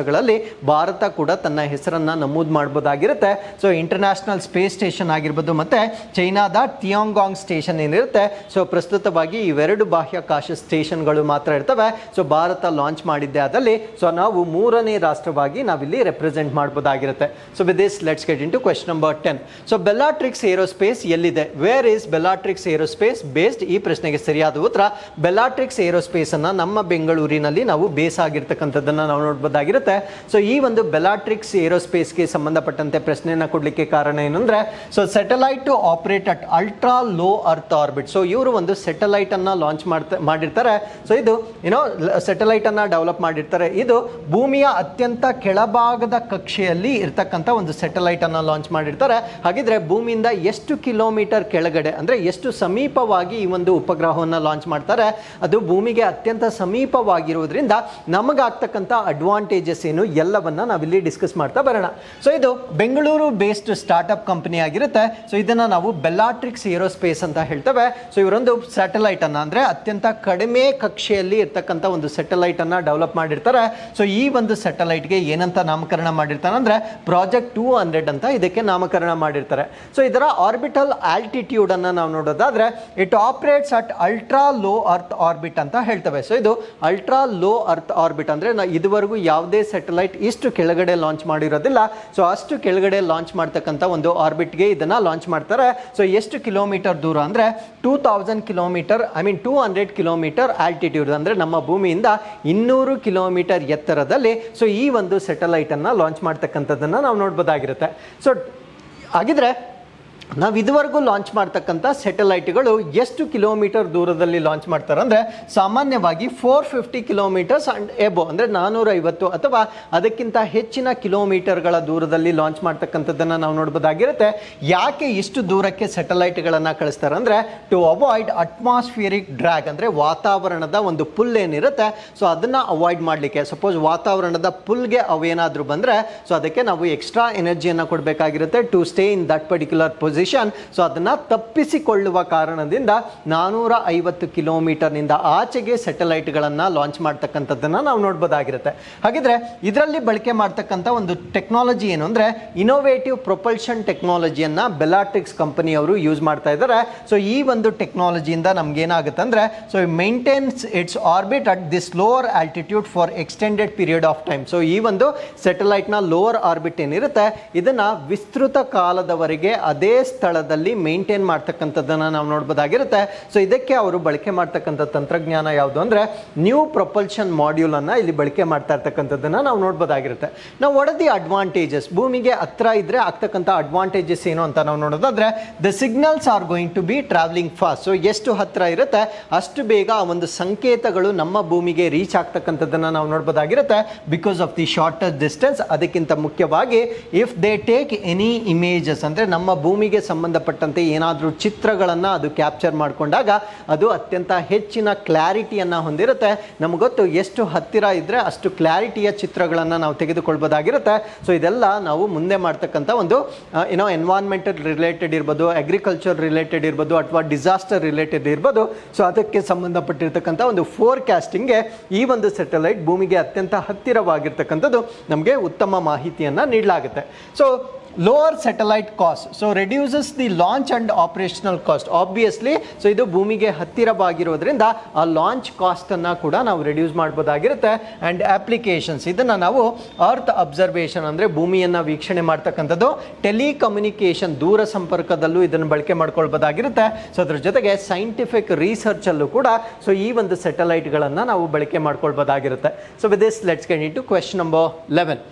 Speaker 1: ಭಾರತ ಕೂಡ ತನ್ನ ಹೆಸರನ್ನ ನಮೂದು ಮಾಡ್ಬೋದಾಗಿರುತ್ತೆ ಸೊ ಇಂಟರ್ನ್ಯಾಷನಲ್ ಸ್ಪೇಸ್ ಸ್ಟೇಷನ್ ಆಗಿರ್ಬೋದು ಮತ್ತೆ ಚೈನಾದ ಟಿಯಾಂಗಾಂಗ್ ಸ್ಟೇಷನ್ ಏನಿರುತ್ತೆ ಸೊ ಪ್ರಸ್ತುತವಾಗಿ ಇವೆರಡು ಬಾಹ್ಯಾಕಾಶ ಸ್ಟೇಷನ್ಗಳು ಮಾತ್ರ ಇರ್ತವೆ ಸೊ ಭಾರತ ಲಾಂಚ್ ಮಾಡಿದ್ದೆ ಆದಲ್ಲಿ ಸೊ ನಾವು ಮೂರನೇ ರಾಷ್ಟ್ರವಾಗಿ ನಾವಿಲ್ಲಿ ರೆಪ್ರೆಸೆಂಟ್ ಮಾಡ್ಬೋದಾಗಿರುತ್ತೆ so with this let's get in to question number ten so Bellatrix Aerospace ಎಲ್ಲಿದೆ where is Bellatrix Aerospace based ಈ ಪ್ರಶ್ನೆಗೆ ಸರಿಯಾದ ಉತ್ತರ ಬೆಲಾಟ್ರಿಕ್ಸ್ ಏರೋಸ್ಪೇಸ್ ಅನ್ನ ನಮ್ಮ ಬೆಂಗಳೂರಿನಲ್ಲಿ ನಾವು ಬೇಸ್ ಆಗಿರ್ತಕ್ಕಂಥದ್ದನ್ನ ನಾವು ನೋಡ್ಬೋದಾಗಿರುತ್ತೆ ಸೊ ಈ ಒಂದು ಬೆಲಾಟ್ರಿಕ್ಸ್ ಏರೋಸ್ಪೇಸ್ಗೆ ಸಂಬಂಧಪಟ್ಟಂತೆ ಪ್ರಶ್ನೆಯನ್ನ ಕೊಡ್ಲಿಕ್ಕೆ ಕಾರಣ ಏನಂದ್ರೆ so satellite to operate at ultra low earth orbit so ಇವರು ಒಂದು ಸೆಟಲೈಟ್ ಅನ್ನ ಲಾಂಚ್ ಮಾಡ್ತಾ ಮಾಡಿರ್ತಾರೆ ಸೊ ಇದು ಏನೋ ಸೆಟಲೈಟ್ ಅನ್ನ ಡೆವಲಪ್ ಮಾಡಿರ್ತಾರೆ ಇದು ಭೂಮಿಯ ಅತ್ಯಂತ ಕೆಳಭಾಗದ ಕಕ್ಷೆಯಲ್ಲಿ ಇರ್ತಕ್ಕಂಥ ಒಂದು ಸೆಟಲೈಟ್ ಅನ್ನ ಲಾಂಚ್ ಮಾಡಿರ್ತಾರೆ ಹಾಗಿದ್ರೆ ಭೂಮಿಯಿಂದ ಎಷ್ಟು ಕಿಲೋಮೀಟರ್ ಕೆಳಗಡೆ ಅಂದ್ರೆ ಎಷ್ಟು ಸಮೀಪವಾಗಿ ಈ ಒಂದು ಉಪಗ್ರಹವನ್ನ ಲಾಂಚ್ ಮಾಡ್ತಾರೆ ಅದು ಭೂಮಿಗೆ ಅತ್ಯಂತ ಸಮೀಪವಾಗಿರುವುದರಿಂದ ನಮಗಾಗ್ತಕ್ಕಂಥ ಅಡ್ವಾಂಟೇಜಸ್ ಏನು ಎಲ್ಲವನ್ನ ನಾವಿಲ್ಲಿ ಡಿಸ್ಕಸ್ ಮಾಡ್ತಾ ಬರೋಣ ಸೊ ಇದು ಬೆಂಗಳೂರು ಬೇಸ್ಡ್ ಸ್ಟಾರ್ಟ್ಅಪ್ ಕಂಪನಿ ಆಗಿರುತ್ತೆ ಸೊ ಇದನ್ನ ನಾವು ಬೆಲ್ಲಾಟ್ರಿಕ್ಸ್ ಏರೋಸ್ಪೇಸ್ ಅಂತ ಹೇಳ್ತೇವೆ ಸೊ ಇವರೊಂದು ಸ್ಯಾಟಲೈಟ್ ಅನ್ನ ಅಂದ್ರೆ ಅತ್ಯಂತ ಕಡಿಮೆ ಕಕ್ಷೆಯಲ್ಲಿ ಇರ್ತಕ್ಕಂಥ ಒಂದು ಸೆಟಲೈಟ್ ಅನ್ನ ಡೆವಲಪ್ ಮಾಡಿರ್ತಾರೆ ಸೊ ಈ ಒಂದು ಸೆಟಲೈಟ್ಗೆ ಏನಂತ ನಾಮಕರಣ ಮಾಡಿರ್ತಾರೆ ಅಂದ್ರೆ ಪ್ರಾಜೆಕ್ಟ್ ಟೂ ಹಂಡ್ರೆಡ್ ಅಂತ ಇದಕ್ಕೆ ನಾಮಕರಣ ಮಾಡಿರ್ತಾರೆ ಸೊ ಇದರ ಆರ್ಬಿಟಲ್ ಆಲ್ಟಿಟ್ಯೂಡ್ ಅನ್ನ ನಾವು ನೋಡೋದಾದ್ರೆ it operates at ultra low earth orbit ಅಂತ ಹೇಳ್ತೇವೆ ಸೊ ಇದು ಅಲ್ಟ್ರಾ ಲೋ ಅರ್ತ್ ಆರ್ಬಿಟ್ ಅಂದ್ರೆ ನಾ ಇದುವರೆಗೂ ಯಾವುದೇ ಸೆಟಲೈಟ್ ಇಷ್ಟು ಕೆಳಗಡೆ ಲಾಂಚ್ ಮಾಡಿರೋದಿಲ್ಲ ಸೊ ಅಷ್ಟು ಕೆಳಗಡೆ ಲಾಂಚ್ ಮಾಡ್ತಕ್ಕಂಥ ಒಂದು ಆರ್ಬಿಟ್ಗೆ ಇದನ್ನ ಲಾಂಚ್ ಮಾಡ್ತಾರೆ ಸೊ ಎಷ್ಟು ಕಿಲೋಮೀಟರ್ ದೂರ ಅಂದ್ರೆ two thousand kilometre I mean two hundred kilometre altitude ಅಂದ್ರೆ ನಮ್ಮ ಭೂಮಿಯಿಂದ ಇನ್ನೂರು ಕಿಲೋಮೀಟರ್ ಎತ್ತರದಲ್ಲಿ ಸೊ ಈ ಒಂದು ಸೆಟಲೈಟ್ ಅನ್ನ ಲಾಂಚ್ ಮಾಡ್ತಕ್ಕಂಥದ್ದನ್ನ ನಾವು ನೋಡ್ಬೋದಾಗಿರುತ್ತೆ ಸೊ ಹಾಗಿದ್ರೆ ನಾವು ಇದುವರೆಗೂ ಲಾಂಚ್ ಮಾಡ್ತಕ್ಕಂಥ ಸೆಟಲೈಟ್ಗಳು ಎಷ್ಟು ಕಿಲೋಮೀಟರ್ ದೂರದಲ್ಲಿ ಲಾಂಚ್ ಮಾಡ್ತಾರೆ ಅಂದರೆ ಸಾಮಾನ್ಯವಾಗಿ four fifty kilometres and above ಅಂದರೆ ನಾನ್ನೂರೈವತ್ತು ಅಥವಾ ಅದಕ್ಕಿಂತ ಹೆಚ್ಚಿನ ಕಿಲೋಮೀಟರ್ಗಳ ದೂರದಲ್ಲಿ ಲಾಂಚ್ ಮಾಡ್ತಕ್ಕಂಥದ್ದನ್ನು ನಾವು ನೋಡ್ಬೋದಾಗಿರುತ್ತೆ ಯಾಕೆ ಇಷ್ಟು ದೂರಕ್ಕೆ ಸೆಟಲೈಟ್ಗಳನ್ನು ಕಳಿಸ್ತಾರೆ ಅಂದರೆ ಟು ಅವಾಯ್ಡ್ ಅಟ್ಮಾಸ್ಫಿಯರಿಕ್ ಡ್ರ್ಯಾಗ್ ಅಂದರೆ ವಾತಾವರಣದ ಒಂದು ಪುಲ್ ಏನಿರುತ್ತೆ ಸೊ ಅದನ್ನು ಅವಾಯ್ಡ್ ಮಾಡಲಿಕ್ಕೆ ಸಪೋಸ್ ವಾತಾವರಣದ ಪುಲ್ಗೆ ಅವೇನಾದರೂ ಬಂದರೆ ಸೊ ಅದಕ್ಕೆ ನಾವು ಎಕ್ಸ್ಟ್ರಾ ಎನರ್ಜಿಯನ್ನು ಕೊಡಬೇಕಾಗಿರುತ್ತೆ to stay in that particular position so ಅದನ್ನು ತಪ್ಪಿಸಿಕೊಳ್ಳುವ ಕಾರಣದಿಂದ ನಾನೂರ ಐವತ್ತು ಕಿಲೋಮೀಟರ್ನಿಂದ ಆಚೆಗೆ ಸೆಟಲೈಟ್ಗಳನ್ನು ಲಾಂಚ್ ಮಾಡ್ತಕ್ಕಂಥದ್ದನ್ನು ನಾವು ನೋಡ್ಬೋದಾಗಿರುತ್ತೆ ಹಾಗಿದ್ರೆ ಇದರಲ್ಲಿ ಬಳಕೆ ಮಾಡ್ತಕ್ಕಂಥ ಒಂದು ಟೆಕ್ನಾಲಜಿ ಏನು ಅಂದರೆ ಇನೋವೇಟಿವ್ ಪ್ರೊಪಲ್ಷನ್ ಟೆಕ್ನಾಲಜಿಯನ್ನು ಬೆಲಾಟ್ರಿಕ್ಸ್ ಕಂಪನಿಯವರು ಯೂಸ್ ಮಾಡ್ತಾ ಇದ್ದಾರೆ ಸೊ ಈ ಒಂದು ಟೆಕ್ನಾಲಜಿಯಿಂದ ನಮ್ಗೆ ಏನಾಗುತ್ತೆ ಅಂದರೆ so maintains its orbit at this lower altitude for extended period of time so ಈ ಒಂದು ಸೆಟಲೈಟ್ನ ಲೋವರ್ ಆರ್ಬಿಟ್ ಏನಿರುತ್ತೆ ಇದನ್ನ ವಿಸ್ತೃತ ಕಾಲದವರೆಗೆ ಅದೇ ಸ್ಥಳದಲ್ಲಿ ಮೇಂಟೈನ್ ಮಾಡ್ತಕ್ಕಂಥದ್ದನ್ನು ನಾವು ನೋಡ್ಬೋದಾಗಿರುತ್ತೆ ಸೊ ಇದಕ್ಕೆ ಅವರು ಬಳಕೆ ಮಾಡ್ತಕ್ಕಂಥ ತಂತ್ರಜ್ಞಾನ ಯಾವುದು ಅಂದರೆ ನ್ಯೂ ಪ್ರೊಪಲ್ಷನ್ ಮಾಡ್ಯೂಲ್ ಅನ್ನ ಇಲ್ಲಿ ಬಳಕೆ ಮಾಡ್ತಾ ಇರ್ತಕ್ಕಂಥದ್ದನ್ನು ನಾವು ನೋಡ್ಬೋದಾಗಿರುತ್ತೆ ನಾವು ಒಡದಿ ಅಡ್ವಾಂಟೇಜಸ್ ಭೂಮಿಗೆ ಹತ್ರ ಇದ್ರೆ ಆಗ್ತಕ್ಕಂಥ ಅಡ್ವಾಂಟೇಜಸ್ ಏನು ಅಂತ ನಾವು ನೋಡೋದಾದ್ರೆ the signals are going to be travelling fast so ಎಷ್ಟು ಹತ್ರ ಇರುತ್ತೆ ಅಷ್ಟು ಬೇಗ ಆ ಒಂದು ಸಂಕೇತಗಳು ನಮ್ಮ ಭೂಮಿಗೆ ರೀಚ್ ಆಗ್ತಕ್ಕಂಥದ್ದನ್ನು ನಾವು ನೋಡ್ಬೋದಾಗಿರುತ್ತೆ because of the shortest distance ಅದಕ್ಕಿಂತ ಮುಖ್ಯವಾಗಿ if they take any images ಅಂದರೆ ನಮ್ಮ ಭೂಮಿಗೆ ಸಂಬಂಧಪಟ್ಟಂತೆ ಏನಾದರೂ ಚಿತ್ರಗಳನ್ನು ಅದು ಕ್ಯಾಪ್ಚರ್ ಮಾಡಿಕೊಂಡಾಗ ಅದು ಅತ್ಯಂತ ಹೆಚ್ಚಿನ ಕ್ಲಾರಿಟಿಯನ್ನು ಹೊಂದಿರುತ್ತೆ ನಮ್ಗೆ ಗೊತ್ತು ಎಷ್ಟು ಹತ್ತಿರ ಇದ್ದರೆ ಅಷ್ಟು ಕ್ಲಾರಿಟಿಯ ಚಿತ್ರಗಳನ್ನು ನಾವು ತೆಗೆದುಕೊಳ್ಬೋದಾಗಿರುತ್ತೆ ಸೊ ಇದೆಲ್ಲ ನಾವು ಮುಂದೆ ಮಾಡ್ತಕ್ಕಂಥ ಒಂದು ಆ, ಏನೋ ಎನ್ವಾನ್ಮೆಂಟಲ್ ರಿಲೇಟೆಡ್ ಇರ್ಬೋದು ಅಗ್ರಿಕಲ್ಚರ್ ರಿಲೇಟೆಡ್ ಇರ್ಬೋದು ಅಥವಾ ಡಿಸಾಸ್ಟರ್ ರಿಲೇಟೆಡ್ ಇರ್ಬೋದು ಸೊ ಅದಕ್ಕೆ ಸಂಬಂಧಪಟ್ಟಿರ್ತಕ್ಕಂಥ ಒಂದು ಫೋರ್ಕಾಸ್ಟಿಂಗ್ಗೆ ಈ ಒಂದು ಸೆಟಲೈಟ್ ಭೂಮಿಗೆ ಅತ್ಯಂತ ಹತ್ತಿರವಾಗಿರ್ತಕ್ಕಂಥದ್ದು ನಮಗೆ ಉತ್ತಮ ಮಾಹಿತಿಯನ್ನು ನೀಡಲಾಗುತ್ತೆ so lower satellite cost so reduces the launch and operational cost obviously so ಇದು ಭೂಮಿಗೆ ಹತ್ತಿರವಾಗಿರೋದ್ರಿಂದ ಆ ಲಾಂಚ್ ಕಾಸ್ಟನ್ನು ಕೂಡ ನಾವು ರೆಡ್ಯೂಸ್ ಮಾಡ್ಬೋದಾಗಿರುತ್ತೆ ಆ್ಯಂಡ್ ಅಪ್ಲಿಕೇಶನ್ಸ್ ಇದನ್ನು ನಾವು ಅರ್ತ್ ಅಬ್ಸರ್ವೇಷನ್ ಅಂದರೆ ಭೂಮಿಯನ್ನು ವೀಕ್ಷಣೆ ಮಾಡ್ತಕ್ಕಂಥದ್ದು ಟೆಲಿಕಮ್ಯುನಿಕೇಷನ್ ದೂರ ಸಂಪರ್ಕದಲ್ಲೂ ಇದನ್ನು ಬಳಕೆ ಮಾಡ್ಕೊಳ್ಬೋದಾಗಿರುತ್ತೆ ಸೊ ಅದ್ರ ಜೊತೆಗೆ ಸೈಂಟಿಫಿಕ್ ರಿಸರ್ಚಲ್ಲೂ ಕೂಡ ಸೊ ಈ ಒಂದು ಸೆಟಲೈಟ್ಗಳನ್ನು ನಾವು ಬಳಕೆ ಮಾಡ್ಕೊಳ್ಬೋದಾಗಿರುತ್ತೆ so with this let's get in to question number eleven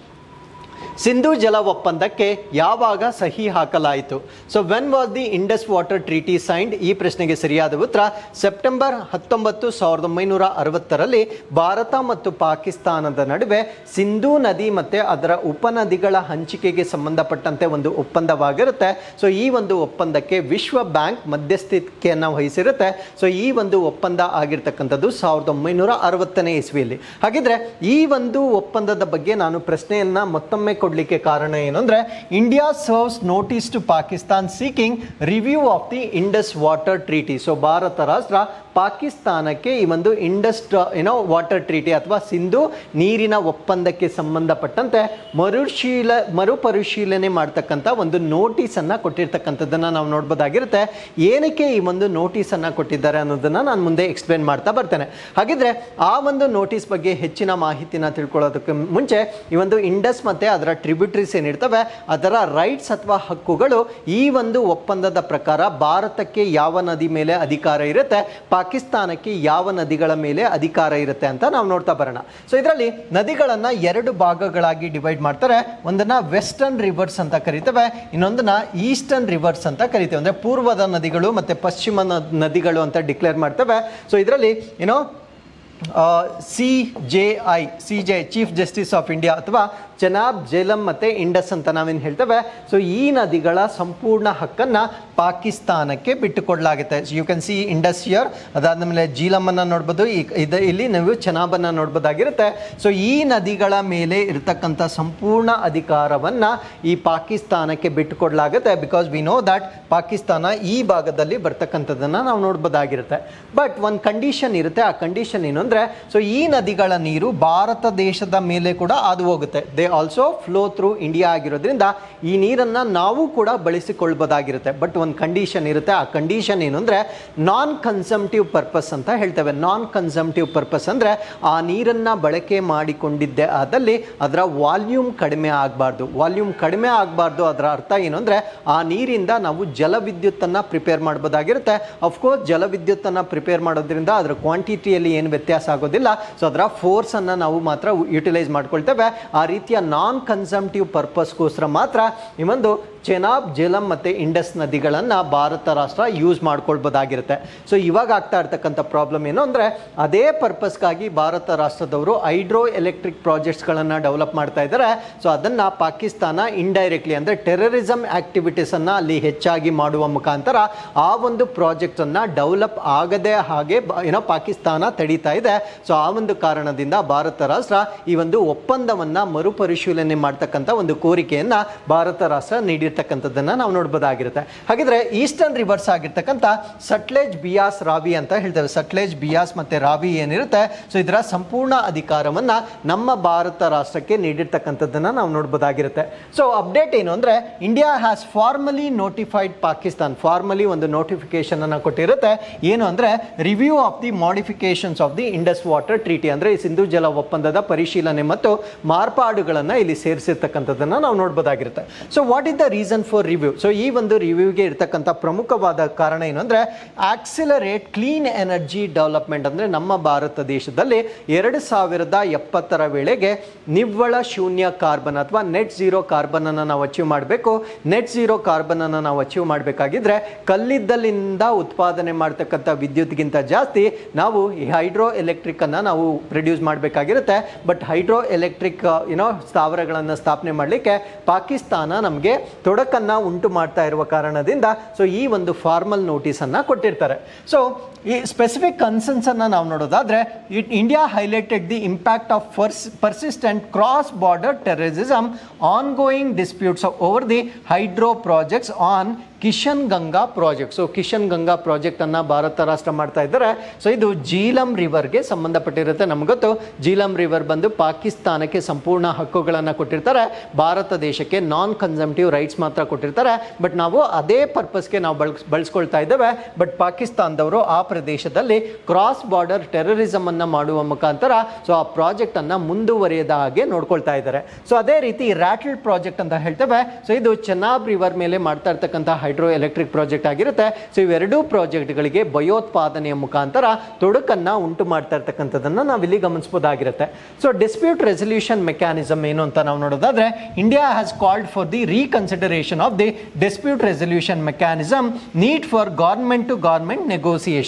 Speaker 1: Sindhu ಜಲ ಒಪ್ಪಂದಕ್ಕೆ ಯಾವಾಗ ಸಹಿ ಹಾಕಲಾಯಿತು so when was the Indus water treaty signed ಈ ಪ್ರಶ್ನೆಗೆ ಸರಿಯಾದ ಉತ್ತರ ಸೆಪ್ಟೆಂಬರ್ ಹತ್ತೊಂಬತ್ತು ಸಾವಿರದ ಒಂಬೈನೂರ ಅರವತ್ತರಲ್ಲಿ ಭಾರತ ಮತ್ತು ಪಾಕಿಸ್ತಾನದ ನಡುವೆ ಸಿಂಧೂ ನದಿ ಮತ್ತು ಅದರ ಉಪನದಿಗಳ ಹಂಚಿಕೆಗೆ ಸಂಬಂಧಪಟ್ಟಂತೆ ಒಂದು ಒಪ್ಪಂದವಾಗಿರುತ್ತೆ ಸೊ ಈ ಒಂದು ಒಪ್ಪಂದಕ್ಕೆ ವಿಶ್ವ ಬ್ಯಾಂಕ್ ಮಧ್ಯಸ್ಥಿಕೆಯನ್ನು ವಹಿಸಿರುತ್ತೆ ಸೊ ಈ ಒಂದು ಒಪ್ಪಂದ ಆಗಿರ್ತಕ್ಕಂಥದ್ದು ಸಾವಿರದ ಒಂಬೈನೂರ ಅರವತ್ತನೇ ಇಸ್ವಿಯಲ್ಲಿ ಹಾಗಿದ್ರೆ ಈ ಒಂದು ಒಪ್ಪಂದದ ಬಗ್ಗೆ ನಾನು ಪ್ರಶ್ನೆಯನ್ನ ಮತ್ತೊಮ್ಮೆ ಕೊಡಲಿಕ್ಕೆ ಕಾರಣ ಏನು ಅಂದರೆ India serves notice to Pakistan seeking review of the Indus water treaty so Bharat ರಾಷ್ಟ್ರ ಪಾಕಿಸ್ತಾನಕ್ಕೆ ಈ ಒಂದು ಇಂಡಸ್ ಏನೋ ವಾಟರ್ ಟ್ರೀಟಿ ಅಥವಾ ಸಿಂಧು ನೀರಿನ ಒಪ್ಪಂದಕ್ಕೆ ಸಂಬಂಧಪಟ್ಟಂತೆ ಮರುಶೀಲ ಮರುಪರಿಶೀಲನೆ ಮಾಡ್ತಕ್ಕಂಥ ಒಂದು ನೋಟಿಸನ್ನು ಕೊಟ್ಟಿರ್ತಕ್ಕಂಥದ್ದನ್ನು ನಾವು ನೋಡ್ಬೋದಾಗಿರುತ್ತೆ ಏನಕ್ಕೆ ಈ ಒಂದು ನೋಟಿಸನ್ನು ಕೊಟ್ಟಿದ್ದಾರೆ ಅನ್ನೋದನ್ನು ನಾನು ಮುಂದೆ ಎಕ್ಸ್ಪ್ಲೇನ್ ಮಾಡ್ತಾ ಬರ್ತೇನೆ ಹಾಗಿದ್ರೆ ಆ ಒಂದು ನೋಟಿಸ್ ಬಗ್ಗೆ ಹೆಚ್ಚಿನ ಮಾಹಿತಿನ ತಿಳ್ಕೊಳ್ಳೋದಕ್ಕೆ ಮುಂಚೆ ಈ ಒಂದು ಇಂಡಸ್ ಮತ್ತು ಅದರ ಟ್ರಿಬ್ಯೂಟರೀಸ್ ಏನಿರ್ತವೆ ಅದರ ರೈಟ್ಸ್ ಅಥವಾ ಹಕ್ಕುಗಳು ಈ ಒಂದು ಒಪ್ಪಂದದ ಪ್ರಕಾರ ಭಾರತಕ್ಕೆ ಯಾವ ನದಿ ಮೇಲೆ ಅಧಿಕಾರ ಇರುತ್ತೆ ಪಾಕಿಸ್ತಾನಕ್ಕೆ ಯಾವ ನದಿಗಳ ಮೇಲೆ ಅಧಿಕಾರ ಇರುತ್ತೆ ಅಂತ ನಾವು ನೋಡ್ತಾ ಬರೋಣ ಸೊ ಇದರಲ್ಲಿ ನದಿಗಳನ್ನು ಎರಡು ಭಾಗಗಳಾಗಿ ಡಿವೈಡ್ ಮಾಡ್ತಾರೆ ಒಂದನ್ನ ವೆಸ್ಟರ್ನ್ ರಿವರ್ಸ್ ಅಂತ ಕರಿತೇವೆ ಇನ್ನೊಂದನ್ನ ಈಸ್ಟರ್ನ್ ರಿವರ್ಸ್ ಅಂತ ಕರಿತೇವೆ ಅಂದರೆ ಪೂರ್ವದ ನದಿಗಳು ಮತ್ತು ಪಶ್ಚಿಮ ನ- ನದಿಗಳು ಅಂತ ಡಿಕ್ಲೇರ್ ಮಾಡ್ತೇವೆ ಸೊ ಇದರಲ್ಲಿ ಏನೋ C J I C J chief justice of India ಅಥವಾ ಚನಾಬ್ ಜೇಲಂ ಮತ್ತು ಇಂಡಸ್ ಅಂತ ನಾವೇನು ಹೇಳ್ತೇವೆ ಸೊ ಈ ನದಿಗಳ ಸಂಪೂರ್ಣ ಹಕ್ಕನ್ನು ಪಾಕಿಸ್ತಾನಕ್ಕೆ ಬಿಟ್ಟುಕೊಡಲಾಗುತ್ತೆ you can see Indus here ಅದಾದಮೇಲೆ ಜೀಲಮನ್ನು ನೋಡ್ಬೋದು ಈ ಇದು ಇಲ್ಲಿ ನೀವು ಚನಾಬನ್ನು ನೋಡ್ಬೋದಾಗಿರುತ್ತೆ ಸೊ ಈ ನದಿಗಳ ಮೇಲೆ ಇರತಕ್ಕಂಥ ಸಂಪೂರ್ಣ ಅಧಿಕಾರವನ್ನು ಈ ಪಾಕಿಸ್ತಾನಕ್ಕೆ ಬಿಟ್ಟುಕೊಡಲಾಗುತ್ತೆ because we know that Pakistan ಈ ಭಾಗದಲ್ಲಿ ಬರ್ತಕ್ಕಂಥದ್ದನ್ನು ನಾವು ನೋಡ್ಬೋದಾಗಿರುತ್ತೆ ಬಟ್ ಒಂದು ಕಂಡೀಷನ್ ಇರುತ್ತೆ ಆ ಕಂಡೀಷನ್ ಏನು ಅಂದರೆ ಸೊ ಈ ನದಿಗಳ ನೀರು ಭಾರತ ದೇಶದ ಮೇಲೆ ಕೂಡ ಹಾದು ಹೋಗುತ್ತೆ they also flow through India ಆಗಿರೋದ್ರಿಂದ ಈ ನೀರನ್ನು ನಾವು ಕೂಡ ಬಳಸಿಕೊಳ್ಬೋದಾಗಿರುತ್ತೆ ಬಟ್ ಒಂದು ಕಂಡೀಷನ್ ಇರುತ್ತೆ ಆ ಕಂಡೀಷನ್ ಏನು ಅಂದರೆ ನಾನ್ ಕನ್ಸಂಪ್ಟಿವ್ ಪರ್ಪಸ್ ಅಂತ ಹೇಳ್ತೇವೆ ನಾನ್ ಕನ್ಸಂಪ್ಟಿವ್ ಪರ್ಪಸ್ ಅಂದರೆ ಆ ನೀರನ್ನು ಬಳಕೆ ಮಾಡಿಕೊಂಡಿದ್ದೆ ಆದಲ್ಲಿ ಅದರ ವಾಲ್ಯೂಮ್ ಕಡಿಮೆ ಆಗಬಾರ್ದು ವಾಲ್ಯೂಮ್ ಕಡಿಮೆ ಆಗಬಾರ್ದು ಅದರ ಅರ್ಥ ಏನು ಅಂದರೆ ಆ ನೀರಿಂದ ನಾವು ಜಲವಿದ್ಯುತ್ತನ್ನು ಪ್ರಿಪೇರ್ ಮಾಡ್ಬೋದಾಗಿರುತ್ತೆ ಅಫ್ಕೋರ್ಸ್ ಜಲವಿದ್ಯುತ್ತನ್ನು ಪ್ರಿಪೇರ್ ಮಾಡೋದ್ರಿಂದ ಅದರ ಕ್ವಾಂಟಿಟಿಯಲ್ಲಿ ಏನು ವ್ಯತ್ಯಾಸ ಆಗೋದಿಲ್ಲ ಸೊ ಅದರ ಫೋರ್ಸನ್ನು ನಾವು ಮಾತ್ರ ಯುಟಿಲೈಸ್ ಮಾಡ್ಕೊಳ್ತೇವೆ ಆ ರೀತಿಯ ನಾನ್ ಕನ್ಸಂಪ್ಟಿವ್ ಪರ್ಪಸ್ಗೋಸ್ಕರ ಮಾತ್ರ ಈ ಒಂದು ಚೆನಾಬ್ ಜೇಲಂ ಮತ್ತು ಇಂಡಸ್ ನದಿಗಳನ್ನು ಭಾರತ ರಾಷ್ಟ್ರ ಯೂಸ್ ಮಾಡ್ಕೊಳ್ಬೋದಾಗಿರುತ್ತೆ ಸೊ ಇವಾಗ ಆಗ್ತಾ ಇರ್ತಕ್ಕಂಥ ಪ್ರಾಬ್ಲಮ್ ಏನು ಅಂದರೆ ಅದೇ ಪರ್ಪಸ್ಗಾಗಿ ಭಾರತ ರಾಷ್ಟ್ರದವರು ಹೈಡ್ರೋ ಎಲೆಕ್ಟ್ರಿಕ್ ಪ್ರಾಜೆಕ್ಟ್ಸ್ಗಳನ್ನು ಡೆವಲಪ್ ಮಾಡ್ತಾ ಇದ್ದಾರೆ ಸೊ ಅದನ್ನು ಪಾಕಿಸ್ತಾನ ಇಂಡೈರೆಕ್ಟ್ಲಿ ಅಂದರೆ ಟೆರರಿಸಮ್ ಆ್ಯಕ್ಟಿವಿಟೀಸನ್ನು ಅಲ್ಲಿ ಹೆಚ್ಚಾಗಿ ಮಾಡುವ ಮುಖಾಂತರ ಆ ಒಂದು ಪ್ರಾಜೆಕ್ಟನ್ನು ಡೆವಲಪ್ ಆಗದೆ ಹಾಗೆ ಬ- ಏನೋ ಪಾಕಿಸ್ತಾನ ತಡೀತಾ ಇದೆ ಸೊ ಆ ಒಂದು ಕಾರಣದಿಂದ ಭಾರತ ರಾಷ್ಟ್ರ ಈ ಒಂದು ಒಪ್ಪಂದವನ್ನು ಮರುಪರಿಶೀಲನೆ ಮಾಡ್ತಕ್ಕಂಥ ಒಂದು ಕೋರಿಕೆಯನ್ನು ಭಾರತ ರಾಷ್ಟ್ರ ನೀಡಿರ್ತಕ್ಕಂಥದ್ದನ್ನು ನಾವು ನೋಡ್ಬೋದಾಗಿರುತ್ತೆ ಹಾಗಿದ್ರೆ ಈಸ್ಟರ್ನ್ ರಿವರ್ಸ್ ಆಗಿರ್ತಕ್ಕಂಥ ಸಟ್ಲೇಜ್ ಬಿಯಾಸ್ ರಾವಿ ಅಂತ ಹೇಳ್ತೇವೆ ಸಟ್ಲೇಜ್ ಬಿಯಾಸ್ ಮತ್ತು ರಾವಿ ಏನಿರುತ್ತೆ ಸೊ ಇದರ ಸಂಪೂರ್ಣ ಅಧಿಕಾರವನ್ನು ನಮ್ಮ ಭಾರತ ರಾಷ್ಟ್ರಕ್ಕೆ ನೀಡಿರ್ತಕ್ಕಂಥದ್ದನ್ನು ನಾವು ನೋಡ್ಬೋದಾಗಿರುತ್ತೆ ಸೊ ಅಪ್ಡೇಟ್ ಏನು ಅಂದರೆ India has formally notified Pakistan formally ಒಂದು ನೋಟಿಫಿಕೇಶನ್ ಅನ್ನು ಕೊಟ್ಟಿರುತ್ತೆ ಏನು ಅಂದರೆ review of the modifications of the Indus water treaty ಅಂದರೆ ಈ ಸಿಂಧು ಜಲ ಒಪ್ಪಂದದ ಪರಿಶೀಲನೆ ಮತ್ತು ಮಾರ್ಪಾಡುಗಳನ್ನು ಇಲ್ಲಿ ಸೇರಿಸಿರ್ತಕ್ಕಂಥದ್ದನ್ನು ನಾವು ನೋಡ್ಬೋದಾಗಿರುತ್ತೆ so what is the reason for review so ಈ ಒಂದು ರಿವ್ಯೂಗೆ ಇರ್ತಕ್ಕಂಥ ಪ್ರಮುಖವಾದ ಕಾರಣ ಏನು ಅಂದರೆ ಆಕ್ಸಿಲರೇಟ್ ಕ್ಲೀನ್ ಎನರ್ಜಿ ಡೆವಲಪ್ಮೆಂಟ್ ಅಂದರೆ ನಮ್ಮ ಭಾರತ ದೇಶದಲ್ಲಿ ಎರಡು ಸಾವಿರದ ಎಪ್ಪತ್ತರ ವೇಳೆಗೆ ನಿವ್ವಳ ಶೂನ್ಯ ಕಾರ್ಬನ್ ಅಥವಾ ನೆಟ್ ಝೀರೋ ಕಾರ್ಬನನ್ನು ನಾವು ಅಚೀವ್ ಮಾಡಬೇಕು ನೆಟ್ ಝೀರೋ ಕಾರ್ಬನನ್ನು ನಾವು ಅಚೀವ್ ಮಾಡಬೇಕಾಗಿದ್ರೆ ಕಲ್ಲಿದ್ದಲಿಂದ ಉತ್ಪಾದನೆ ಮಾಡ್ತಕ್ಕಂಥ ವಿದ್ಯುತ್ಗಿಂತ ಜಾಸ್ತಿ ನಾವು ಈ ಹೈಡ್ರೋ ಎಲೆಕ್ಟ್ರಿಕನ್ನು ನಾವು ಪ್ರೊಡ್ಯೂಸ್ ಮಾಡಬೇಕಾಗಿರುತ್ತೆ ಬಟ್ ಹೈಡ್ರೋ ಎಲೆಕ್ಟ್ರಿಕ್ ಏನೋ ಸ್ಥಾವರಗಳನ್ನು ಸ್ಥಾಪನೆ ಮಾಡಲಿಕ್ಕೆ ಪಾಕಿಸ್ತಾನ ನಮಗೆ ತೊಡಕನ್ನು ಉಂಟು ಮಾಡ್ತಾ ಇರುವ ಕಾರಣದಿಂದ ಸೊ ಈ ಒಂದು ಫಾರ್ಮಲ್ ನೋಟಿಸನ್ನು ಕೊಟ್ಟಿರ್ತಾರೆ ಸೊ ಈ ಸ್ಪೆಸಿಫಿಕ್ ಕನ್ಸರ್ನ್ಸನ್ನು ನಾವು ನೋಡೋದಾದ್ರೆ it India highlighted the impact of ಫರ್ಸ್ persistent cross border terrorism ongoing disputes over the hydro projects on Kishanganga project so Kishanganga ಪ್ರಾಜೆಕ್ಟನ್ನು ಭಾರತ ರಾಷ್ಟ್ರ ಮಾಡ್ತಾ ಇದ್ದಾರೆ ಸೊ ಇದು ಜೀಲಂ ರಿವರ್ಗೆ ಸಂಬಂಧಪಟ್ಟಿರುತ್ತೆ ನಮ್ಗೆ ಗೊತ್ತು ಜೀಲಂ ರಿವರ್ ಬಂದು ಪಾಕಿಸ್ತಾನಕ್ಕೆ ಸಂಪೂರ್ಣ ಹಕ್ಕುಗಳನ್ನು ಕೊಟ್ಟಿರ್ತಾರೆ ಭಾರತ ದೇಶಕ್ಕೆ ನಾನ್ ಕನ್ಸಂಪ್ಟಿವ್ ರೈಟ್ಸ್ ಮಾತ್ರ ಕೊಟ್ಟಿರ್ತಾರೆ ಬಟ್ ನಾವು ಅದೇ ಪರ್ಪಸ್ಗೆ ನಾವು ಬಳಸ್ ಬಳಸ್ಕೊಳ್ತಾ ಇದ್ದೇವೆ ಬಟ್ ಪಾಕಿಸ್ತಾನದವರು ಆ ಪ್ರದೇಶದಲ್ಲಿ ಕ್ರಾಸ್ ಬಾರ್ಡರ್ ಟೆರರಿಸಮ್ ಅನ್ನ ಮಾಡುವ ಮುಖಾಂತರ ಸೊ ಆ ಪ್ರಾಜೆಕ್ಟ್ ಅನ್ನ ಮುಂದುವರಿಯದ ಹಾಗೆ ನೋಡ್ಕೊಳ್ತಾ ಇದ್ದಾರೆ ಸೊ ಅದೇ ರೀತಿ ರ್ಯಾಟಲ್ ಪ್ರಾಜೆಕ್ಟ್ ಅಂತ ಹೇಳ್ತೇವೆ ಸೊ ಇದು ಚೆನಾಬ್ ರಿವರ್ ಮೇಲೆ ಮಾಡ್ತಾ ಇರ್ತಕ್ಕಂಥ ಹೈಡ್ರೋ ಎಲೆಕ್ಟ್ರಿಕ್ ಪ್ರಾಜೆಕ್ಟ್ ಆಗಿರುತ್ತೆ ಸೊ ಇವೆರಡೂ ಪ್ರಾಜೆಕ್ಟ್ಗಳಿಗೆ ಭಯೋತ್ಪಾದನೆಯ ಮುಖಾಂತರ ತೊಡಕನ್ನ ಉಂಟು ಮಾಡ್ತಾ ಇರ್ತಕ್ಕಂಥದ್ದನ್ನ ನಾವಿಲ್ಲಿ ಗಮನಿಸಬಹುದಾಗಿರುತ್ತೆ ಸೊ ಡಿಸ್ಪ್ಯೂಟ್ ರೆಸಲ್ಯೂಷನ್ ಮೆಕ್ಯಾನಿಸಮ್ ಏನು ಅಂತ ನಾವು ನೋಡೋದಾದ್ರೆ India has called for the reconsideration of the dispute resolution mechanism need for government to government negotiation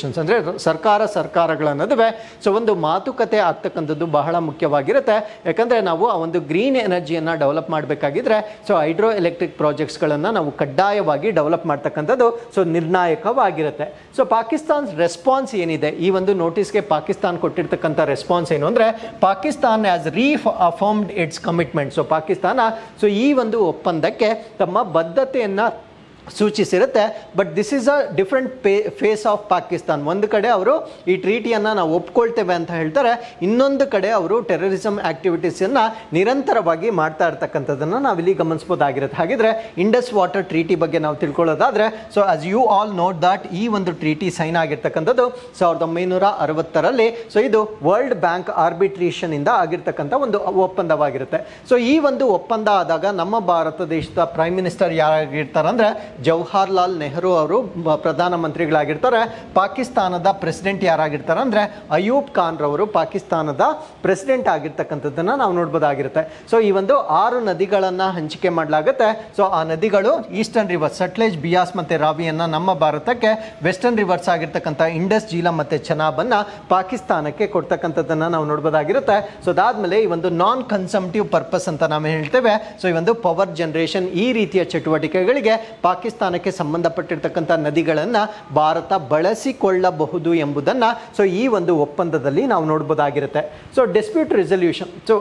Speaker 1: nations ಅಂದರೆ ಸರ್ಕಾರ ಸರ್ಕಾರಗಳ ನಡುವೆ ಸೊ ಒಂದು ಮಾತುಕತೆ ಆಗ್ತಕ್ಕಂಥದ್ದು ಬಹಳ ಮುಖ್ಯವಾಗಿರುತ್ತೆ ಯಾಕಂದರೆ ನಾವು ಆ ಒಂದು ಗ್ರೀನ್ ಎನರ್ಜಿಯನ್ನು ಡೆವಲಪ್ ಮಾಡಬೇಕಾಗಿದ್ರೆ ಸೊ ಹೈಡ್ರೋ ಎಲೆಕ್ಟ್ರಿಕ್ ಪ್ರಾಜೆಕ್ಟ್ಸ್ಗಳನ್ನು ನಾವು ಕಡ್ಡಾಯವಾಗಿ ಡೆವಲಪ್ ಮಾಡ್ತಕ್ಕಂಥದ್ದು ಸೊ ನಿರ್ಣಾಯಕವಾಗಿರುತ್ತೆ ಸೊ ಪಾಕಿಸ್ತಾನ್ ರೆಸ್ಪಾನ್ಸ್ ಏನಿದೆ ಈ ಒಂದು ನೋಟಿಸ್ಗೆ ಪಾಕಿಸ್ತಾನ್ ಕೊಟ್ಟಿರ್ತಕ್ಕಂಥ ರೆಸ್ಪಾನ್ಸ್ ಏನು ಅಂದರೆ Pakistan has reaffirmed its commitment so Pakistan so ಈ ಒಂದು ಒಪ್ಪಂದಕ್ಕೆ ತಮ್ಮ ಬದ್ಧತೆಯನ್ನು ಸೂಚಿಸಿರುತ್ತೆ but this is a different ಪೇ ಫೇಸ್ ಆಫ್ ಪಾಕಿಸ್ತಾನ್ ಒಂದು ಕಡೆ ಅವರು ಈ ಟ್ರೀಟಿಯನ್ನು ನಾವು ಒಪ್ಕೊಳ್ತೇವೆ ಅಂತ ಹೇಳ್ತಾರೆ ಇನ್ನೊಂದು ಕಡೆ ಅವರು ಟೆರರಿಸಮ್ ಆ್ಯಕ್ಟಿವಿಟೀಸನ್ನು ನಿರಂತರವಾಗಿ ಮಾಡ್ತಾ ಇರ್ತಕ್ಕಂಥದ್ದನ್ನು ನಾವಿಲ್ಲಿ ಗಮನಿಸ್ಬೋದಾಗಿರುತ್ತೆ ಹಾಗಿದ್ರೆ ಇಂಡಸ್ ವಾಟರ್ ಟ್ರೀಟಿ ಬಗ್ಗೆ ನಾವು ತಿಳ್ಕೊಳ್ಳೋದಾದರೆ so as you all note that ಈ ಒಂದು ಟ್ರೀಟಿ ಸೈನ್ ಆಗಿರ್ತಕ್ಕಂಥದ್ದು ಸಾವಿರದ ಒಂಬೈನೂರ ಅರವತ್ತರಲ್ಲಿ ಸೊ ಇದು ವರ್ಲ್ಡ್ ಬ್ಯಾಂಕ್ ಆರ್ಬಿಟ್ರೇಷನ್ ಇಂದ ಆಗಿರ್ತಕ್ಕಂಥ ಒಂದು ಒಪ್ಪಂದವಾಗಿರುತ್ತೆ ಸೊ ಈ ಒಂದು ಒಪ್ಪಂದ ಆದಾಗ ನಮ್ಮ ಭಾರತ ದೇಶದ ಪ್ರೈಮ್ ಮಿನಿಸ್ಟರ್ ಯಾರಾಗಿರ್ತಾರೆ ಅಂದರೆ ಜವಾಹರ್ಲಾಲ್ ನೆಹರು ಅವರು ಬ- ಪ್ರಧಾನಮಂತ್ರಿಗಳಾಗಿರ್ತಾರೆ ಪಾಕಿಸ್ತಾನದ ಪ್ರೆಸಿಡೆಂಟ್ ಯಾರಾಗಿರ್ತಾರೆ ಅಂದರೆ ಅಯೂಬ್ ಖಾನ್ ರವರು ಪಾಕಿಸ್ತಾನದ ಪ್ರೆಸಿಡೆಂಟ್ ಆಗಿರ್ತಕ್ಕಂಥದ್ದನ್ನು ನಾವು ನೋಡ್ಬೋದಾಗಿರುತ್ತೆ ಸೊ ಈ ಒಂದು ಆರು ನದಿಗಳನ್ನು ಹಂಚಿಕೆ ಮಾಡಲಾಗುತ್ತೆ ಸೊ ಆ ನದಿಗಳು ಈಸ್ಟರ್ನ್ ರಿವರ್ಸ್ ಸಟ್ಲೇಜ್ ಬಿಯಾಸ್ ಮತ್ತು ರಾವಿಯನ್ನು ನಮ್ಮ ಭಾರತಕ್ಕೆ ವೆಸ್ಟರ್ನ್ ರಿವರ್ಸ್ ಆಗಿರ್ತಕ್ಕಂಥ ಇಂಡಸ್ ಜೀಲಂ ಮತ್ತು ಚೆನಾಬನ್ನು ಪಾಕಿಸ್ತಾನಕ್ಕೆ ಕೊಡ್ತಕ್ಕಂಥದ್ದನ್ನು ನಾವು ನೋಡ್ಬೋದಾಗಿರುತ್ತೆ ಸೊ ಅದಾದಮೇಲೆ ಈ ಒಂದು ನಾನ್ ಕನ್ಸಂಪ್ಟಿವ್ ಪರ್ಪಸ್ ಅಂತ ನಾವು ಹೇಳ್ತೇವೆ ಸೊ ಈ ಒಂದು ಪವರ್ ಜನರೇಷನ್ ಈ ರೀತಿಯ ಚಟುವಟಿಕೆಗಳಿಗೆ ಪಾಕಿಸ್ತಾನಕ್ಕೆ ಸಂಬಂಧಪಟ್ಟಿರ್ತಕ್ಕಂಥ ನದಿಗಳನ್ನು ಭಾರತ ಬಳಸಿಕೊಳ್ಳಬಹುದು ಎಂಬುದನ್ನು ಸೊ ಈ ಒಂದು ಒಪ್ಪಂದದಲ್ಲಿ ನಾವು ನೋಡ್ಬೋದಾಗಿರುತ್ತೆ so dispute resolution so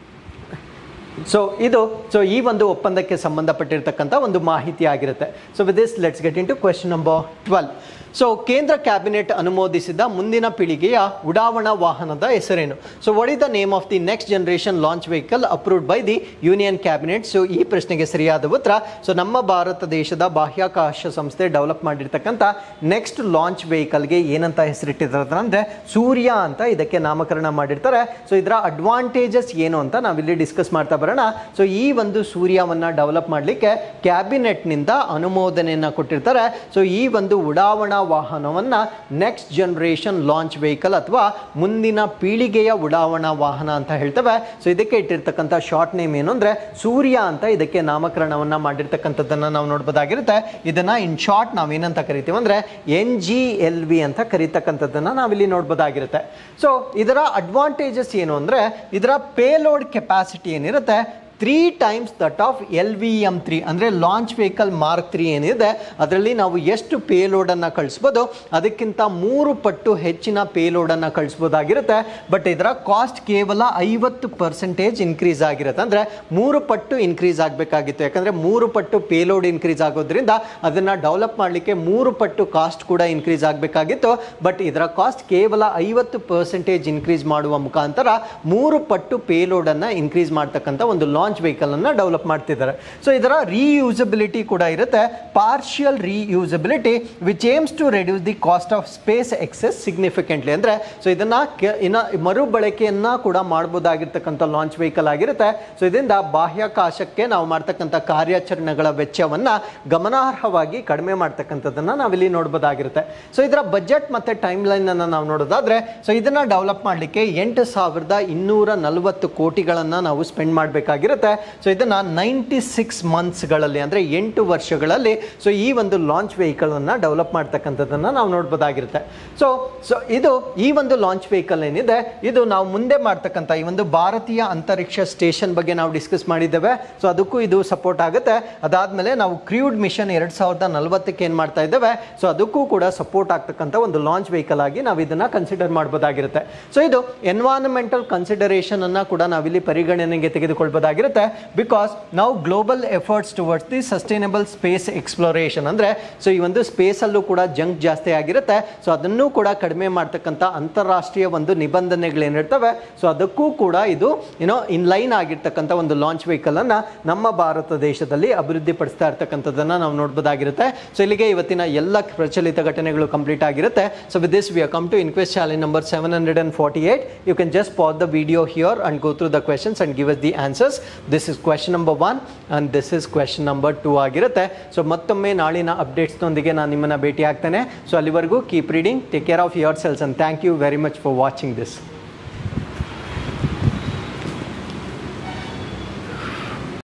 Speaker 1: so ಇದು ಸೊ ಈ ಒಂದು ಒಪ್ಪಂದಕ್ಕೆ ಸಂಬಂಧಪಟ್ಟಿರ್ತಕ್ಕಂಥ ಒಂದು ಮಾಹಿತಿ ಆಗಿರುತ್ತೆ so with this let's get in to question number twelve so ಕೇಂದ್ರ ಕ್ಯಾಬಿನೆಟ್ ಅನುಮೋದಿಸಿದ ಮುಂದಿನ ಪೀಳಿಗೆಯ ಉಡಾವಣಾ ವಾಹನದ ಹೆಸರೇನು so what is the name of the next generation launch vehicle approved by the union cabinet so ಈ ಪ್ರಶ್ನೆಗೆ ಸರಿಯಾದ ಉತ್ತರ ಸೊ ನಮ್ಮ ಭಾರತ ದೇಶದ ಬಾಹ್ಯಾಕಾಶ ಸಂಸ್ಥೆ ಡೆವಲಪ್ ಮಾಡಿರ್ತಕ್ಕಂಥ ನೆಕ್ಸ್ಟ್ ಲಾಂಚ್ ವೆಹಿಕಲ್ಗೆ ಏನಂತ ಹೆಸರಿಟ್ಟಿದ್ದಾರೆ ಅಂದರೆ ಸೂರ್ಯ ಅಂತ ಇದಕ್ಕೆ ನಾಮಕರಣ ಮಾಡಿರ್ತಾರೆ ಸೊ ಇದರ ಅಡ್ವಾಂಟೇಜಸ್ ಏನು ಅಂತ ನಾವಿಲ್ಲಿ ಡಿಸ್ಕಸ್ ಮಾಡ್ತಾ ಬರೋಣ ಸೊ ಈ ಒಂದು ಸೂರ್ಯವನ್ನು ಡೆವಲಪ್ ಮಾಡಲಿಕ್ಕೆ ಕ್ಯಾಬಿನೆಟ್ನಿಂದ ಅನುಮೋದನೆಯನ್ನು ಕೊಟ್ಟಿರ್ತಾರೆ ಸೊ ಈ ಒಂದು ಉಡಾವಣಾ ವಾಹನವನ್ನು ನೆಕ್ಸ್ಟ್ ಜನರೇಷನ್ ಲಾಂಚ್ ವೆಹಿಕಲ್ ಅಥವಾ ಮುಂದಿನ ಪೀಳಿಗೆಯ ಉಡಾವಣಾ ವಾಹನ ಅಂತ ಹೇಳ್ತೇವೆ ಸೊ ಇದಕ್ಕೆ ಇಟ್ಟಿರ್ತಕ್ಕಂಥ ಶಾರ್ಟ್ ನೇಮ್ ಏನು ಅಂದರೆ ಸೂರ್ಯ ಅಂತ ಇದಕ್ಕೆ ನಾಮಕರಣವನ್ನು ಮಾಡಿರ್ತಕ್ಕಂಥದ್ದನ್ನು ನಾವು ನೋಡ್ಬೋದಾಗಿರುತ್ತೆ ಇದನ್ನು ಇನ್ ಶಾರ್ಟ್ ನಾವೇನಂತ ಕರಿತೀವಿ ಅಂದರೆ ಎನ್ ಜಿ ಎಲ್ ವಿ ಅಂತ ಕರೀತಕ್ಕಂಥದ್ದನ್ನು ನಾವಿಲ್ಲಿ ನೋಡ್ಬೋದಾಗಿರುತ್ತೆ ಸೊ ಇದರ ಅಡ್ವಾಂಟೇಜಸ್ ಏನು ಅಂದರೆ ಇದರ ಪೇಲೋಡ್ ಕೆಪಾಸಿಟಿ ಏನಿರುತ್ತೆ three times that of L V M three ಅಂದರೆ ಲಾಂಚ್ ವೆಹಿಕಲ್ ಮಾರ್ಕ್ ತ್ರೀ ಏನಿದೆ ಅದರಲ್ಲಿ ನಾವು ಎಷ್ಟು ಪೇಲೋಡನ್ನು ಕಳಿಸ್ಬೋದು ಅದಕ್ಕಿಂತ ಮೂರು ಪಟ್ಟು ಹೆಚ್ಚಿನ ಪೇಲೋಡನ್ನು ಕಳಿಸ್ಬೋದಾಗಿರುತ್ತೆ ಬಟ್ ಇದರ ಕಾಸ್ಟ್ ಕೇವಲ ಐವತ್ತು ಪರ್ಸೆಂಟೇಜ್ ಇನ್ಕ್ರೀಸ್ ಆಗಿರುತ್ತೆ ಅಂದರೆ ಮೂರು ಪಟ್ಟು ಇನ್ಕ್ರೀಸ್ ಆಗಬೇಕಾಗಿತ್ತು ಯಾಕಂದರೆ ಮೂರು ಪಟ್ಟು ಪೇಲೋಡ್ ಇನ್ಕ್ರೀಸ್ ಆಗೋದ್ರಿಂದ ಅದನ್ನು ಡೆವಲಪ್ ಮಾಡಲಿಕ್ಕೆ ಮೂರು ಪಟ್ಟು ಕಾಸ್ಟ್ ಕೂಡ ಇನ್ಕ್ರೀಸ್ ಆಗಬೇಕಾಗಿತ್ತು ಬಟ್ ಇದರ ಕಾಸ್ಟ್ ಕೇವಲ ಐವತ್ತು ಪರ್ಸೆಂಟೇಜ್ ಇನ್ಕ್ರೀಸ್ ಮಾಡುವ ಮುಖಾಂತರ ಮೂರು ಪಟ್ಟು ಪೇಲೋಡನ್ನು ಇನ್ಕ್ರೀಸ್ ಮಾಡ್ತಕ್ಕಂಥ ಒಂದು ಲಾಂಚ್ ವೆಹಿಕಲನ್ನು ಡೆವಲಪ್ ಮಾಡ್ತಿದ್ದಾರೆ ಸೊ ಇದರ ರೀಯೂಸಬಿಲಿಟಿ ಕೂಡ ಇರುತ್ತೆ partial reusability which aims to reduce the cost of space access significantly ಅಂದರೆ ಸೊ ಇದನ್ನು ಇನ್ನು ಮರುಬಳಕೆಯನ್ನು ಕೂಡ ಮಾಡ್ಬೋದಾಗಿರ್ತಕ್ಕಂಥ ಲಾಂಚ್ ವೆಹಿಕಲ್ ಆಗಿರುತ್ತೆ ಸೊ ಇದರಿಂದ ಬಾಹ್ಯಾಕಾಶಕ್ಕೆ ನಾವು ಮಾಡ್ತಕ್ಕಂಥ ಕಾರ್ಯಾಚರಣೆಗಳ ವೆಚ್ಚವನ್ನು ಗಮನಾರ್ಹವಾಗಿ ಕಡಿಮೆ ಮಾಡ್ತಕ್ಕಂಥದ್ದನ್ನು ನಾವಿಲ್ಲಿ ನೋಡ್ಬೋದಾಗಿರುತ್ತೆ ಸೊ ಇದರ ಬಜೆಟ್ ಮತ್ತು ಟೈಮ್ ಲೈನನ್ನು ನಾವು ನೋಡೋದಾದರೆ ಸೊ ಇದನ್ನು ಡೆವಲಪ್ ಮಾಡಲಿಕ್ಕೆ ಎಂಟು ಸಾವಿರದ ಇನ್ನೂರ ನಲವತ್ತು ಕೋಟಿಗಳನ್ನು ನಾವು ಸ್ಪೆಂಡ್ ಮಾಡಬೇಕಾಗಿರುತ್ತೆ ಸೊ ಇದನ್ನು ನೈಂಟಿ ಸಿಕ್ಸ್ ಮಂತ್ಸ್ಗಳಲ್ಲಿ ಅಂದರೆ ಎಂಟು ವರ್ಷಗಳಲ್ಲಿ ಸೊ ಈ ಒಂದು ಲಾಂಚ್ ವೆಹಿಕಲನ್ನು ಡೆವಲಪ್ ಮಾಡ್ತಕ್ಕಂಥದ್ದನ್ನು ನಾವು ನೋಡ್ಬೋದಾಗಿರುತ್ತೆ ಸೊ ಸೊ ಇದು ಈ ಒಂದು ಲಾಂಚ್ ವೆಹಿಕಲ್ ಏನಿದೆ ಇದು ನಾವು ಮುಂದೆ ಮಾಡ್ತಕ್ಕಂಥ ಈ ಒಂದು ಭಾರತೀಯ ಅಂತರಿಕ್ಷ ಸ್ಟೇಷನ್ ಬಗ್ಗೆ ನಾವು ಡಿಸ್ಕಸ್ ಮಾಡಿದ್ದೇವೆ ಸೊ ಅದಕ್ಕೂ ಇದು ಸಪೋರ್ಟ್ ಆಗುತ್ತೆ ಅದಾದಮೇಲೆ ನಾವು ಕ್ರ್ಯೂಡ್ ಮಿಷನ್ ಎರಡು ಸಾವಿರದ ನಲವತ್ತಕ್ಕೆ ಏನು ಮಾಡ್ತಾ ಇದ್ದೇವೆ ಸೊ ಅದಕ್ಕೂ ಕೂಡ ಸಪೋರ್ಟ್ ಆಗ್ತಕ್ಕಂಥ ಒಂದು ಲಾಂಚ್ ವೆಹಿಕಲ್ ಆಗಿ ನಾವು ಇದನ್ನು ಕನ್ಸಿಡರ್ ಮಾಡ್ಬೋದಾಗಿರುತ್ತೆ ಸೊ ಇದು ಎನ್ವಾರನ್ಮೆಂಟಲ್ ಕನ್ಸಿಡರೇಷನ್ ಅನ್ನು ಕೂಡ ನಾವಿಲ್ಲಿ ಪರಿಗಣನೆಗೆ ತೆಗೆದುಕೊಳ್ಬೋದಾಗಿರುತ್ತೆ ಬಿಕಾಸ್ ನಾವು global efforts towards the sustainable space exploration ಅಂದರೆ ಸೊ ಈ ಒಂದು ಸ್ಪೇಸಲ್ಲೂ ಕೂಡ ಜಂಕ್ ಜಾಸ್ತಿ ಆಗಿರುತ್ತೆ ಸೊ ಅದನ್ನೂ ಕೂಡ ಕಡಿಮೆ ಮಾಡ್ತಕ್ಕಂಥ ಅಂತಾರಾಷ್ಟ್ರೀಯ ಒಂದು ನಿಬಂಧನೆಗಳೇನಿರ್ತವೆ ಸೊ ಅದಕ್ಕೂ ಕೂಡ ಇದು ಏನೋ ಇನ್ ಲೈನ್ ಆಗಿರ್ತಕ್ಕಂಥ ಒಂದು ಲಾಂಚ್ ವೆಹಿಕಲನ್ನು ನಮ್ಮ ಭಾರತ ದೇಶದಲ್ಲಿ ಅಭಿವೃದ್ಧಿಪಡಿಸ್ತಾ ಇರ್ತಕ್ಕಂಥದ್ದನ್ನು ನಾವು ನೋಡ್ಬೋದಾಗಿರುತ್ತೆ ಸೊ ಇಲ್ಲಿಗೆ ಇವತ್ತಿನ ಎಲ್ಲ ಪ್ರಚಲಿತ ಘಟನೆಗಳು ಕಂಪ್ಲೀಟ್ ಆಗಿರುತ್ತೆ so with this we are come to inquest challenge number seven hundred and forty eight you can just pass the video here and go through the questions and give us the answers this is question number one and this is question number two ಆಗಿರುತ್ತೆ ಸೊ ಮತ್ತೊಮ್ಮೆ ನಾಳಿನ ಅಪ್ಡೇಟ್ಸ್ನೊಂದಿಗೆ ನಾನು ನಿಮ್ಮನ್ನು ಭೇಟಿ ಆಗ್ತೇನೆ ಸೊ ಅಲ್ಲಿವರೆಗೂ keep reading take care of your selves and thank you very much for watching this